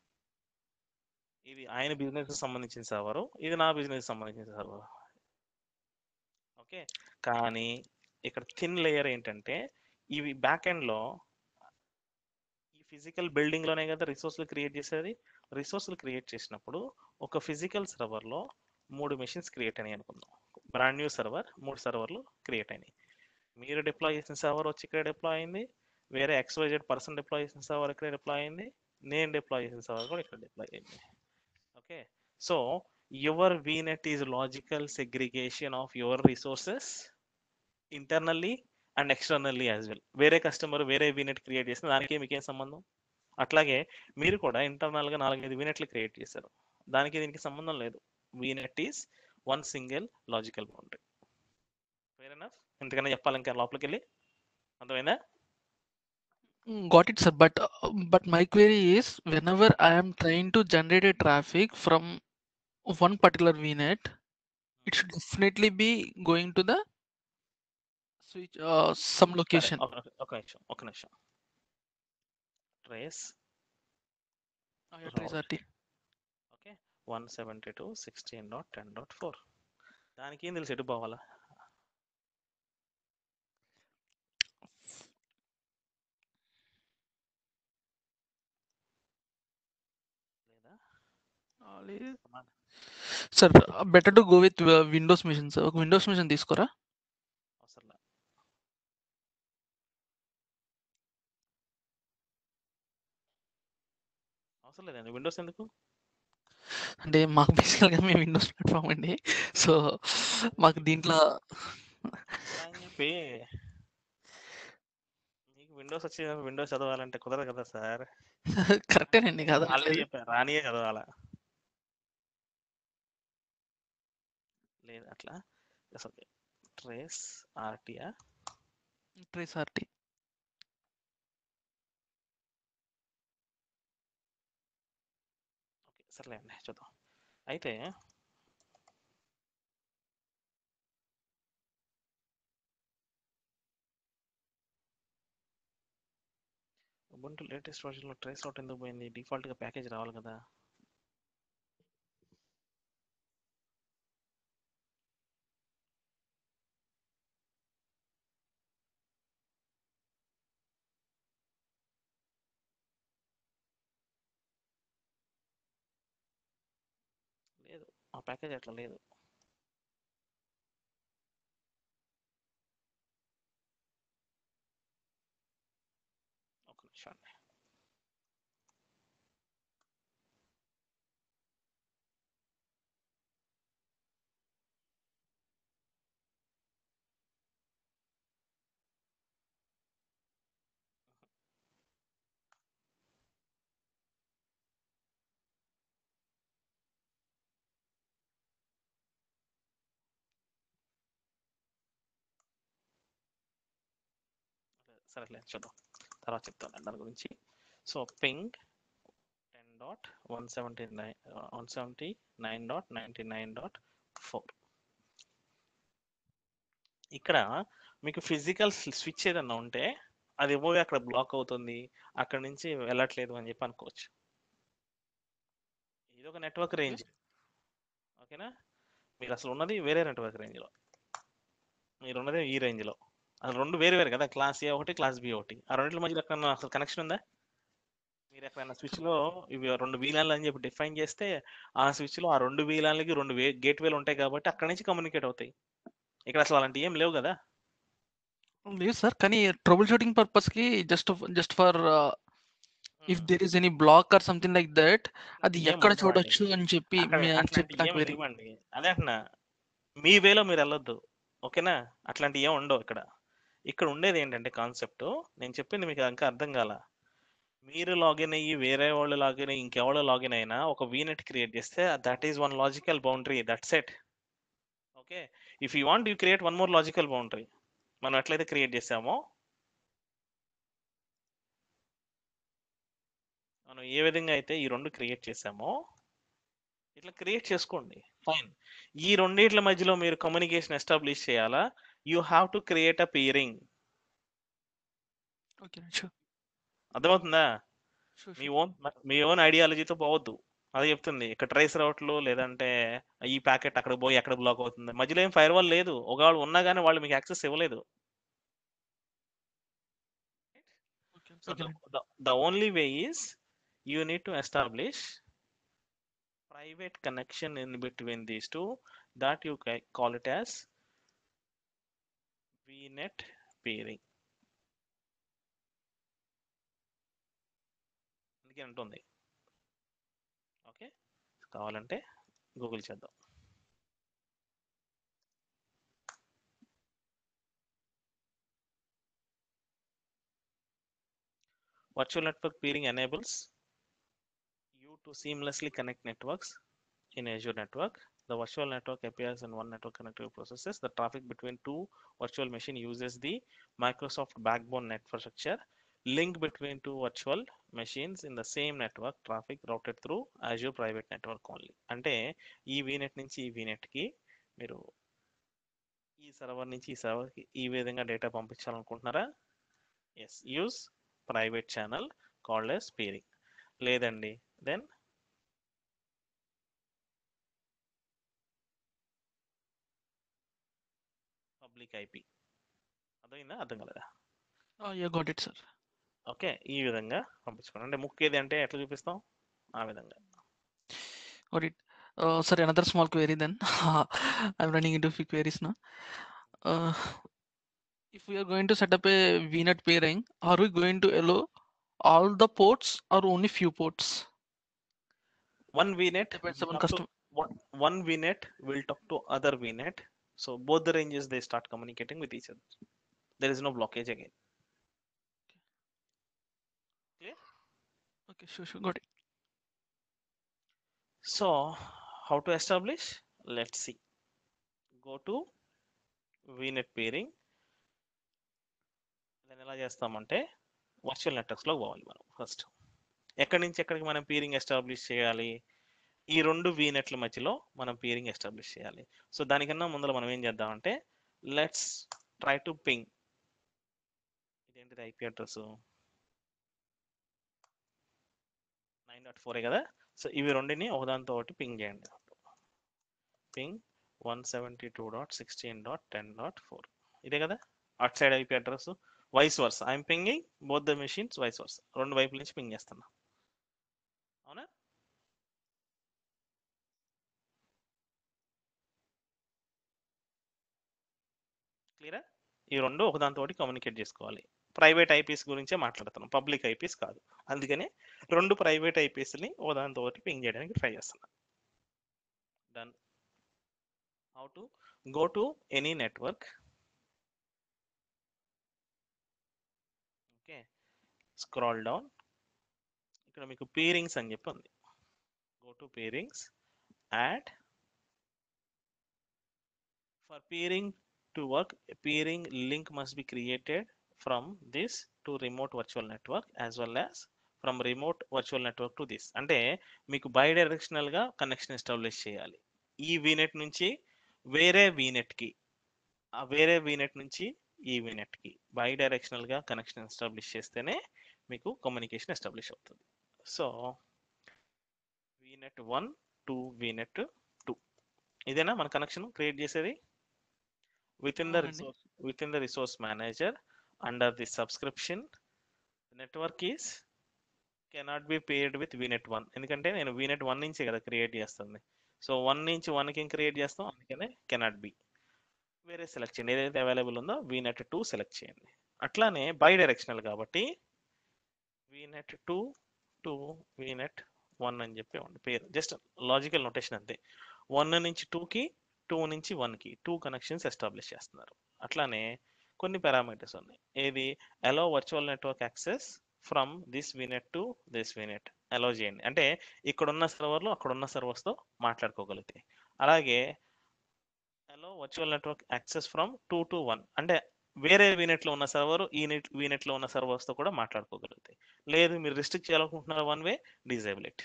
ఇది ఆయన బిజినెస్ సంబంధించిన సర్వరు ఇది నా బిజినెస్ సంబంధించిన సర్వర్ ఓకే కానీ ఇక్కడ థిన్ లేయర్ ఏంటంటే ఇవి బ్యాక్ ఎండ్ లో ఫిజికల్ బిల్డింగ్ లోనే కదా రిసోర్స్లు క్రియేట్ చేసేది రిసోర్స్లు క్రియేట్ చేసినప్పుడు ఒక ఫిజికల్ సర్వర్ లో మూడు మెషిన్స్ క్రియేట్ అయినాయి అనుకుందాం బ్రాండ్ న్యూ సర్వర్ మూడు సర్వర్లు క్రియేట్ అయినాయి మీరు డిప్లాయ్ చేసిన సర్వర్ వచ్చి ఇక్కడ డిప్లాయ్ అయింది వేరే ఎక్స్వైజెడ్ పర్సన్ డిప్లాయ్ చేసిన సర్వర్ ఇక్కడ డిప్లాయ్ అయింది నేను డిప్లాయ్ చేసిన సర్వర్ కూడా ఇక్కడ డిప్లాయ్ అయింది okay so your VNet is logical segregation of your resources internally and externally as well వేరే కస్టమర్ వేరే వీనెట్ క్రియేట్ చేసిన దానికి మీకేం సంబంధం అట్లాగే మీరు కూడా internal గా నాలుగైదు వీనెట్లు క్రియేట్ చేశారు దానికి దీనికి సంబంధం లేదు VNet is one single logical boundary fair enough ఎంతకన్నా చెప్పాలి ఇంకా లోపలికి వెళ్ళి అర్థమైందా Got it, sir. But uh, but my query is whenever I am trying to generate a traffic from one particular VNet, it should definitely be going to the switch uh, some సరే location. ఒక ఒక నిమిషం ఒక నిమిషం trace Ah, yeah, trace route. RT. Okay one seventy two sixteen dot ten dot four దానికి ఏం తెలుసు ఎటు పోవాలా లేదా Ah, లేదు. Command. Sir, uh, better to go with uh, Windows machine, sir. ఒక Windows machine తీసుకోరా అవసరం లే. అవసరం లేదండి విండోస్ ఎందుకు అంటే మాకు బేసికల్గా మేము విండోస్ ప్లాట్ఫామ్ అండి సో మాకు దీంట్లో అలా అని చెప్పి మీకు విండోస్ వచ్చి విండోస్ చదవాలంటే కుదరదు కదా సార్ కరెక్టేనండి కాదు ఆల్రెడీ చెప్పారు రానియే చదవాలా లేదు అట్లా అసలు ట్రేస్ ఆర్టీఆ ట్రేస్ ఆర్టీ ఓకే సర్లే అండి చూద్దాం అయితే ఉబుంటూ లేటెస్ట్ వర్షన్లో ట్రేస్ అవుట్ ఎందుకు పోయింది డిఫాల్ట్గా ప్యాకేజ్ రావాలి కదా లేదు ఆ ప్యాకేజ్ అట్లా లేదు ఒక నిమిషం అండి సరేలే చూద్దాం తర్వాత చెప్తాను దాని గురించి so ping ten dot one seventy nine one seventy nine dot ninety nine dot four ఇక్కడ మీకు ఫిజికల్ స్విచ్ ఏదన్నా ఉంటే అది పోయి అక్కడ బ్లాక్ అవుతుంది అక్కడ నుంచి వెళ్ళట్లేదు అని చెప్పి అనుకోవచ్చు ఇది ఒక నెట్వర్క్ రేంజ్ ఓకేనా మీరు అసలు ఉన్నది వేరే నెట్వర్క్ రేంజ్లో మీరు ఉన్నది ఈ రేంజ్లో అసలు రెండు వేరు వేరు కదా క్లాస్ ఏ ఒకటి క్లాస్ బి ఒకటి ఆ రెండింటి మధ్యలో ఎక్కడన్నా అసలు కనెక్షన్ ఉందా మీరు ఎక్కడైనా స్విచ్ లో ఇవి రెండు వీలాలు అని చెప్పి డిఫైన్ చేస్తే ఆ స్విచ్ లో ఆ రెండు వీలాలకి రెండు వే గేట్ వేలు ఉంటాయి కాబట్టి అక్కడ నుంచి కమ్యూనికేట్ అవుతాయి ఇక్కడ అసలు అలాంటి ఏం లేవు కదా లేదు సార్ కానీ ట్రబుల్ షూటింగ్ పర్పస్ కి just just for if there is any block or something like that అది ఏం ఎక్కడ ఉండవండి. చూడొచ్చు అని చెప్పి అక్కడ మీ- అని అట్లాంటి చెప్పి నాకు ఏమి వేరే ఇవ్వండి అదే అంటున్నా మీ వేలో మీరు వెళ్ళొద్దు ఓకేనా అట్లాంటివి ఏం ఉండవు ఇక్కడ ఇక్కడ ఉండేది ఏంటంటే కాన్సెప్ట్ నేను చెప్పింది మీకు ఇంకా అర్థం కాల మీరు లాగిన్ అయ్యి వేరే వాళ్ళు లాగిన్ అయ్యి ఇంకెవరో లాగిన్ అయినా ఒక వీనెట్ క్రియేట్ చేస్తే that is one logical boundary that set okay if you want you create one more logical boundary మనం ఎట్లయితే క్రియేట్ చేసామో మనం ఏ విధంగా అయితే ఈ రెండు క్రియేట్ చేసామో ఇట్లా క్రియేట్ చేసుకోండి ఫైన్ ఈ రెండిట్ల మధ్యలో మీరు కమ్యూనికేషన్ ఎస్టాబ్లిష్ చేయాలా you have to create a peering okay sure అర్థమవుతుందా షూర్ మీ ఓన్ మీ ఓన్ ఐడియాలజీతో పోవద్దు అదే చెప్తుంది ఇక్కడ ట్రేస్ రౌట్లు లేదంటే ఈ ప్యాకెట్ అక్కడ పోయి ఎక్కడ బ్లాక్ అవుతుంది మధ్యలో ఏం ఫైర్ వాల్ లేదు ఒకవేళ ఉన్నా కానీ వాళ్ళు మీకు యాక్సెస్ ఇవ్వలేదు okay So Okay. the, the, the only way is you need to establish private connection in between these two that you ca- call it as VNet peering. అందుకే ఉంటుంది ఓకే కావాలంటే గూగుల్ చేద్దాం Virtual network peering enables you to seamlessly connect networks in Azure network. The virtual network appears in one network connectivity processes. The traffic between two virtual machine uses the Microsoft backbone infrastructure. Link between two virtual machines in the same network traffic routed through Azure private network only. అంటే ఈ VNet నుంచి ఈ VNet కి మీరు ఈ server నుంచి ఈ server కి ఈ విధంగా డేటా పంపించాలనుకుంటున్నారా yes uses private channel called as peering లేదండి దెన్ పబ్లిక్ ఐపీ అర్థమైందా అర్థం కలదా you got it sir okay ఈ విధంగా పంపించుకోండి అంటే ముక్కేది అంటే ఎట్లా చూపిస్తాం ఆ విధంగా Got it. Uh, sir, another small query then. I'm running into few queries now. Uh, if we are going to set up a VNet pairing, are we going to allow all the ports or only few ports? One VNet Depends will upon talk to- custom. one, one VNet will talk to other VNet. So both the ranges they start communicating with each other. There is no blockage again. Okay, sure, sure, got it. So how to establish? Let's see. Go to VNet pairing. దాన్ని ఎలా చేస్తామంటే virtual నెట్వర్క్స్లో పోవాలి మనం first ఎక్కడి నుంచి ఎక్కడికి మనం peering establish చేయాలి ఈ రెండు వీనెట్ల మధ్యలో మనం పీరింగ్ ఎస్టాబ్లిష్ చేయాలి సో దానికన్నా ముందర మనం ఏం చేద్దామంటే లెట్స్ ట్రై టు పింగ్ ఇదేంటిది ఐపీ అడ్రస్ నైన్ డాట్ ఫోరే కదా సో ఇవి రెండిని ఒకదానితో ఒకటి పింగ్ చేయండి ping one seventy two dot sixteen dot ten dot four ఇదే కదా at side IP address vice versa I'm pinging both the machines vice versa రెండు వైపుల నుంచి పింగ్ చేస్తున్నా అవునా క్లియరా ఈ రెండు ఒకదానితో ఒకటి కమ్యూనికేట్ చేసుకోవాలి ప్రైవేట్ ఐపీస్ గురించే మాట్లాడుతున్నాం పబ్లిక్ ఐపీస్ కాదు అందుకనే రెండు ప్రైవేట్ ఐపీస్ని ఒకదానితో ఒకటి పింగ్ చేయడానికి ట్రై చేస్తున్నా done how to go to any network okay scroll down ఇక్కడ మీకు పీరింగ్స్ అని చెప్పి ఉంది go to peerings add for peering to work peering link must be created from this to remote virtual network as well as from remote virtual network to this అంటే మీకు bidirectional గా connection establish చేయాలి ఈ vignette నుంచి వేరే vignette కి ఆ వేరే వీనెట్ నుంచి ఈ వీనెట్ కి బై డైరెక్షనల్ గా కనెక్షన్ ఎస్టాబ్లిష్ చేస్తేనే మీకు కమ్యూనికేషన్ ఎస్టాబ్లిష్ అవుతుంది so VNet one to VNet two ఇదేనా మన కనెక్షన్ క్రియేట్ చేసేది within the అవునండి. resource within the resource manager under the subscription network is cannot be paired with vnet 1 ఎందుకంటే నేను vnet 1 నుంచి కదా క్రియేట్ చేస్తుంది సో వన్ నుంచి వన్ కి క్రియేట్ చేస్తాం అందుకనే కెనాట్ బి వేరే సెలెక్ట్ చేయండి ఏదైతే అవైలబుల్ ఉందో వీనెట్ టూ సెలెక్ట్ చేయండి అట్లానే బై డైరెక్షనల్ కాబట్టి VNet two to VNet one అని చెప్పి ఉంది పేరు జస్ట్ లాజికల్ నొటేషన్ అంతే వన్ నుంచి టూకి టూ నుంచి వన్కి టూ కనెక్షన్స్ ఎస్టాబ్లిష్ చేస్తున్నారు అట్లానే కొన్ని పారామీటర్స్ ఉన్నాయి ఏది allow virtual network access from this VNet to this VNet allow చేయండి అంటే ఇక్కడున్న సర్వర్లు అక్కడున్న సర్వర్స్తో మాట్లాడుకోగలుగుతాయి అలాగే allow virtual network access from two to one అంటే వేరే వీనెట్లో ఉన్న సర్వర్ ఈ నెట్ వీనెట్లో ఉన్న సర్వర్స్తో కూడా మాట్లాడుకోగలుగుతాయి లేదు మీరు రిస్ట్రిక్ట్ చేయాలనుకుంటున్నారు one way disable it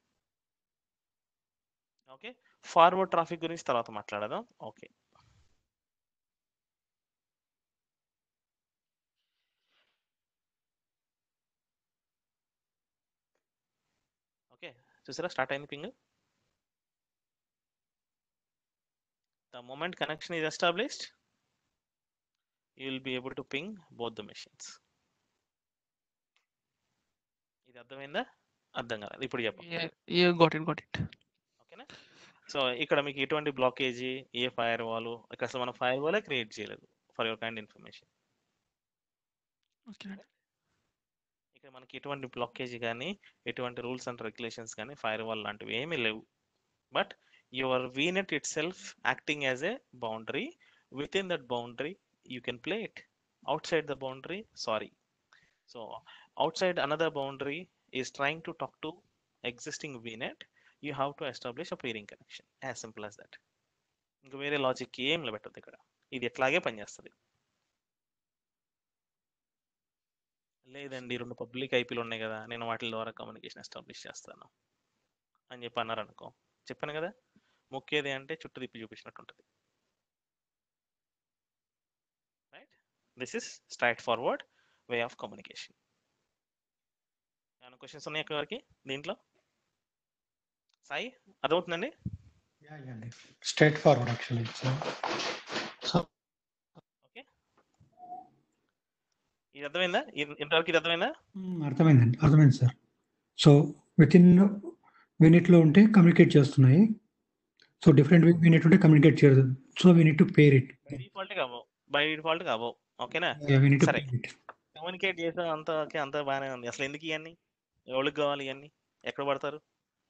okay forward traffic గురించి తర్వాత మాట్లాడదాం ఓకే ఓకే చూసారా స్టార్ట్ అయింది ping the moment connection is established you will be able to ping both the machines ఇది అర్థమైందా అర్థం కాలేదు ఇప్పుడు చెప్పండి Yeah, got it, got it. ఓకేనా సో ఇక్కడ మీకు ఎటువంటి బ్లాకేజీ ఏ ఫైర్ వాల్ ఇక్కడ అసలు మనం ఫైర్ వాలే క్రియేట్ చేయలేదు for your kind information Okay. ఇక్కడ మనకి ఎటువంటి బ్లాకేజీ కానీ ఎటువంటి రూల్స్ అండ్ రెగ్యులేషన్స్ కానీ ఫైర్ వాల్ లాంటివి ఏమీ లేవు but your VNet itself acting as a boundary within that boundary you can play it outside the boundary sorry so outside another boundary is trying to talk to existing VNet you have to establish a peering connection as simple as that ఇంకా వేరే logic ఏం పెట్టదు ఇక్కడ ఇది ఎట్లాగే పనిచేస్తుంది లేదండి రెండు public ఐపీలు ఉన్నాయి కదా నేను వాటి ద్వారా కమ్యూనికేషన్ ఎస్టాబ్లిష్ చేస్తాను అని చెప్పి అన్నారు అనుకో చెప్పాను కదా ముఖ్యది అంటే చుట్టూ తిప్పి చూపించినట్టు ఉంటుంది right this is straightforward way of communication ఏమైనా క్వశ్చన్స్ ఉన్నాయి ఎక్కడి వరకు దీంట్లో సాయి అర్థమవుతుందండి straightforward actually so okay ఇది అర్థమైందా ఇ- ఇంతవరకు ఇది అర్థమైందా అర్థమైందండి అర్థమైంది సార్ సో విత్ ఇన్ యూనిట్లో ఉంటే కమ్యూనికేట్ చేస్తున్నాయి సో డిఫరెంట్ యూనిట్ ఉంటే కమ్యూనికేట్ చేయదు so we need to pair it by default కావు బై డిఫాల్ట్ కావు ఓకేనా వీ నీట్ టు సరే. పేర్ ఇట్ కమ్యూనికేట్ చేసాం అంత ఓకే అంత బాగానే ఉంది అసలు ఎందుకు ఇవన్నీ ఎవరికి కావాలి ఇవన్నీ ఎక్కడ పడతారు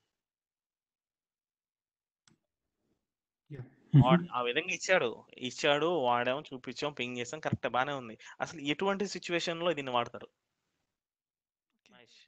వాడ్ ఆ విధంగా ఇచ్చాడు ఇచ్చాడు వాడాం చూపించాం పింగ్ చేసాం కరెక్ట్ బానే ఉంది అసలు ఎటువంటి సిచ్యువేషన్ లో దీన్ని వాడతారు మహేష్,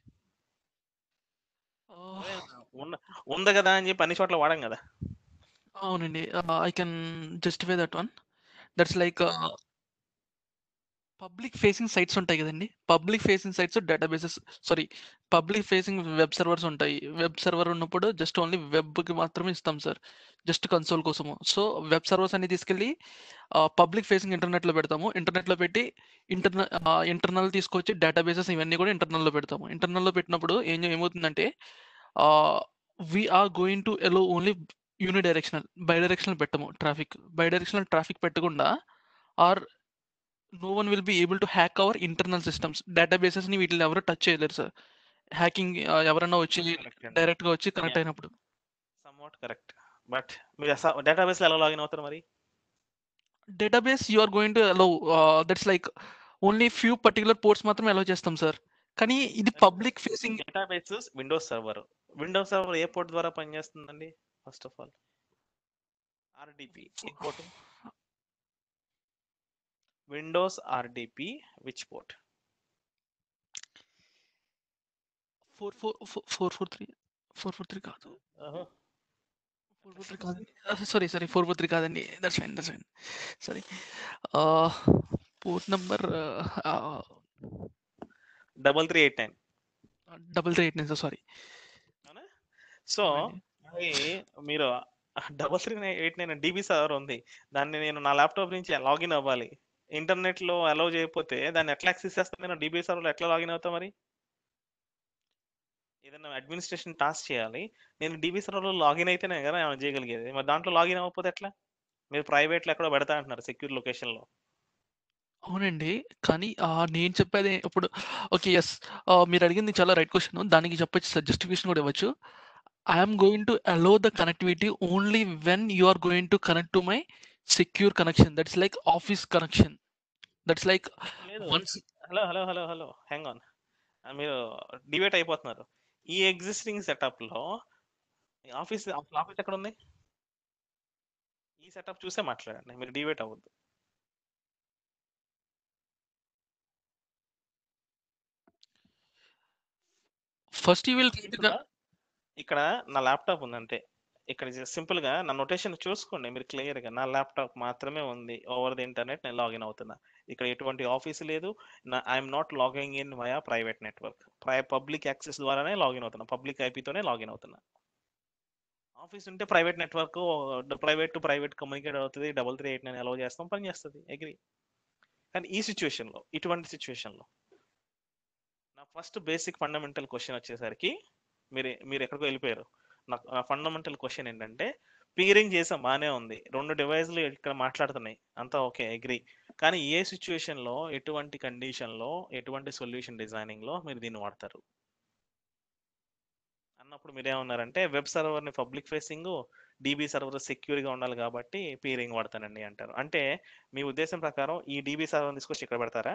Uh, ఉన్న ఉంది కదా అని చెప్పి అన్ని చోట్ల వాడాం కదా అవునండి I can justify that one that's like public facing sites ఉంటాయి కదండి public facing sites databases sorry public facing web servers ఉంటాయి వెబ్ సర్వర్ ఉన్నప్పుడు జస్ట్ ఓన్లీ వెబ్కి మాత్రమే ఇస్తాం సార్ జస్ట్ కన్సోల్ కోసము సో వెబ్ సర్వర్స్ అన్ని తీసుకెళ్ళి పబ్లిక్ ఫేసింగ్ ఇంటర్నెట్లో పెడతాము ఇంటర్నెట్లో పెట్టి ఇంటర్నల్ ఇంటర్నల్ తీసుకొచ్చి డేటాబేసెస్ ఇవన్నీ కూడా ఇంటర్నల్లో పెడతాము ఇంటర్నల్లో పెట్టినప్పుడు ఏం ఏమవుతుందంటే we're going to allow only unidirectional bidirectional పెట్టము ట్రాఫిక్ బై డైరెక్షనల్ ట్రాఫిక్ పెట్టకుండా or no one will be able to hack our internal systems databases ని వీటిని ఎవరు టచ్ చేయలేరు సార్ హ్యాకింగ్ ఎవరైనా వచ్చి డైరెక్ట్ గా వచ్చి కనెక్ట్ Yeah. అయినప్పుడు సమ్వాట్ కరెక్ట్ బట్ మీరు డేటాబేస్ లో ఎలా లాగిన్ అవుతారు మరి database you are going to allow that's like only few particular ports మాత్రమే అలౌ చేస్తాం సార్ కానీ ఇది public facing database Windows server Windows server ఏ పోర్ట్ ద్వారా పనిచేస్తుందండి ఫస్ట్ ఆఫ్ ఆల్ ఆర్డిపి ఏ port Windows RDP which port four four four four three four four three కాదు four four three కాదండి sorry sorry four four three కాదండి that's fine that's fine sorry port number double three eight nine double three eight nine sorry అవునా so అది మీరు double three eight nine DB server ఉంది దాన్ని నేను నా laptop నుంచి లాగిన్ అవ్వాలి ఇంటర్నెట్ లో అలౌ చేయకపోతే దాన్ని ఎట్లా యాక్సెస్ చేస్తాను నేను డిబి సర్వర్ లో ఎట్లా లాగిన్ అవుతా మరి ఏదైనా అడ్మినిస్ట్రేషన్ టాస్క్ చేయాలి నేను డిబి సర్వర్ లో లాగిన్ అయితేనే కదా ఏమైనా చేయగలిగేది మరి దాంట్లో లాగిన్ అవ్వకపోతే ఎట్లా మీరు ప్రైవేట్ లో ఎక్కడో పెడతా అంటున్నారు సెక్యూర్ లొకేషన్ లో అవునండి కానీ ఆ, నేను చెప్పేది ఇప్పుడు ఓకే ఎస్ మీరు అడిగింది చాలా రైట్ క్వశ్చన్ దానికి చెప్పొచ్చు సార్ జస్టిఫికేషన్ కూడా ఇవ్వచ్చు I'm going to allow the connectivity only when you are going to connect to my secure connection that's like office connection that's like లేదు once hello hello hello hello hang on మీరు debate అయిపోతున్నారు ఈ existing setup లో office office ఎక్కడ ఉంది ఈ setup చూసే మాట్లాడండి మీరు డిబేట్ అవ్వద్దు ఫస్ట్ యూ విల్ ఇక్కడ ఇక్కడ నా ల్యాప్టాప్ ఉంది అంతే ఇక్కడ సింపుల్ గా నా నొటేషన్ చూసుకోండి మీరు క్లియర్ గా నా ల్యాప్టాప్ మాత్రమే ఉంది ఓవర్ ది ఇంటర్నెట్ నేను లాగిన్ అవుతున్నా ఇక్కడ ఎటువంటి ఆఫీస్ లేదు నా I'm not logging in via private network public access ద్వారానే లాగిన్ అవుతున్నా పబ్లిక్ ఐపీతోనే లాగిన్ అవుతున్నా ఆఫీస్ ఉంటే private network private to private communicate అవుతుంది double three eight nine allow చేస్తాం పని చేస్తుంది అగ్రి కానీ ఈ situation లో ఇటువంటి situation లో నా ఫస్ట్ బేసిక్ ఫండమెంటల్ క్వశ్చన్ వచ్చేసరికి మీరు మీరు ఎక్కడికో వెళ్ళిపోయారు నాకు నా ఫండమెంటల్ క్వశ్చన్ ఏంటంటే పీరింగ్ చేసాం బాగానే ఉంది రెండు డివైస్లు ఇక్కడ మాట్లాడుతున్నాయి అంతా ఓకే అగ్రి కానీ ఏ సిచ్యువేషన్ లో ఎటువంటి కండిషన్ లో ఎటువంటి సొల్యూషన్ డిజైనింగ్ లో మీరు దీన్ని వాడతారు అన్నప్పుడు మీరేమన్నారంటే వెబ్ సర్వర్ని పబ్లిక్ ఫేసింగ్ డీబీ సర్వర్ సెక్యూర్గా ఉండాలి కాబట్టి పీరింగ్ వాడతానండి అంటారు అంటే మీ ఉద్దేశం ప్రకారం ఈ డీబీ సర్వర్ తీసుకొచ్చి ఇక్కడ పెడతారా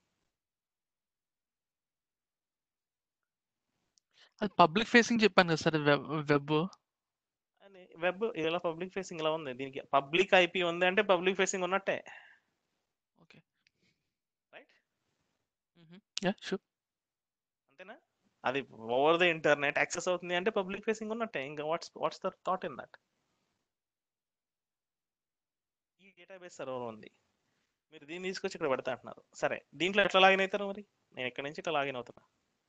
అది పబ్లిక్ ఫేసింగ్ చెప్పాను కదా సార్ వెబ్ వెబ్ అని వెబ్ ఇలా పబ్లిక్ ఫేసింగ్ ఇలా ఉంది దీనికి పబ్లిక్ ఐపీ ఉంది అంటే పబ్లిక్ ఫేసింగ్ ఉన్నట్టే ఓకే రైట్ యా షూర్ అంతేనా అది ఓవర్ ద ఇంటర్నెట్ యాక్సెస్ అవుతుంది అంటే పబ్లిక్ ఫేసింగ్ ఉన్నట్టే ఇంకా what's what's the thought in that ఈ డేటాబేస్ సర్వర్ ఉంది మీరు దీన్ని తీసుకొచ్చి ఇక్కడ పెడతా అంటున్నారు సరే దీంట్లో ఎట్లా లాగిన్ అవుతారు మరి నేను ఇక్కడ నుంచి ఇట్లా లాగిన్ అవుతున్నా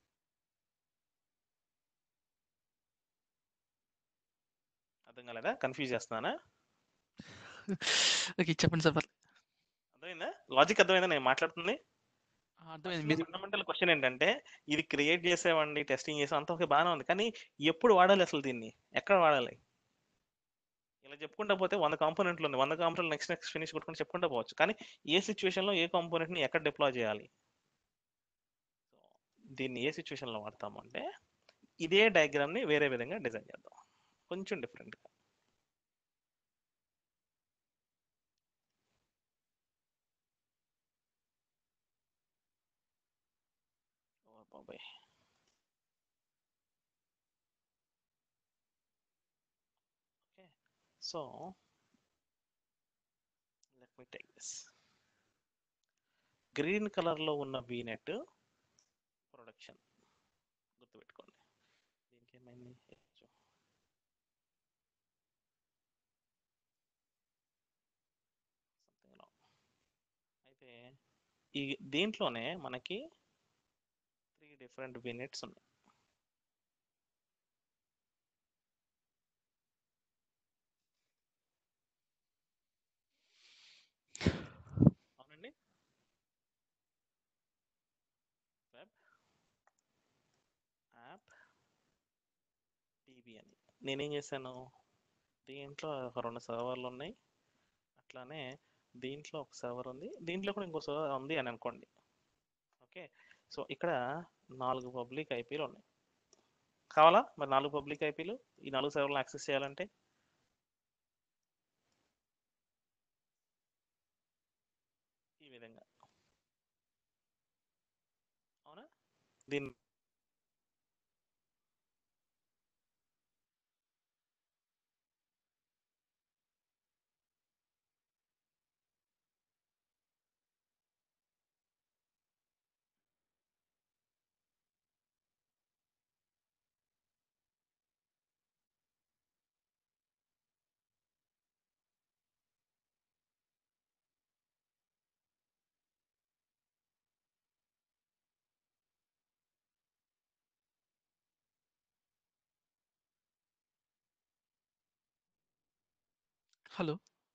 అర్థం కాలేదా కన్ఫ్యూజ్ చేస్తున్నానా ఓకే చెప్పండి సార్ పర్లేదు. అర్థమైందా లాజిక్ అర్థమైందా నేను మాట్లాడుతుంది ఆ, అర్థమైంది మీరు ఫండమెంటల్ క్వశ్చన్ ఏంటంటే ఇది క్రియేట్ చేసేవండి టెస్టింగ్ చేసాం అంతా ఓకే బాగానే ఉంది కానీ ఎప్పుడు వాడాలి అసలు దీన్ని ఎక్కడ వాడాలి ఇలా చెప్పుకుంటా పోతే వంద కాంపోనెంట్లు ఉంది వంద కాంపోనెంట్ నెక్స్ట్ నెక్స్ట్ ఫినిష్ కొట్టుకుంటూ చెప్పుకుంటా పోవచ్చు కానీ ఏ సిచ్యువేషన్లో ఏ కాంపోనెంట్ని ఎక్కడ డిప్లాయ్ చేయాలి సో దీన్ని ఏ సిచ్యువేషన్లో వాడతాము అంటే ఇదే డయాగ్రామ్ని వేరే విధంగా డిజైన్ చేద్దాం కొంచెం డిఫరెంట్గా ఓ బాబాయ్ Okay, so let me take this. Green కలర్లో ఉన్న వీనెట్ ప్రొడక్షన్ గుర్తుపెట్టుకోండి దీనికి ఏమైంది హెచ్ సంథింగ్ రాంగ్ అయితే ఈ దీంట్లోనే మనకి త్రీ డిఫరెంట్ వీనెట్స్ ఉన్నాయి అవునండి వెబ్ యాప్ టీవీ అని నేనేం చేశాను దీంట్లో ఒక రెండు సర్వర్లు ఉన్నాయి అట్లానే దీంట్లో ఒక సర్వర్ ఉంది దీంట్లో కూడా ఇంకో సర్వర్ ఉంది అని అనుకోండి ఓకే సో ఇక్కడ నాలుగు పబ్లిక్ ఐపీలు ఉన్నాయి కావాలా మరి నాలుగు పబ్లిక్ ఐపీలు ఈ నాలుగు సర్వర్లు యాక్సెస్ చేయాలంటే ఈ విధంగా అవునా దీన్ని హలో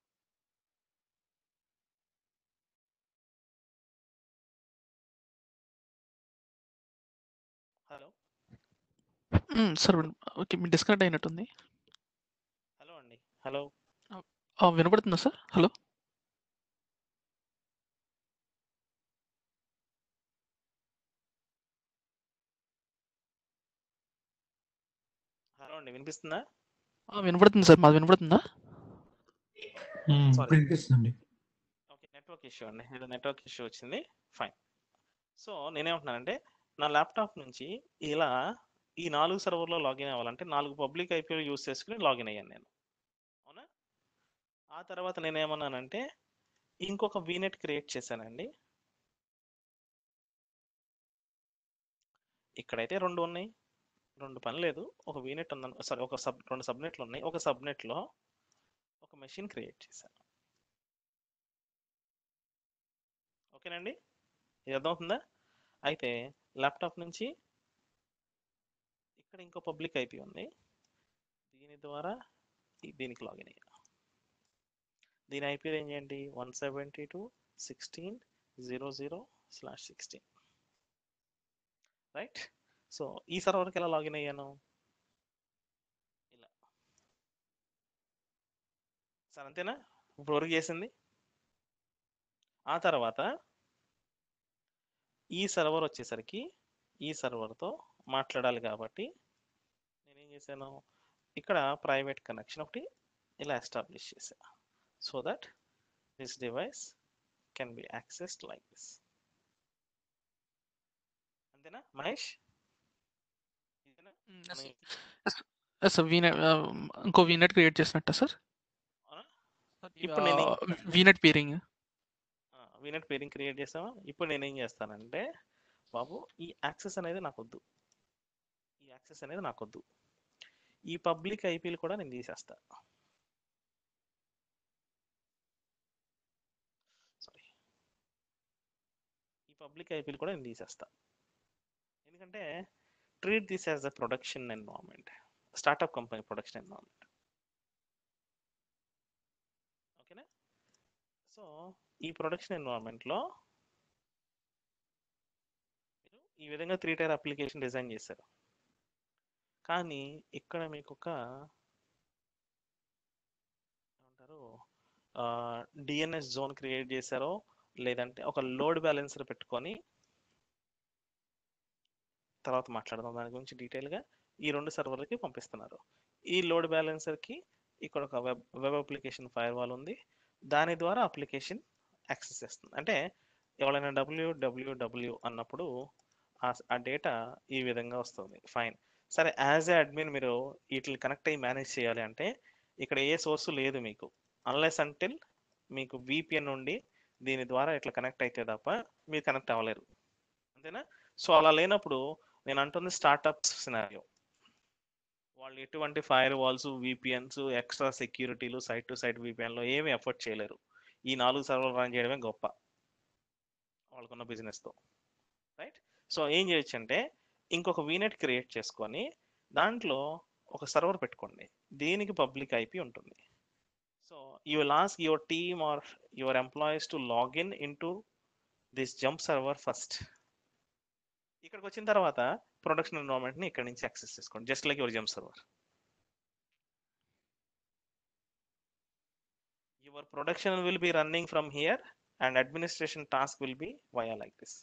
హలో సార్ ఓకే మీ డిస్కనెక్ట్ అయినట్టుంది హలో అండి హలో ఆ, వినపడుతుందా సార్ హలో హలో అండి వినిపిస్తుందా ఆ, వినపడుతుంది సార్ మాది వినపడుతుందా Sorry. వినిపిస్తుందండి ఓకే నెట్వర్క్ ఇష్యూ అండి ఏదో నెట్వర్క్ ఇష్యూ వచ్చింది ఫైన్ సో నేనేమంటున్నానంటే నా ల్యాప్టాప్ నుంచి ఇలా ఈ నాలుగు సర్వర్లో లాగిన్ అవ్వాలంటే నాలుగు పబ్లిక్ ఐపీలు యూస్ చేసుకుని లాగిన్ అయ్యాను నేను అవునా ఆ తర్వాత నేనేమన్నానంటే ఇంకొక వీనెట్ క్రియేట్ చేశానండి ఇక్కడైతే రెండు ఉన్నాయి రెండు పని లేదు ఒక వీనెట్ ఉందని సారీ ఒక సబ్ రెండు సబ్నెట్లు ఉన్నాయి ఒక సబ్నెట్లో ఒక మెషిన్ క్రియేట్ చేశాను ఓకేనండి ఇది అర్థమవుతుందా అయితే ల్యాప్టాప్ నుంచి ఇక్కడ ఇంకో పబ్లిక్ ఐపీ ఉంది దీని ద్వారా ఈ- దీనికి లాగిన్ అయ్యా దీని ఐపీ ఏం చేయండి one seventy two sixteen zero zero slash sixteen right so ఈ సర్వర్కి ఎలా లాగిన్ అయ్యాను ఇలా సార్ అంతేనా ఇప్పుడు వరకు చేసింది ఆ తర్వాత ఈ సర్వర్ వచ్చేసరికి ఈ సర్వర్తో మాట్లాడాలి కాబట్టి నేనేం చేశాను ఇక్కడ ప్రైవేట్ కనెక్షన్ ఒకటి ఇలా ఎస్టాబ్లిష్ చేశా so that this device can be accessed like this అంతేనా మహేష్ ఇదేనా? మనకి- సార్ వీనెట్ ఇంకో వీనెట్ క్రియేట్ చేసినట్ట సార్ అవునా? ఇప్పుడు నేను ఏం- VNet peering VNet peering create చేసామా ఇప్పుడు నేను ఏం చేస్తానంటే బాబు ఈ యాక్సెస్ అనేది నాకు వద్దు ఈ యాక్సెస్ అనేది నాకు వద్దు ఈ పబ్లిక్ ఐపీలు కూడా నేను తీసేస్తా సారీ ఈ పబ్లిక్ ఐపీలు కూడా నేను తీసేస్తా ఎందుకంటే treat this as the production environment startup company production environment ఓకేనా సో ఈ ప్రొడక్షన్ ఎన్వైరన్మెంట్లో మీరు ఈ విధంగా త్రీ టైర్ అప్లికేషన్ డిజైన్ చేశారు కానీ ఇక్కడ మీకు ఒక ఏమంటారు డిఎన్ఎస్ జోన్ క్రియేట్ చేశారో లేదంటే ఒక లోడ్ బ్యాలెన్సర్ పెట్టుకొని తర్వాత మాట్లాడదాం దాని గురించి డీటెయిల్గా ఈ రెండు సర్వర్లకి పంపిస్తున్నారు ఈ లోడ్ బ్యాలెన్సర్కి ఇక్కడ ఒక web web application firewall ఉంది దాని ద్వారా అప్లికేషన్ యాక్సెస్ చేస్తుంది అంటే ఎవరైనా డబ్ల్యూ డబ్ల్యూ డబ్ల్యూ అన్నప్పుడు ఆ- ఆ డేటా ఈ విధంగా వస్తుంది ఫైన్ సరే యాజ్ ఏ అడ్మిన్ మీరు వీటిని కనెక్ట్ అయ్యి మేనేజ్ చేయాలి అంటే ఇక్కడ ఏ సోర్స్ లేదు మీకు అన్లెస్ అంటిల్ మీకు విపిఎన్ నుండి దీని ద్వారా ఇట్లా కనెక్ట్ అయితే తప్ప మీరు కనెక్ట్ అవ్వలేరు అంతేనా సో అలా లేనప్పుడు నేను అంటుంది స్టార్టప్ సినారియో వాళ్ళు ఎటువంటి ఫైర్ వాల్స్ విపిఎన్స్ ఎక్స్ట్రా సెక్యూరిటీలు సైట్ టు సైట్ విపిఎన్లో ఏమీ ఎఫర్ట్ చేయలేరు ఈ నాలుగు సర్వర్లు రన్ చేయడమే గొప్ప వాళ్ళకున్న బిజినెస్తో రైట్ సో ఏం చేయొచ్చు అంటే ఇంకొక వీనెట్ క్రియేట్ చేసుకొని దాంట్లో ఒక సర్వర్ పెట్టుకోండి దీనికి పబ్లిక్ ఐపీ ఉంటుంది so you will ask your team or your employees to login in to this jump server first ఇక్కడికి వచ్చిన తర్వాత ప్రొడక్షన్ ఎన్విరాన్మెంట్ని ఇక్కడ నుంచి యాక్సెస్ చేసుకోండి just like your jump server your production will be running from here and administration task will be via like this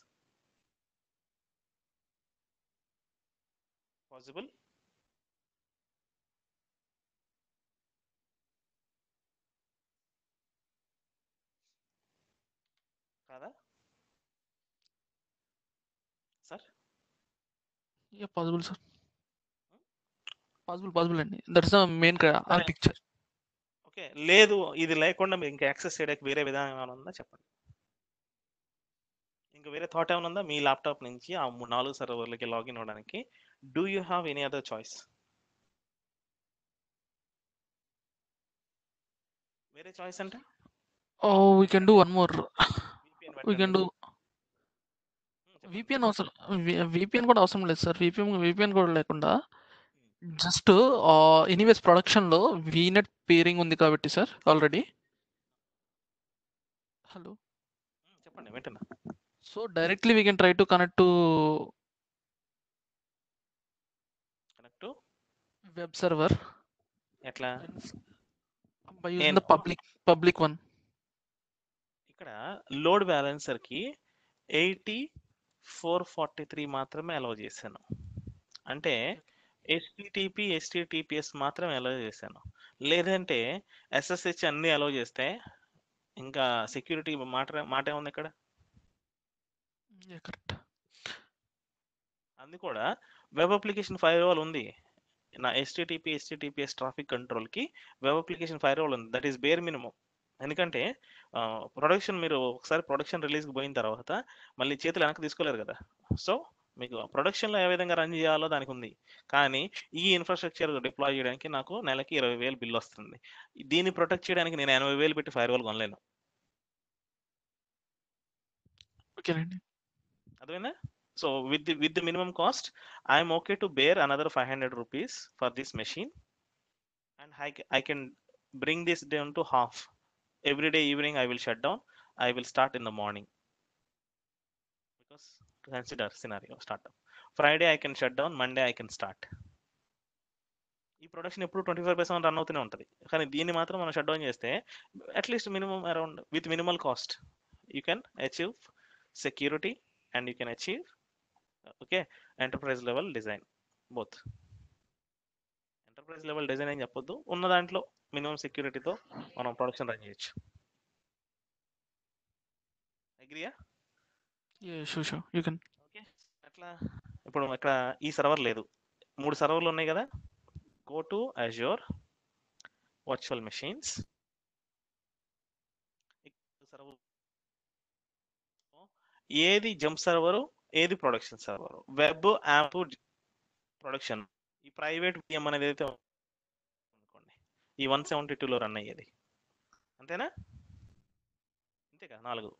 possible కాదా sir possible sir possible possible అండి that's the main picture okay లేదు ఇది లేకుండా మీరు ఇంకా access చేయడానికి వేరే విధానం ఏమైనా ఉందా చెప్పండి ఇంకా వేరే థాట్ ఏమైనా ఉందా మీ ల్యాప్టాప్ నుంచి ఆ మూడు నాలుగు సర్వర్లకి లాగిన్ అవ్వడానికి do you have any other choice వేరే చాయిస్ అంటే oh we can do one more VPN we can పెట్టండి. డూ Hmm, చెప్పండి. విపిఎన్ అవసరం విపిఎన్ కూడా అవసరం లేదు సార్ విపిఎన్ విపిఎన్ కూడా లేకుండా జస్ట్ ఎనీవేస్ ప్రొడక్షన్లో వీనెట్ పేరింగ్ ఉంది కాబట్టి సార్ ఆల్రెడీ హలో Hmm, చెప్పండి వింటున్నా so directly we can try to connect to connect web server ఎట్లా బై యూజింగ్ ద నేను- పబ్లిక్ పబ్లిక్ వన్ ఇక్కడ లోడ్ బ్యాలెన్సర్ కి ఎయిటీ ఫోర్ ఫార్టీ త్రీ మాత్రమే అలౌ చేశాను అంటే హెచ్టిటిపి హెచ్టిటిపిఎస్ మాత్రమే అలౌ చేశాను లేదంటే ఎస్ఎస్హెచ్ అన్ని అలౌ చేస్తే ఇంకా సెక్యూరిటీ మాట మాట ఏముంది ఇక్కడ కరెక్ట్ అది కూడా వెబ్ అప్లికేషన్ ఫైర్ వాల్ ఉంది నా హెచ్టిటిపి హెచ్టిటిపిఎస్ ట్రాఫిక్ కంట్రోల్కి వెబ్ అప్లికేషన్ ఫైర్ వాల్ ఉంది దట్ ఈస్ బేర్ మినిమం ఎందుకంటే ప్రొడక్షన్ మీరు ఒకసారి ప్రొడక్షన్ రిలీజ్కి పోయిన తర్వాత మళ్ళీ చేతులు వెనక్కి తీసుకోలేరు కదా సో మీకు ప్రొడక్షన్లో ఏ విధంగా రన్ చేయాలో దానికి ఉంది కానీ ఈ ఇన్ఫ్రాస్ట్రక్చర్ డిప్లాయ్ చేయడానికి నాకు నెలకి ఇరవై వేలు బిల్ వస్తుంది దీన్ని ప్రొటెక్ట్ చేయడానికి నేను ఎనభై వేలు పెట్టి ఫైర్ వాల్ కొనలేను ఓకేనండి అర్థమైందా so with the with the minimum cost I'm okay to bear another five hundred rupees for this machine and I I can bring this down to half every day evening i will shut down i will start in the morning because to consider scenario startup friday i can shut down monday i can start ఈ production ఎప్పుడు twenty five percent run అవుతూనే ఉంటుంది కానీ దీన్ని మాత్రం మనం shut down చేస్తే at least minimum around with minimal cost you can achieve security and you can achieve okay enterprise level design both enterprise level design అని చెప్పొద్దు ఉన్న దాంట్లో మినిమం సెక్యూరిటీతో మనం ప్రొడక్షన్ రన్ చేయొచ్చు అగ్రియా Yeah, sure, sure. You can. Okay అట్లా ఇప్పుడు ఇక్కడ ఈ సర్వర్ లేదు మూడు సర్వర్లు ఉన్నాయి కదా go to Azure virtual machines ఏది జంప్ సర్వరు ఏది production server web app production ఈ ప్రైవేట్ విఎం అనేది అయితే అనుకోండి ఈ వన్ సెవెంటీ టూలో రన్ అయ్యేది అంతేనా అంతేగా నాలుగు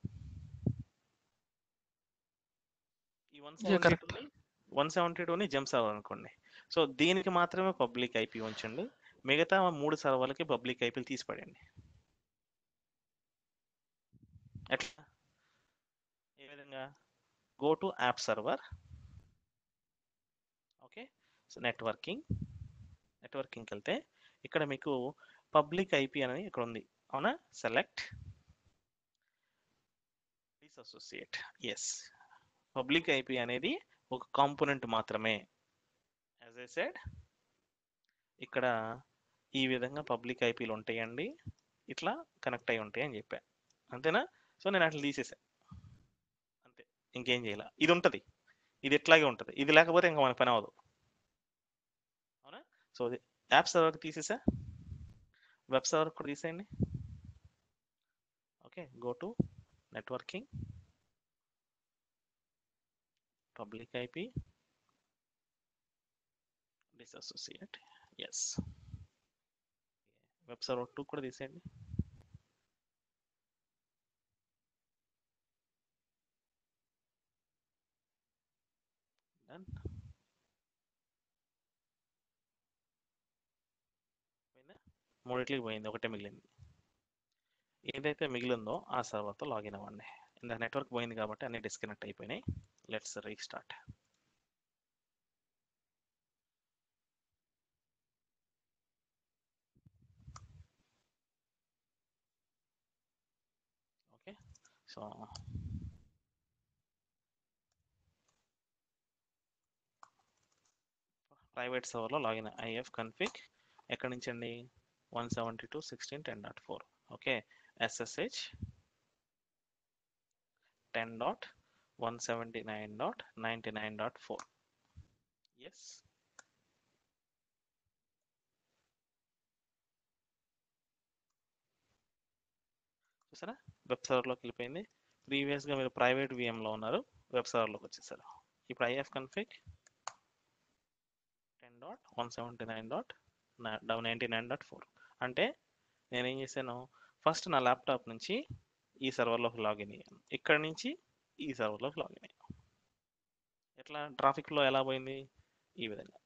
ఈ one Yeah, correct. One seventy టూని జంప్ సర్వర్ అనుకోండి సో దీనికి మాత్రమే పబ్లిక్ ఐపీ ఉంచండి మిగతా మూడు సర్వర్లకి పబ్లిక్ ఐపీలు తీసిపడండి ఎట్లా ఏ విధంగా go to app server okay so networking నెట్వర్కింగ్కి వెళ్తే ఇక్కడ మీకు పబ్లిక్ ఐపీ అనేది ఇక్కడ ఉంది అవునా select associate yes public IP అనేది ఒక కాంపోనెంట్ మాత్రమే యాజ్ ఐ సెడ్ ఇక్కడ ఈ విధంగా పబ్లిక్ ఐపీలు ఉంటాయండి ఇట్లా కనెక్ట్ అయి ఉంటాయి అని చెప్పా అంతేనా సో నేను అట్లా తీసేసా అంతే ఇంకేం చేయాల ఇది ఉంటుంది ఇది ఎట్లాగే ఉంటుంది ఇది లేకపోతే ఇంకా మన పని అవ్వదు అవునా సో అది యాప్ సర్వర్ తీసేసా వెబ్ సర్వర్ కూడా తీసేయండి okay go to networking public IP disassociate yes web server two కూడా తీసేయండి డన్ పోయిందా మూడిట్లకి పోయింది ఒకటే మిగిలింది ఏదైతే మిగిలిందో ఆ సర్వర్తో లాగిన్ అవ్వండి ఇందాక నెట్వర్క్ పోయింది కాబట్టి అన్ని డిస్కనెక్ట్ అయిపోయినాయి let's restart okay so private సర్వర్లో లాగిన్ ఐఎఫ్ కన్ఫిగ్ ఎక్కడి నుంచి అండి one seventy two sixteen ten dot four okay SSH ten dot one seventy nine dot ninety nine dot four yes చూసారా వెబ్ సర్వర్లోకి వెళ్ళిపోయింది ప్రీవియస్గా మీరు ప్రైవేట్ విఎంలో ఉన్నారు వెబ్ సర్వర్లోకి వచ్చేసారు ఇప్పుడు ifconfig ten dot one seventy nine dot ninety nine dot four అంటే నేనేం చేశాను ఫస్ట్ నా ల్యాప్టాప్ నుంచి ఈ సర్వర్లోకి లాగిన్ అయ్యాను ఇక్కడ నుంచి ఈ సర్వర్లోకి లాగిన్ అయ్యాను ఎట్లా ట్రాఫిక్లో ఎలా పోయింది ఈ విధంగా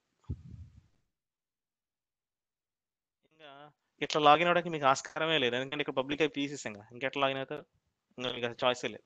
ఇంకా ఇట్లా లాగిన్ అవ్వడానికి మీకు ఆస్కారమే లేదు ఎందుకంటే ఇక్కడ పబ్లిక్ అయిపోయి తీసేసాం కదా ఇంకెట్లా లాగిన్ అవుతారు ఇంకా మీకు అసలు చాయిసే లేదు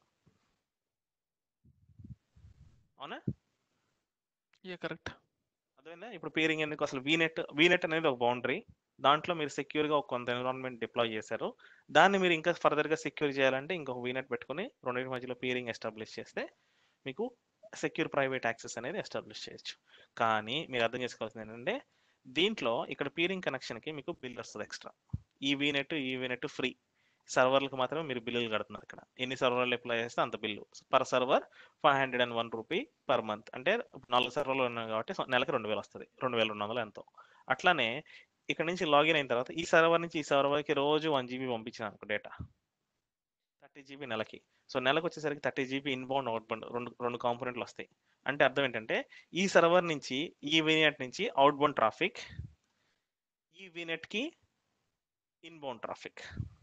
అవునా Yeah, correct. అర్థమైందా ఇప్పుడు పేరింగ్ ఎందుకు అసలు వీనెట్ వీనెట్ అనేది ఒక బౌండరీ దాంట్లో మీరు సెక్యూర్గా ఒక కొంత ఎన్విరాన్మెంట్ డిప్లాయ్ చేశారు దాన్ని మీరు ఇంకా ఫర్దర్గా సెక్యూర్ చేయాలంటే ఇంకొక వీనెట్ పెట్టుకుని రెండింటి మధ్యలో పేరింగ్ ఎస్టాబ్లిష్ చేస్తే మీకు సెక్యూర్ ప్రైవేట్ యాక్సెస్ అనేది ఎస్టాబ్లిష్ చేయొచ్చు కానీ మీరు అర్థం చేసుకోవాల్సింది ఏంటంటే దీంట్లో ఇక్కడ పీరింగ్ కనెక్షన్కి మీకు బిల్ వస్తుంది ఎక్స్ట్రా ఈ వీనెట్ ఈ వీనెట్ ఫ్రీ సర్వర్లకు మాత్రమే మీరు బిల్లులు కడుతున్నారు ఇక్కడ ఎన్ని సర్వర్లు అప్లై చేస్తే అంత bill per server five hundred and one rupee per month అంటే నాలుగు సర్వర్లు ఉన్నాయి కాబట్టి సో నెలకి రెండు వేలు వస్తుంది రెండు వేల రెండు వందలు ఎంతో అట్లానే ఇక్కడ నుంచి లాగిన్ అయిన తర్వాత ఈ సర్వర్ నుంచి ఈ సర్వర్కి రోజు వన్ జీబీ పంపించిన అనుకో డేటా థర్టీ జీబీ నెలకి సో నెలకు వచ్చేసరికి థర్టీ జీబీ ఇన్బౌండ్ అవుట్బౌండ్ రెండు రెండు కాంపోనెంట్లు వస్తాయి అంటే అర్థం ఏంటంటే ఈ సర్వర్ నుంచి ఈ వీనెట్ నుంచి అవుట్బౌండ్ ట్రాఫిక్ ఈ వీనెట్కి ఇన్బౌండ్ ట్రాఫిక్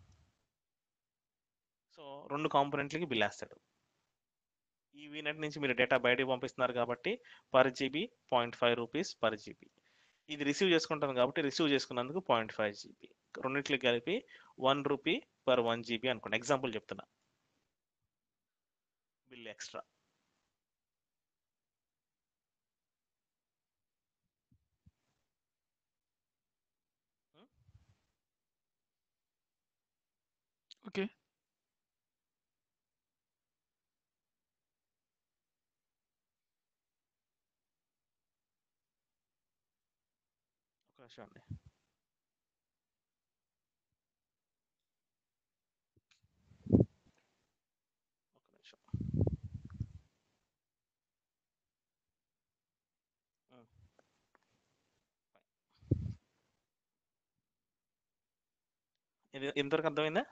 సో రెండు కాంపోనెంట్లకి బిల్ వేస్తాడు ఈ వీనెట్ నుంచి మీరు డేటా బయటకు పంపిస్తున్నారు కాబట్టి per GB point five rupees per GB ఇది రిసీవ్ చేసుకుంటాను కాబట్టి రిసీవ్ చేసుకున్నందుకు పాయింట్ ఫైవ్ జీబీ రెండింటికి కలిపి one rupee per one GB అనుకోండి ఎగ్జాంపుల్ చెప్తున్నా బిల్ ఎక్స్ట్రా Okay. ఒక నిమిషం అండి ఒక నిమిషం ఉమ్. ఇది ఇంతవరకు అర్థమైందా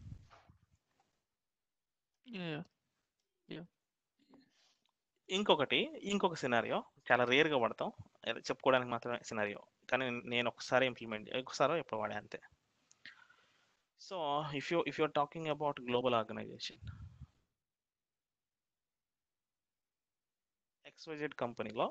Yeah. ఇంకొకటి ఇంకొక సినారియో చాలా రేర్గా వాడతాం అది చెప్పుకోవడానికి మాత్రమే సినారియో కానీ నేను ఒకసారి ఇంప్లిమెంట్ ఒకసారి ఎప్పుడు వాడే అంతే so if you if you're talking about global organisation XYZ కంపెనీలో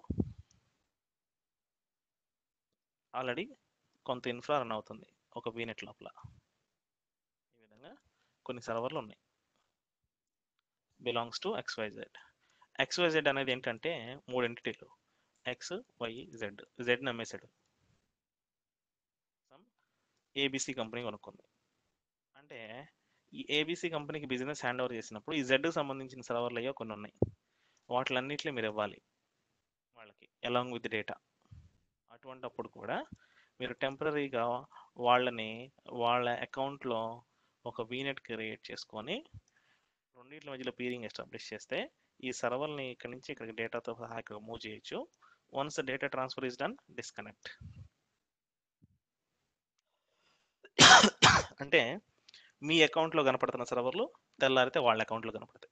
ఆల్రెడీ కొంత ఇన్ఫ్రా రన్ అవుతుంది ఒక వీనెట్ లోపల ఈ విధంగా కొన్ని సర్వర్లు ఉన్నాయి బిలాంగ్స్ టు ఎక్స్వైజెడ్ ఎక్స్వైజెడ్ అనేది ఏంటంటే మూడు ఎంటిటీలు ఎక్స్ వై జెడ్ జెడ్ నమ్మేశాడు సమ్ ఏబిసి కంపెనీ కొనుక్కుంది అంటే ఈ ఏబిసి కంపెనీకి బిజినెస్ హ్యాండ్ ఓవర్ చేసినప్పుడు ఈ జెడ్కి సంబంధించిన సర్వర్లు అయ్యో కొన్ని ఉన్నాయి వాటిలన్నింటినీ మీరు ఇవ్వాలి వాళ్ళకి అలాంగ్ విత్ డేటా అటువంటప్పుడు కూడా మీరు టెంపరీగా వాళ్ళని వాళ్ళ అకౌంట్లో ఒక వీనెట్ క్రియేట్ చేసుకొని రెండింటి మధ్యలో పీరింగ్ ఎస్టాబ్లిష్ చేస్తే ఈ సర్వర్ని ఇక్కడ నుంచి ఇక్కడికి డేటాతో సహా ఇక్కడ మూవ్ చేయొచ్చు once data transfer is done disconnect అంటే మీ అకౌంట్లో కనపడుతున్న సర్వర్లు తెల్లారితే వాళ్ళ అకౌంట్లో కనపడతాయి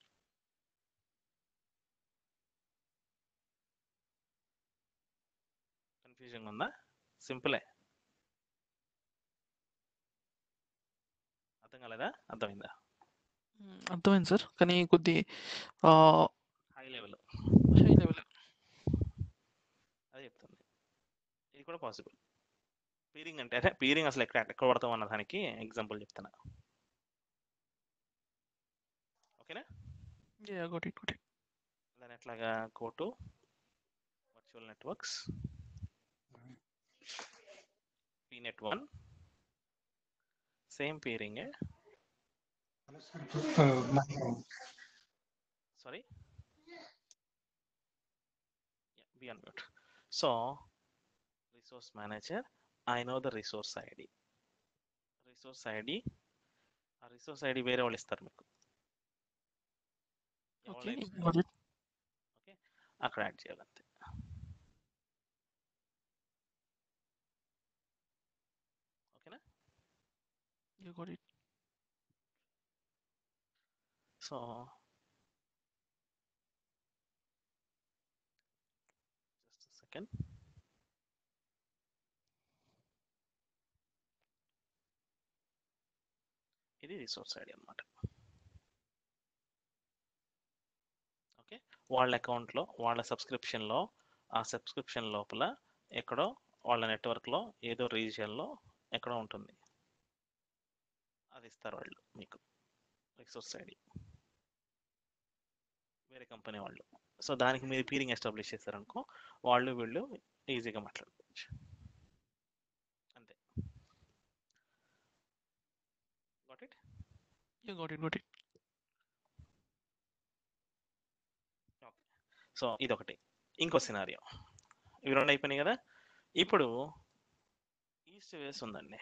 కన్ఫ్యూజన్ ఉందా సింపులే అర్థం కాలేదా అర్థమైందా మ్మ్. అర్థమైంది సార్ కానీ కొద్ది హై లెవెల్ హై లెవెల్ అదే చెప్తుంది ఇది కూడా పాసిబుల్ పీరింగ్ అంటే అదే పీరింగ్ అసలు ఎక్కడ ఎక్కడ పడతాం అన్న దానికి ఎగ్జాంపుల్ చెప్తున్నా ఓకేనా గోట్ ఇట్ గోట్ ఇట్ దాని ఎట్లాగా కోటు వర్చువల్ నెట్వర్క్స్ పీ network same peering sorry be on mute. So, resource manager, I know the resource ID. Resource ID, ఆ రిసోర్స్ ఐడి వేరే వాళ్ళు ఇస్తారు మీకు ఓకే ఎవరైనా ఇస్తారు. గోట్ ఇట్ అక్కడ యాడ్ చేయాలంతే ఓకేనా got it so just second ఇది రిసోర్స్ ఐడి అన్నమాట ఓకే వాళ్ళ అకౌంట్లో వాళ్ళ సబ్స్క్రిప్షన్లో ఆ సబ్స్క్రిప్షన్ లోపల ఎక్కడో వాళ్ళ నెట్వర్క్లో ఏదో రీజియన్లో ఎక్కడో ఉంటుంది అది ఇస్తారు వాళ్ళు మీకు రిసోర్స్ ఐడి వేరే కంపెనీ వాళ్ళు సో దానికి మీరు పీరింగ్ ఎస్టాబ్లిష్ చేశారనుకో వాళ్ళు వీళ్ళు ఈజీగా మాట్లాడుకోవచ్చు అంతే got it got it got it so ఇదొకటి ఇంకో సినారియో ఇవి రెండు అయిపోయినాయి కదా ఇప్పుడు ఈస్ట్ వేస్ ఉందండి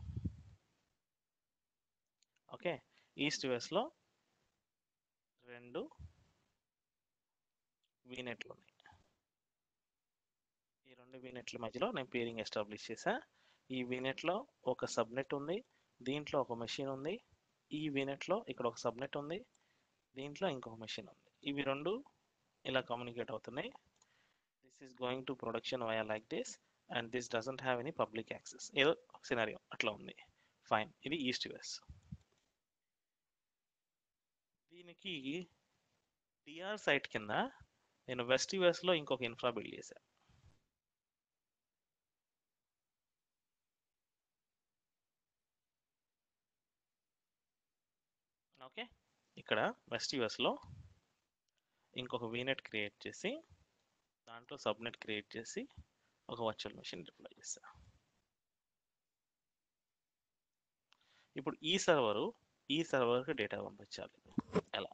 ఓకే ఈస్ట్ వేస్లో రెండు వీనెట్లు ఉన్నాయి ఈ రెండు వీనెట్ల మధ్యలో నేను పీరింగ్ ఎస్టాబ్లిష్ చేశా ఈ వీనెట్లో ఒక సబ్నెట్ ఉంది దీంట్లో ఒక మెషిన్ ఉంది ఈ వీనెట్లో ఇక్కడ ఒక సబ్నెట్ ఉంది దీంట్లో ఇంకొక మెషిన్ ఉంది ఇవి రెండు ఇలా కమ్యూనికేట్ అవుతున్నాయి this is going to production via like this and this doesn't have any public access ఏదో సినారియో అట్లా ఉంది ఫైన్ ఇది ఈస్ట్ యుఎస్ దీనికి టిఆర్ సైట్ కింద నేను వెస్ట్ యుఎస్లో ఇంకొక ఇన్ఫ్రా బిల్డ్ చేశాను ఓకే ఇక్కడ వెస్ట్ యుఎస్లో ఇంకొక వీనెట్ క్రియేట్ చేసి దాంట్లో సబ్నెట్ క్రియేట్ చేసి ఒక వర్చువల్ మెషిన్ డిప్లాయ్ చేస్తా ఇప్పుడు ఈ సర్వరు ఈ సర్వర్కి డేటా పంపించాలి ఎలా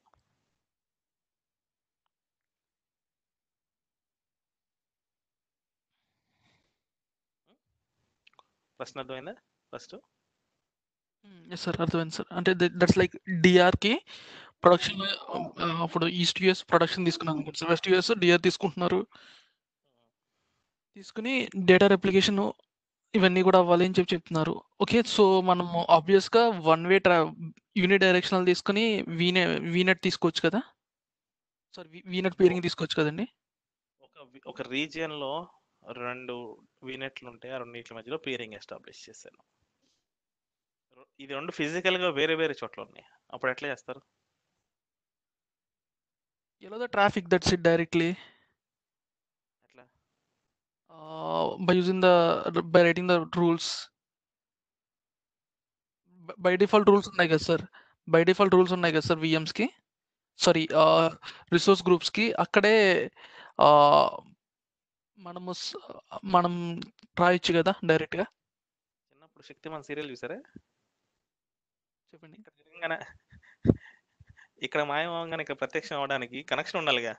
ప్రశ్న అర్థమైందా ఫస్ట్ ఎస్ సార్ అర్థమైంది సార్ అంటే దట్స్ లైక్ డిఆర్కి ప్రొడక్షన్ అప్పుడు ఈస్ట్ యుఎస్ ప్రొడక్షన్ తీసుకున్నాం అనుకోండి సార్ వెస్ట్ యుఎస్ డిఆర్ తీసుకుంటున్నారు తీసుకుని డేటా రెప్లికేషన్ ఇవన్నీ కూడా అవ్వాలి అని చెప్పి చెప్తున్నారు ఓకే సో మనము ఆబ్వియస్గా వన్ వే ట్రా యూనిట్ డైరెక్షనల్ తీసుకుని వీనే వీనెట్ తీసుకోవచ్చు కదా సార్ వీనెట్ పేరింగ్ తీసుకోవచ్చు కదండి ఒక వి- ఒక రీజియన్ లో రెండు వీనెట్లు ఉంటాయి ఆ రెండింటి మధ్యలో పేరింగ్ ఎస్టాబ్లిష్ చేశాను రొ- ఇది రెండు ఫిజికల్ గా వేరే వేరే చోట్ల ఉన్నాయి అప్పుడు ఎట్లా చేస్తారు ఎలా the traffic that's it directly ఎట్లా by using the by writing the rules B- by default rules ఉన్నాయి కదా సార్ బై డిఫాల్ట్ రూల్స్ ఉన్నాయి కదా సార్ విఎమ్స్ కి సారీ రిసోర్స్ గ్రూప్స్ కి అక్కడే ఆ, మనము స- మనం రాయొచ్చు కదా డైరెక్ట్ గా చిన్నప్పుడు శక్తిమాన్ సీరియల్ చూసారా చెప్పండి ఇక్కడ జరగంగానే ఇక్కడ మాయమవగానే ఇక్కడ ప్రత్యక్షం అవడానికి కనెక్షన్ ఉండాలిగా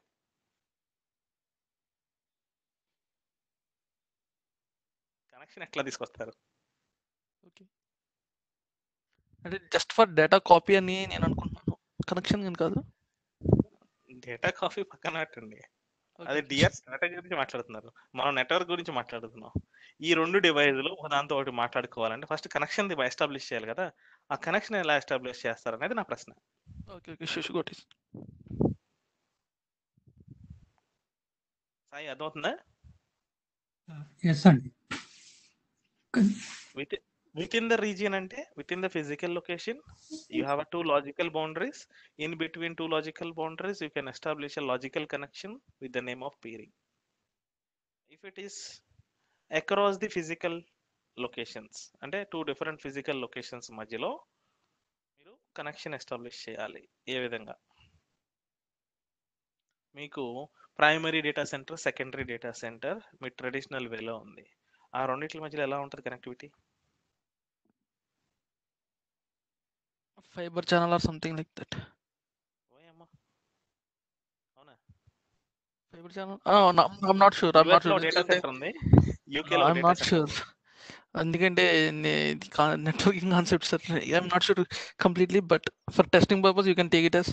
కనెక్షన్ ఎట్లా తీసుకొస్తారు ఓకే అంటే జస్ట్ ఫర్ డేటా కాపీ అని నేను అనుకుంటున్నాను కనెక్షన్ అని కాదు డేటా కాఫీ పక్కన పెట్టండి Okay. అది డిఆర్ స్ట్రాటజీ గురించి మాట్లాడుతున్నారు మనం నెట్వర్క్ గురించి మాట్లాడుతున్నాం ఈ రెండు డివైజ్లు ఒక దాంతో ఒకటి మాట్లాడుకోవాలంటే ఫస్ట్ కనెక్షన్ ఎస్టాబ్లిష్ చేయాలి కదా ఆ కనెక్షన్ ఎలా ఎస్టాబ్లిష్ చేస్తారు అనేది నా ప్రశ్న ఓకే ఓకే షూష్ గోట్ సాయి అర్థమవుతుందా ఎస్ అండి with with in the region అంటే with in the physical location you have two logical boundaries in between two logical boundaries you can establish a logical connection with the name of peering if it is across the physical locations అంటే two different physical locations మధ్యలో మీరు connection establish చేయాలి ఏ విధంగా మీకు primary data centre secondary data centre మీ traditional వేలో ఉంది ఆ రెండింటి మధ్యలో ఎలా ఉంటుంది connectivity fibre channel or something like that ఓయమ్మా అవునా fibre channel I'm not sure I'm not US లో షూర్ డేటా సెంటర్ ఉంది యూకే లో ఐఎమ్ డేటా నాట్ షూర్ ఎందుకంటే networking concept sir I'm not sure completely but for testing purpose you can take it as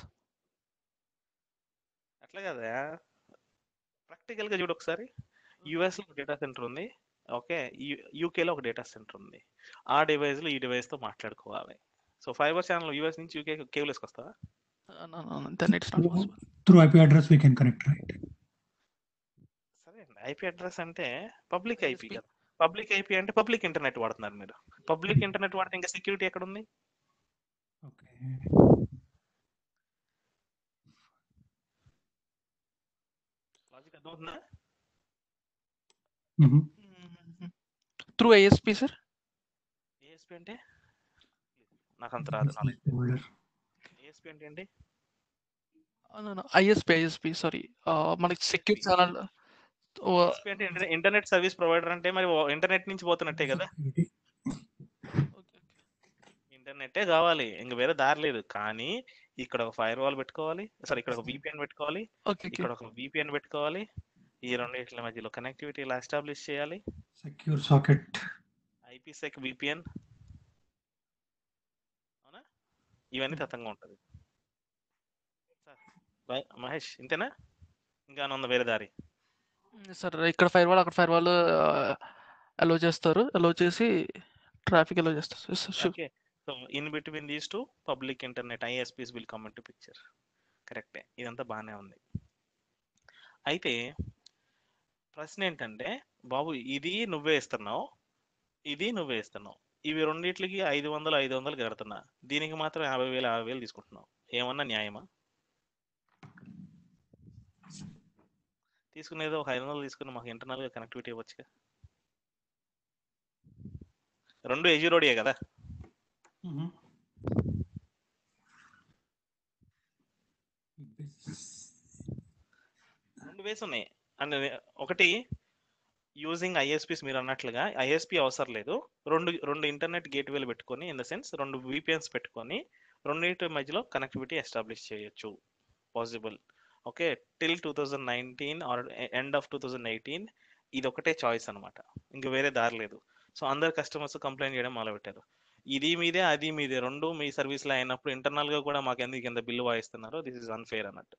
అట్లా కదా practical గా చూడు ఒకసారి US లో డేటా సెంటర్ ఉంది ఓకే యూకే లో ఒక డేటా సెంటర్ ఉంది ఆ డివైస్ లో ఈ డివైస్ తో మాట్లాడుకోవాలి సో ఫైబర్ ఛానల్ యుఎస్ నుంచి యూకే కేబుల్ వేసుకొస్తావా then it's not possible through IP address we can connect right సరే అండి ఐపీ అడ్రస్ అంటే పబ్లిక్ ఐపీ ISP. కదా పబ్లిక్ ఐపీ అంటే పబ్లిక్ ఇంటర్నెట్ వాడుతున్నారు మీరు పబ్లిక్ ఇంటర్నెట్ వాడితే ఇంకా సెక్యూరిటీ ఎక్కడ ఉంది ఓకే లాజిక్ అర్థమవుతుందా త్రూ ఐఎస్పి సార్ ఏఎస్పీ అంటే నాకు అంత రాదు ఏఎస్పీ అంటే ఏంటి ఐఎస్పి ఐఎస్పి సారీ మనకి సెక్యూర్ ఛానల్ ఏఎస్పీ అంటే ఇంటర్- ఇంటర్నెట్ సర్వీస్ ప్రొవైడర్ అంటే మరి ఓ- ఇంటర్నెట్ నుంచి పోతున్నట్టే కదా ఇంటర్నెట్టే కావాలి ఇంక వేరే దారి లేదు కానీ ఇక్కడ ఒక ఫైర్ వాల్ పెట్టుకోవాలి సారీ ఇక్కడ ఒక విపిఎన్ పెట్టుకోవాలి ఓకే ఇక్కడ ఒక విపిఎన్ పెట్టుకోవాలి ఈ రెండింటి మధ్యలో కనెక్టివిటీ ఇలా ఎస్టాబ్లిష్ చేయాలి సెక్యూర్ సాకెట్ ఐపీసెక్ విపిఎన్ అవునా ఇవన్నీ తతంగా ఉంటుంది సార్ బాయ్ మహేష్ ఇంతేనా ఇంకా ఏమైనా ఉందా వేరే దారి సార్ ఇక్కడ ఫైర్ వాల్ అక్కడ ఫైర్ వాల్ అలో చేస్తారు అలో చేసి ట్రాఫిక్ అలో చేస్తారు sure okay so in between these two public internet ISPs will come to picture కరెక్టే ఇదంతా బాగానే ఉంది అయితే ప్రశ్న ఏంటంటే బాబు ఇది నువ్వే ఇస్తున్నావు ఇది నువ్వే ఇస్తున్నావు ఇవి రెండిట్లకి ఐదు వందలు ఐదు వందలు కడుతున్నా దీనికి మాత్రం యాభై వేలు యాభై వేలు తీసుకుంటున్నావు ఏమన్నా న్యాయమా తీసుకునేది ఒక ఐదు వందలు తీసుకుని మాకు ఇంటర్నల్ గా కనెక్టివిటీ ఇవ్వచ్చుగా రెండు ఎజీరోడియే కదా రెండు వేస్ ఉన్నాయి అండ్ ఒకటి యూజింగ్ ఐఎస్పీస్ మీరు అన్నట్లుగా ఐఎస్పీ అవసరం లేదు రెండు రెండు ఇంటర్నెట్ గేట్వేలు పెట్టుకొని ఇన్ ద సెన్స్ రెండు విపిఎన్స్ పెట్టుకొని రెండింటి మధ్యలో కనెక్టివిటీ ఎస్టాబ్లిష్ చేయొచ్చు possible okay till two thousand nineteen or end of two thousand eighteen ఇది ఒకటే చాయిస్ అనమాట ఇంక వేరే దారి లేదు సో అందరు కస్టమర్స్ కంప్లైంట్ చేయడం మొదలుపెట్టారు ఇది మీదే అది మీదే రెండు మీ సర్వీస్లో అయినప్పుడు ఇంటర్నల్ గా కూడా మాకు ఎందుకు కింద బిల్లు వాయిస్తున్నారు దిస్ ఇస్ అన్ఫేర్ అన్నట్టు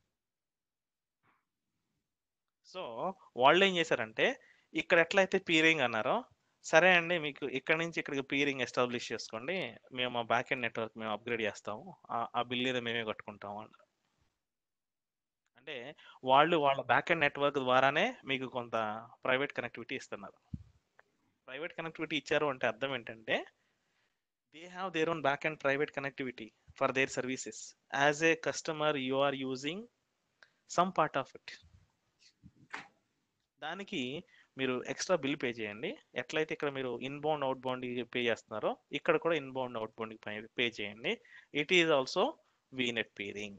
సో వాళ్ళు ఏం చేశారంటే ఇక్కడ ఎట్లయితే పీరింగ్ అన్నారో సరే అండి మీకు ఇక్కడ నుంచి ఇక్కడికి పీరింగ్ ఎస్టాబ్లిష్ చేసుకోండి మేము మా బ్యాక్ ఎండ్ నెట్వర్క్ మేము అప్గ్రేడ్ చేస్తాము ఆ- ఆ బిల్ ఏదో మేమే కట్టుకుంటాము అన్నారు అంటే వాళ్ళు వాళ్ళ బ్యాక్ ఎండ్ నెట్వర్క్ ద్వారానే మీకు కొంత ప్రైవేట్ కనెక్టివిటీ ఇస్తున్నారు ప్రైవేట్ కనెక్టివిటీ ఇచ్చారు అంటే అర్థం ఏంటంటే they have their own back and private connectivity for their services as a customer you are using some part of it దానికి మీరు ఎక్స్ట్రా బిల్ పే చేయండి ఎట్లయితే ఇక్కడ మీరు ఇన్బౌండ్ అవుట్ బౌండ్ పే చేస్తున్నారో ఇక్కడ కూడా ఇన్బౌండ్ అవుట్ బౌండ్ పే చేయండి it is also VNet peering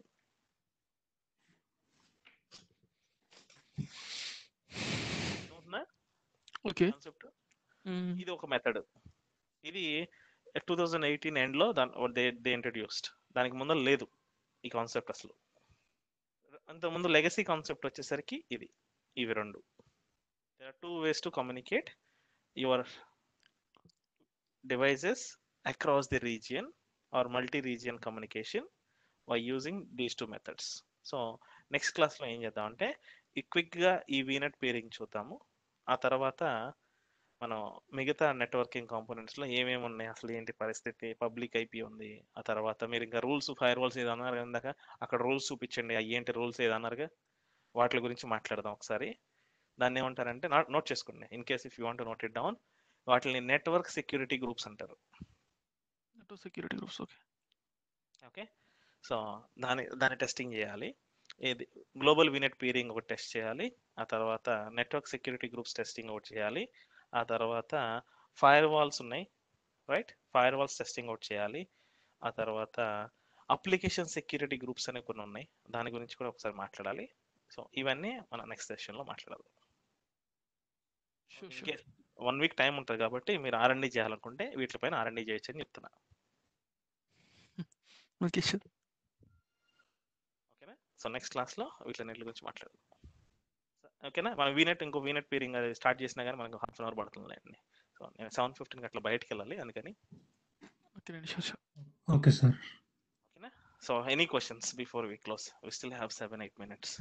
okay concept ఇది ఒక మెథడ్ ఇది టూ థౌజండ్ ఎయిటీన్ ఎండ్లో దాని దే దే ఇంట్రడ్యూస్డ్ దానికి ముందు లేదు ఈ కాన్సెప్ట్ అసలు అంతకుముందు లెగసీ కాన్సెప్ట్ వచ్చేసరికి ఇది ఇవి రెండు there are two ways to communicate your devices across the region or multi-region communication by using these two methods so next క్లాస్లో ఏం చేద్దామంటే ఈ క్విక్గా ఈ వీనెట్ పేరింగ్ చూద్దాము ఆ తర్వాత మనం మిగతా నెట్వర్కింగ్ కాంపోనెంట్స్లో ఏమేమి ఉన్నాయి అసలు ఏంటి పరిస్థితి పబ్లిక్ ఐపీ ఉంది ఆ తర్వాత మీరు ఇంకా రూల్స్ ఫైర్ వాల్స్ ఏదో అన్నారు కదా ఇందాక అక్కడ రూల్స్ చూపించండి అవి ఏంటి రూల్స్ ఏదో అన్నారుగా వాటి గురించి మాట్లాడదాం ఒకసారి దాన్ని ఏమంటారంటే నోట్ చేసుకోండి in case if you want note it down వాటిని నెట్వర్క్ సెక్యూరిటీ గ్రూప్స్ అంటారు security groups okay okay so దాని దాని టెస్టింగ్ చేయాలి ఏది గ్లోబల్ వినెట్ పీరింగ్ ఒకటి టెస్ట్ చేయాలి ఆ తర్వాత నెట్వర్క్ సెక్యూరిటీ గ్రూప్స్ టెస్టింగ్ ఒకటి చేయాలి ఆ తర్వాత ఫైర్ వాల్స్ ఉన్నాయి రైట్ ఫైర్ వాల్స్ టెస్టింగ్ ఒకటి చేయాలి ఆ తర్వాత అప్లికేషన్ సెక్యూరిటీ గ్రూప్స్ అనేవి కొన్ని ఉన్నాయి దాని గురించి కూడా ఒకసారి మాట్లాడాలి సో ఇవన్నీ మన నెక్స్ట్ సెషన్లో మాట్లాడదాం sure in sure case one week time ఉంటుంది కాబట్టి మీరు ఆర్ఎండి చేయాలనుకుంటే వీటిపైన ఆర్ఎండి చేయొచ్చు అని చెప్తున్నా ఓకే షూర్ ఓకేనా సో నెక్స్ట్ క్లాస్లో వీటిలన్నిటి గురించి మాట్లాడదాం ఓకేనా మనం వీనెట్ ఇంకో వీనెట్ పీరింగ్ అది స్టార్ట్ చేసినా కానీ మనకు హాఫ్ అన్ అవర్ పడుతుంది అండి సో నేను సెవెన్ ఫిఫ్టీన్కి అట్లా బయటకు వెళ్ళాలి అందుకని ఓకే అండి షూర్ షూర్ ఓకే సార్ ఓకేనా so any questions before we close we still have seven eight minutes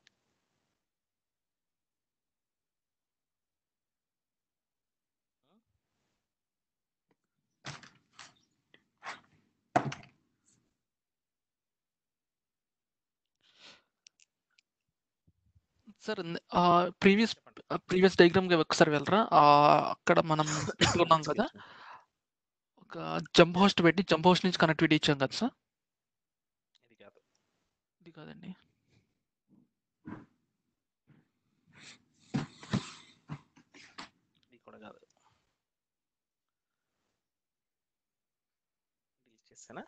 sir previous previous diagram కి ఒకసారి వెళ్ళరా ఆ, అక్కడ మనం పెట్టుకున్నాం కదా ఒక జంప్ హోస్ట్ పెట్టి జంప్ హోస్ట్ నుంచి కనెక్టివిటీ ఇచ్చాం కదా సార్ ఇది కాదు ఇది కాదండి ఇది కూడా కాదు రిలీజ్ చేస్తానా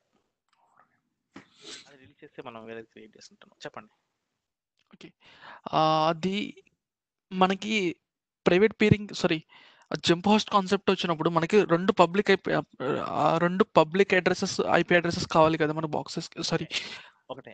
అది రిలీజ్ చేస్తే మనం వేరే క్రియేట్ చేస్తుంటాం చెప్పండి ఆ, అది మనకి private peering sorry jump host concept వచ్చినప్పుడు మనకి రెండు పబ్లిక్ ఐపీ ఆ రెండు పబ్లిక్ అడ్రసెస్ ఐపీ అడ్రసెస్ కావాలి కదా మన బాక్సెస్ సారీ ఒకటే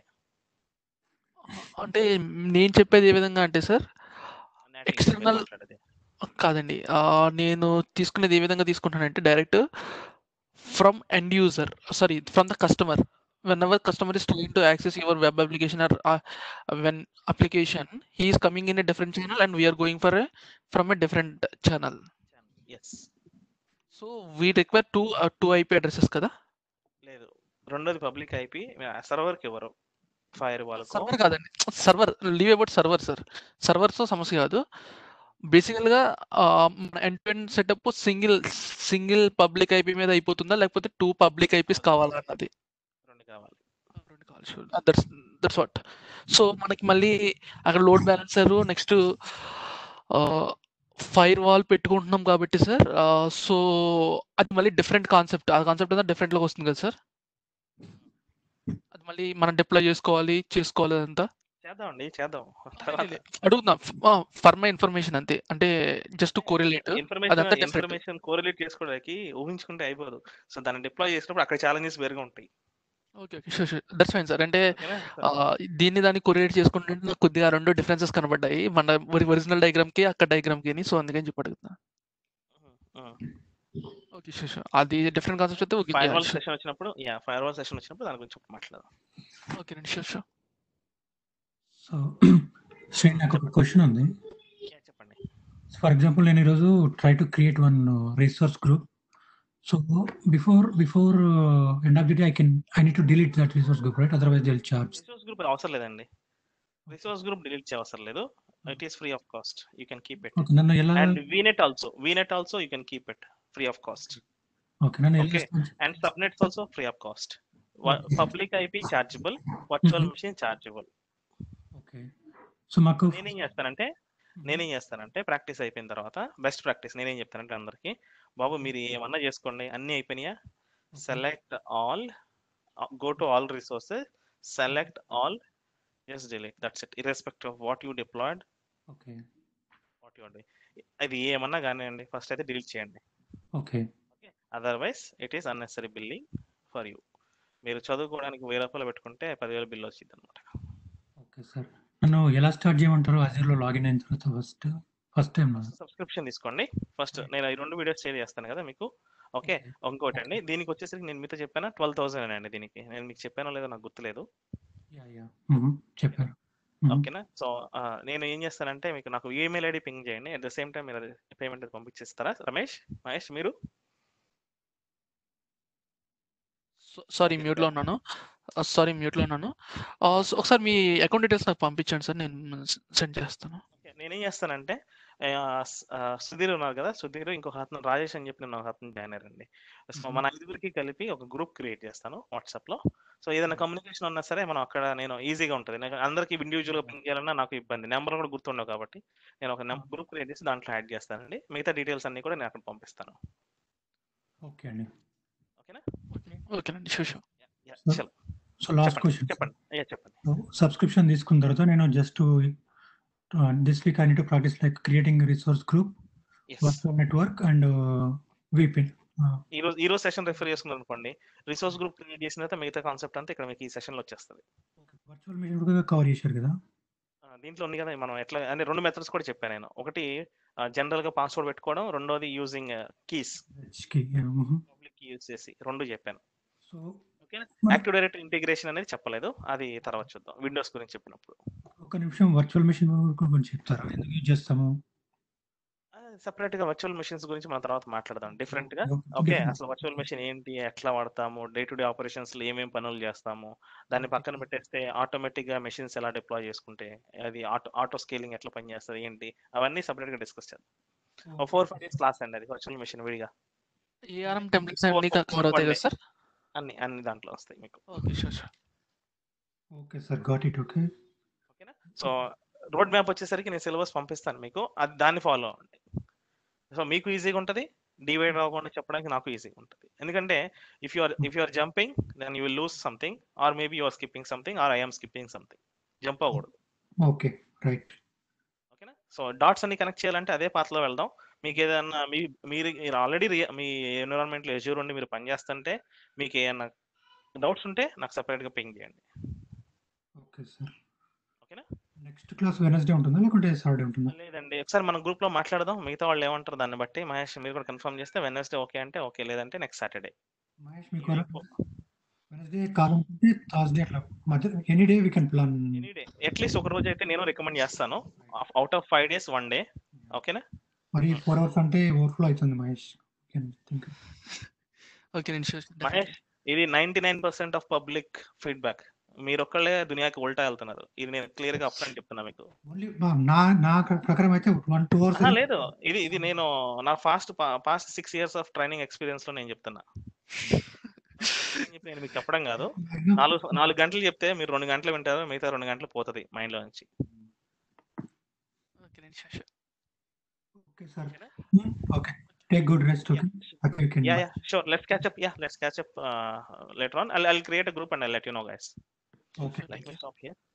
అంటే నేను చెప్పేది ఏ విధంగా అంటే సార్ NAT లింక్ External- మీరు మాట్లాడేది. కాదండి ఆ, నేను తీసుకునేది ఏ విధంగా తీసుకుంటానంటే direct from end user sorry from the customer whenever customer is trying to access your web application or uh, when application he is coming in a different channel and we are going for a from a different channel Yes. so we require two uh, two ip addresses కదా లేదు రెండోది public IP సర్వర్కి ఎవరు fire వాళ్ళకు server కాదండి server leave about server sir servers సమస్య కాదు బేసికల్ గా end to end setup single single public IP మీద అయిపోతుందా లేకపోతే టూ పబ్లిక్ ఐపీస్ కావాలా అన్నది రెండు కావాలి రెండు calls that's that's what so మనకి మళ్ళీ అక్కడ load balancer next firewall పెట్టుకుంటున్నాం కాబట్టి సార్ సో అది మళ్ళీ డిఫరెంట్ కాన్సెప్ట్ ఆ కాన్సెప్ట్ అంతా different లోకి వస్తుంది కదా సార్ అది మళ్ళీ మనం డిప్లాయ్ చేసుకోవాలి చేసుకోవాలి అదంతా చేద్దామండి చేద్దాం తర్వాత అడుగుతున్నా ఫర్ మై ఇన్ఫర్మేషన్ అంతే అంటే జస్ట్ కోరిలేట్ ఇన్ఫర్మేషన్ అదంతా different. ఇన్ఫర్మేషన్ కోరిలేట్ చేసుకోవడానికి ఊహించుకుంటే అయిపోదు సో దాన్ని డిప్లాయ్ చేసినప్పుడు అక్కడ ఛాలెంజెస్ వేరుగా ఉంటాయి okay okay sure sure that's fine sir అంటే ఓకేనా ఆ, దీన్ని దాన్ని కొరిలేట్ చేసుకుంటే నాకు కొద్దిగా రెండు డిఫరెన్సెస్ కనబడ్డాయి మన ఒరిజినల్ డయాగ్రామ్ కి అక్కడ డయాగ్రామ్ కి సో అందుకని చెప్పి అడుగుతున్నా ఓకే షూర్ షూర్ అది డిఫరెంట్ కాన్సెప్ట్ అయితే ఓకే ఫైర్ వాల్ సెషన్ వచ్చినప్పుడు యా ఫైర్ వాల్ సెషన్ వచ్చినప్పుడు దాని గురించి మాట్లాడదాం ఓకే అండి షూర్ షూర్ సో శ్రీ నాకు ఒక క్వశ్చన్ ఉంది Yeah, చెప్పండి ఫర్ ఎగ్జాంపుల్ నేను ఈరోజు try to create one resource group so before before end of the day I can I need to delete that resource group right otherwise they'll charge resource group అవసరం లేదండి resource group delete చేయ అవసరం లేదు it is free of cost you can keep it okay నన్ను ఎలా and VNet also VNet also you can keep it free of cost okay నన్ను ఎలా Okay. And subnets also free of cost public IP chargeable virtual Mhm. Machine chargeable okay so మాకు నేనేం చేస్తానంటే నేనేం చేస్తానంటే practice అయిపోయిన తర్వాత బెస్ట్ ప్రాక్టీస్ నేనేం చెప్తానంటే అందరికి బాబు మీరు ఏమన్నా చేసుకోండి అన్ని అయిపోయినాయా select all go to all resources select all just delete that's it irrespective of what you deployed okay what you అది ఏమన్నా కానివ్వండి ఫస్ట్ అయితే డిలీట్ చేయండి okay otherwise it is unnecessary billing for you మీరు చదువుకోవడానికి వెయ్యి రూపాయలు పెట్టుకుంటే పదివేల బిల్ వచ్చింది అనమాట ఓకే సార్ నన్ను ఎలా స్టార్ట్ చేయమంటారు అజీర్లో లాగిన్ అయిన తర్వాత ఫస్ట్ ఫస్ట్ టైం సబ్స్క్రిప్షన్ తీసుకోండి ఫస్ట్ నేను ఈ రెండు వీడియోస్ షేర్ చేస్తాను కదా మీకు ఓకే ఇంకోటి అండి దీనికి వచ్చేసరికి నేను మీతో చెప్పాను ట్వెల్వ్ థౌసండ్ అండి దీనికి నేను మీకు చెప్పానో లేదో నాకు గుర్తులేదు యా యా చెప్పారు Mhm. ఓకేనా సో నేను ఏం చేస్తానంటే మీకు నాకు ఈమెయిల్ ఐడి పింగ్ చేయండి అట్ ద సేమ్ టైం మీరు పేమెంట్ పంపించేస్తారా రమేష్ మహేష్ మీరు సారీ మ్యూట్లో ఉన్నాను సారీ మ్యూట్లో ఉన్నాను Uh, so ఒకసారి మీ అకౌంట్ డీటెయిల్స్ నాకు పంపించండి సార్ నేను సెండ్ చేస్తాను Okay, నేనేం చేస్తానంటే ఆ, స్- ఆ, సుధీర్ ఉన్నారు కదా సుధీర్ ఇంకొక అతను రాజేష్ అని చెప్పి నేను ఒక అతను జాయిన్ అయ్యారండి సో Mhm. మన ఐదుగురికి కలిపి ఒక గ్రూప్ క్రియేట్ చేస్తాను వాట్సాప్ లో సో ఏదైనా కమ్యూనికేషన్ ఉన్నా సరే మనం అక్కడ నేను ఈజీగా ఉంటుంది నాకు అందరికి ఇండివిజువల్ గా పింక్ చేయాలన్నా నాకు ఇబ్బంది నెంబర్ కూడా గుర్తుండవు కాబట్టి నేను ఒక గ్రూప్ క్రియేట్ చేసి దాంట్లో యాడ్ చేస్తానండి మిగతా డీటెయిల్స్ అన్ని కూడా నేను అక్కడ పంపిస్తాను ఓకే అండి ఓకేనా ఓకేనండి షూర్ షూర్ Yeah, Sir, చలో. సో లాస్ట్ చెప్పండి క్వశ్చన్ చెప్పండి అయ్యా చెప్పండి సబ్స్క్రిప్షన్ తీసుకున్న తర్వాత నేను just this week I need to practice like creating resource group Yes. Virtual network and VPN ఈ రోజు ఈ రోజు సెషన్ రిఫర్ చేసుకున్నారు అనుకోండి రిసోర్స్ గ్రూప్ క్రియేట్ చేసిన తర్వాత మిగతా కాన్సెప్ట్ అంతా ఇక్కడ మీకు ఈ సెషన్ లో వచ్చేస్తుంది వర్చువల్ మిషన్ కూడా కవర్ చేశారు కదా ఆ, దీంట్లో ఉంది కదా మనం ఎట్లా అంటే రెండు మెథడ్స్ కూడా చెప్పాను నేను ఒకటి జనరల్ గా పాస్వర్డ్ పెట్టుకోవడం రెండోది యూజింగ్ కీస్ కి పబ్లిక్ కీ యూజ్ చేసి రెండు చెప్పాను సో ఓకేనా మరి- యాక్టివ్ డైరెక్ట్ ఇంటిగ్రేషన్ అనేది చెప్పలేదు అది తర్వాత చూద్దాం విండోస్ గురించి చెప్పినప్పుడు ఒక నిమిషం వర్చువల్ మిషన్ గురించి చెప్తారా ఎందుకు యూజ్ చేస్తాము సెపరేట్ గా వర్చువల్ మెషిన్స్ గురించి మనం తర్వాత మాట్లాడదాం డిఫరెంట్ గా Okay, ఓకే different. అసలు వర్చువల్ మెషిన్ ఏంటి ఎట్లా వాడతాము డే టు డే ఆపరేషన్స్ లో ఏమేమి పనులు చేస్తాము దాన్ని పక్కన పెట్టేస్తే ఆటోమేటిక్ గా మెషిన్స్ ఎలా డిప్లాయ్ చేసుకుంటే అది ఆటో ఆటో స్కేలింగ్ ఎట్లా పనిచేస్తుంది ఏంటి అవన్నీ సెపరేట్ గా డిస్కస్ చేద్దాం ఫోర్ ఫైవ్ డేస్ క్లాస్ అండి అది వర్చువల్ మెషిన్ విడిగా ఏఆర్ఎం టెంప్లెట్స్ అన్ని కవర్ అవుతాయి కదా సార్ అన్ని అన్ని దాంట్లో వస్తాయి మీకు okay sure sure okay sir got it okay ఓకేనా సో రోడ్ మ్యాప్ వచ్చేసరికి నేను సిలబస్ పంపిస్తాను మీకు అది దాన్ని ఫాలో అవ్వండి సో మీకు ఈజీగా ఉంటుంది డివైడ్ అవ్వకుండా చెప్పడానికి నాకు ఈజీగా ఉంటుంది ఎందుకంటే if you are if you are jumping then you will lose something or maybe you are skipping something or I'm skipping something jump అవ్వకూడదు ఓకే రైట్ ఓకేనా సో డాట్స్ అన్ని కనెక్ట్ చేయాలంటే అదే పాత్రలో వెళ్దాం మీకు ఏదన్నా మీ మీరు మీరు ఆల్రెడీ మీ ఎన్విరాన్మెంట్ లో ఎజ్యూర్ ఉండి మీరు పనిచేస్తుంటే మీకు ఏమన్నా డౌట్స్ ఉంటే నాకు separate గా పింగ్ చేయండి ఓకే సార్ ఓకేనా నెక్స్ట్ క్లాస్ వెనస్డే ఉంటుందా లేకుంటే సాటర్డే ఉంటుందా లేదండి ఒకసారి మన గ్రూప్ లో మాట్లాడదాం మిగతా వాళ్ళు ఏమంటారు దాన్ని బట్టి మహేష్ మీరు కూడా కన్ఫర్మ్ చేస్తే వెనస్డే ఓకే అంటే ఓకే లేదంటే నెక్స్ట్ సాటర్డే మహేష్ మీకు వెనస్డే కావాలనుకుంటే థర్స్డే అట్లా మధ్య any day we can plan any day at least ఒక రోజు అయితే నేను రికమెండ్ చేస్తాను out of five days one day ఓకేనా మరి ఫోర్ అవర్స్ అంటే ఓవర్ఫ్లో అవుతుంది మహేష్ థింక్ ఓకే నేను షూర్ మహేష్ ఇది ninety nine percent of public feedback మీరు ఒక్కళ్ళే దునియాకి ఉల్టా వెళ్తున్నారు ఇది నేను క్లియర్ గా అప్లని చెప్తున్నా మీకు ఓన్లీ నా నా ప్రకారం అయితే వన్ టూ అవర్స్ ఆహా, లేదు ఇది ఇది నేను నా fast past six years of training experience లో నేను చెప్తున్నా నేను చెప్పి నేను మీకు చెప్పడం కాదు నాలుగు నాలుగు గంటలు చెప్తే మీరు రెండు గంటలు వింటారు మిగతా రెండు గంటలు పోతుంది మైండ్ లో నుంచి ఓకే నేను షూర్ షూర్ ఓకే సార్ ఓకేనా okay take good rest okay happy weekend Yeah, yeah, sure. Let's catch up. Yeah, let's catch up uh, later on. I'll, I'll create a group and I'll let you know, guys. Okay Let me stop here.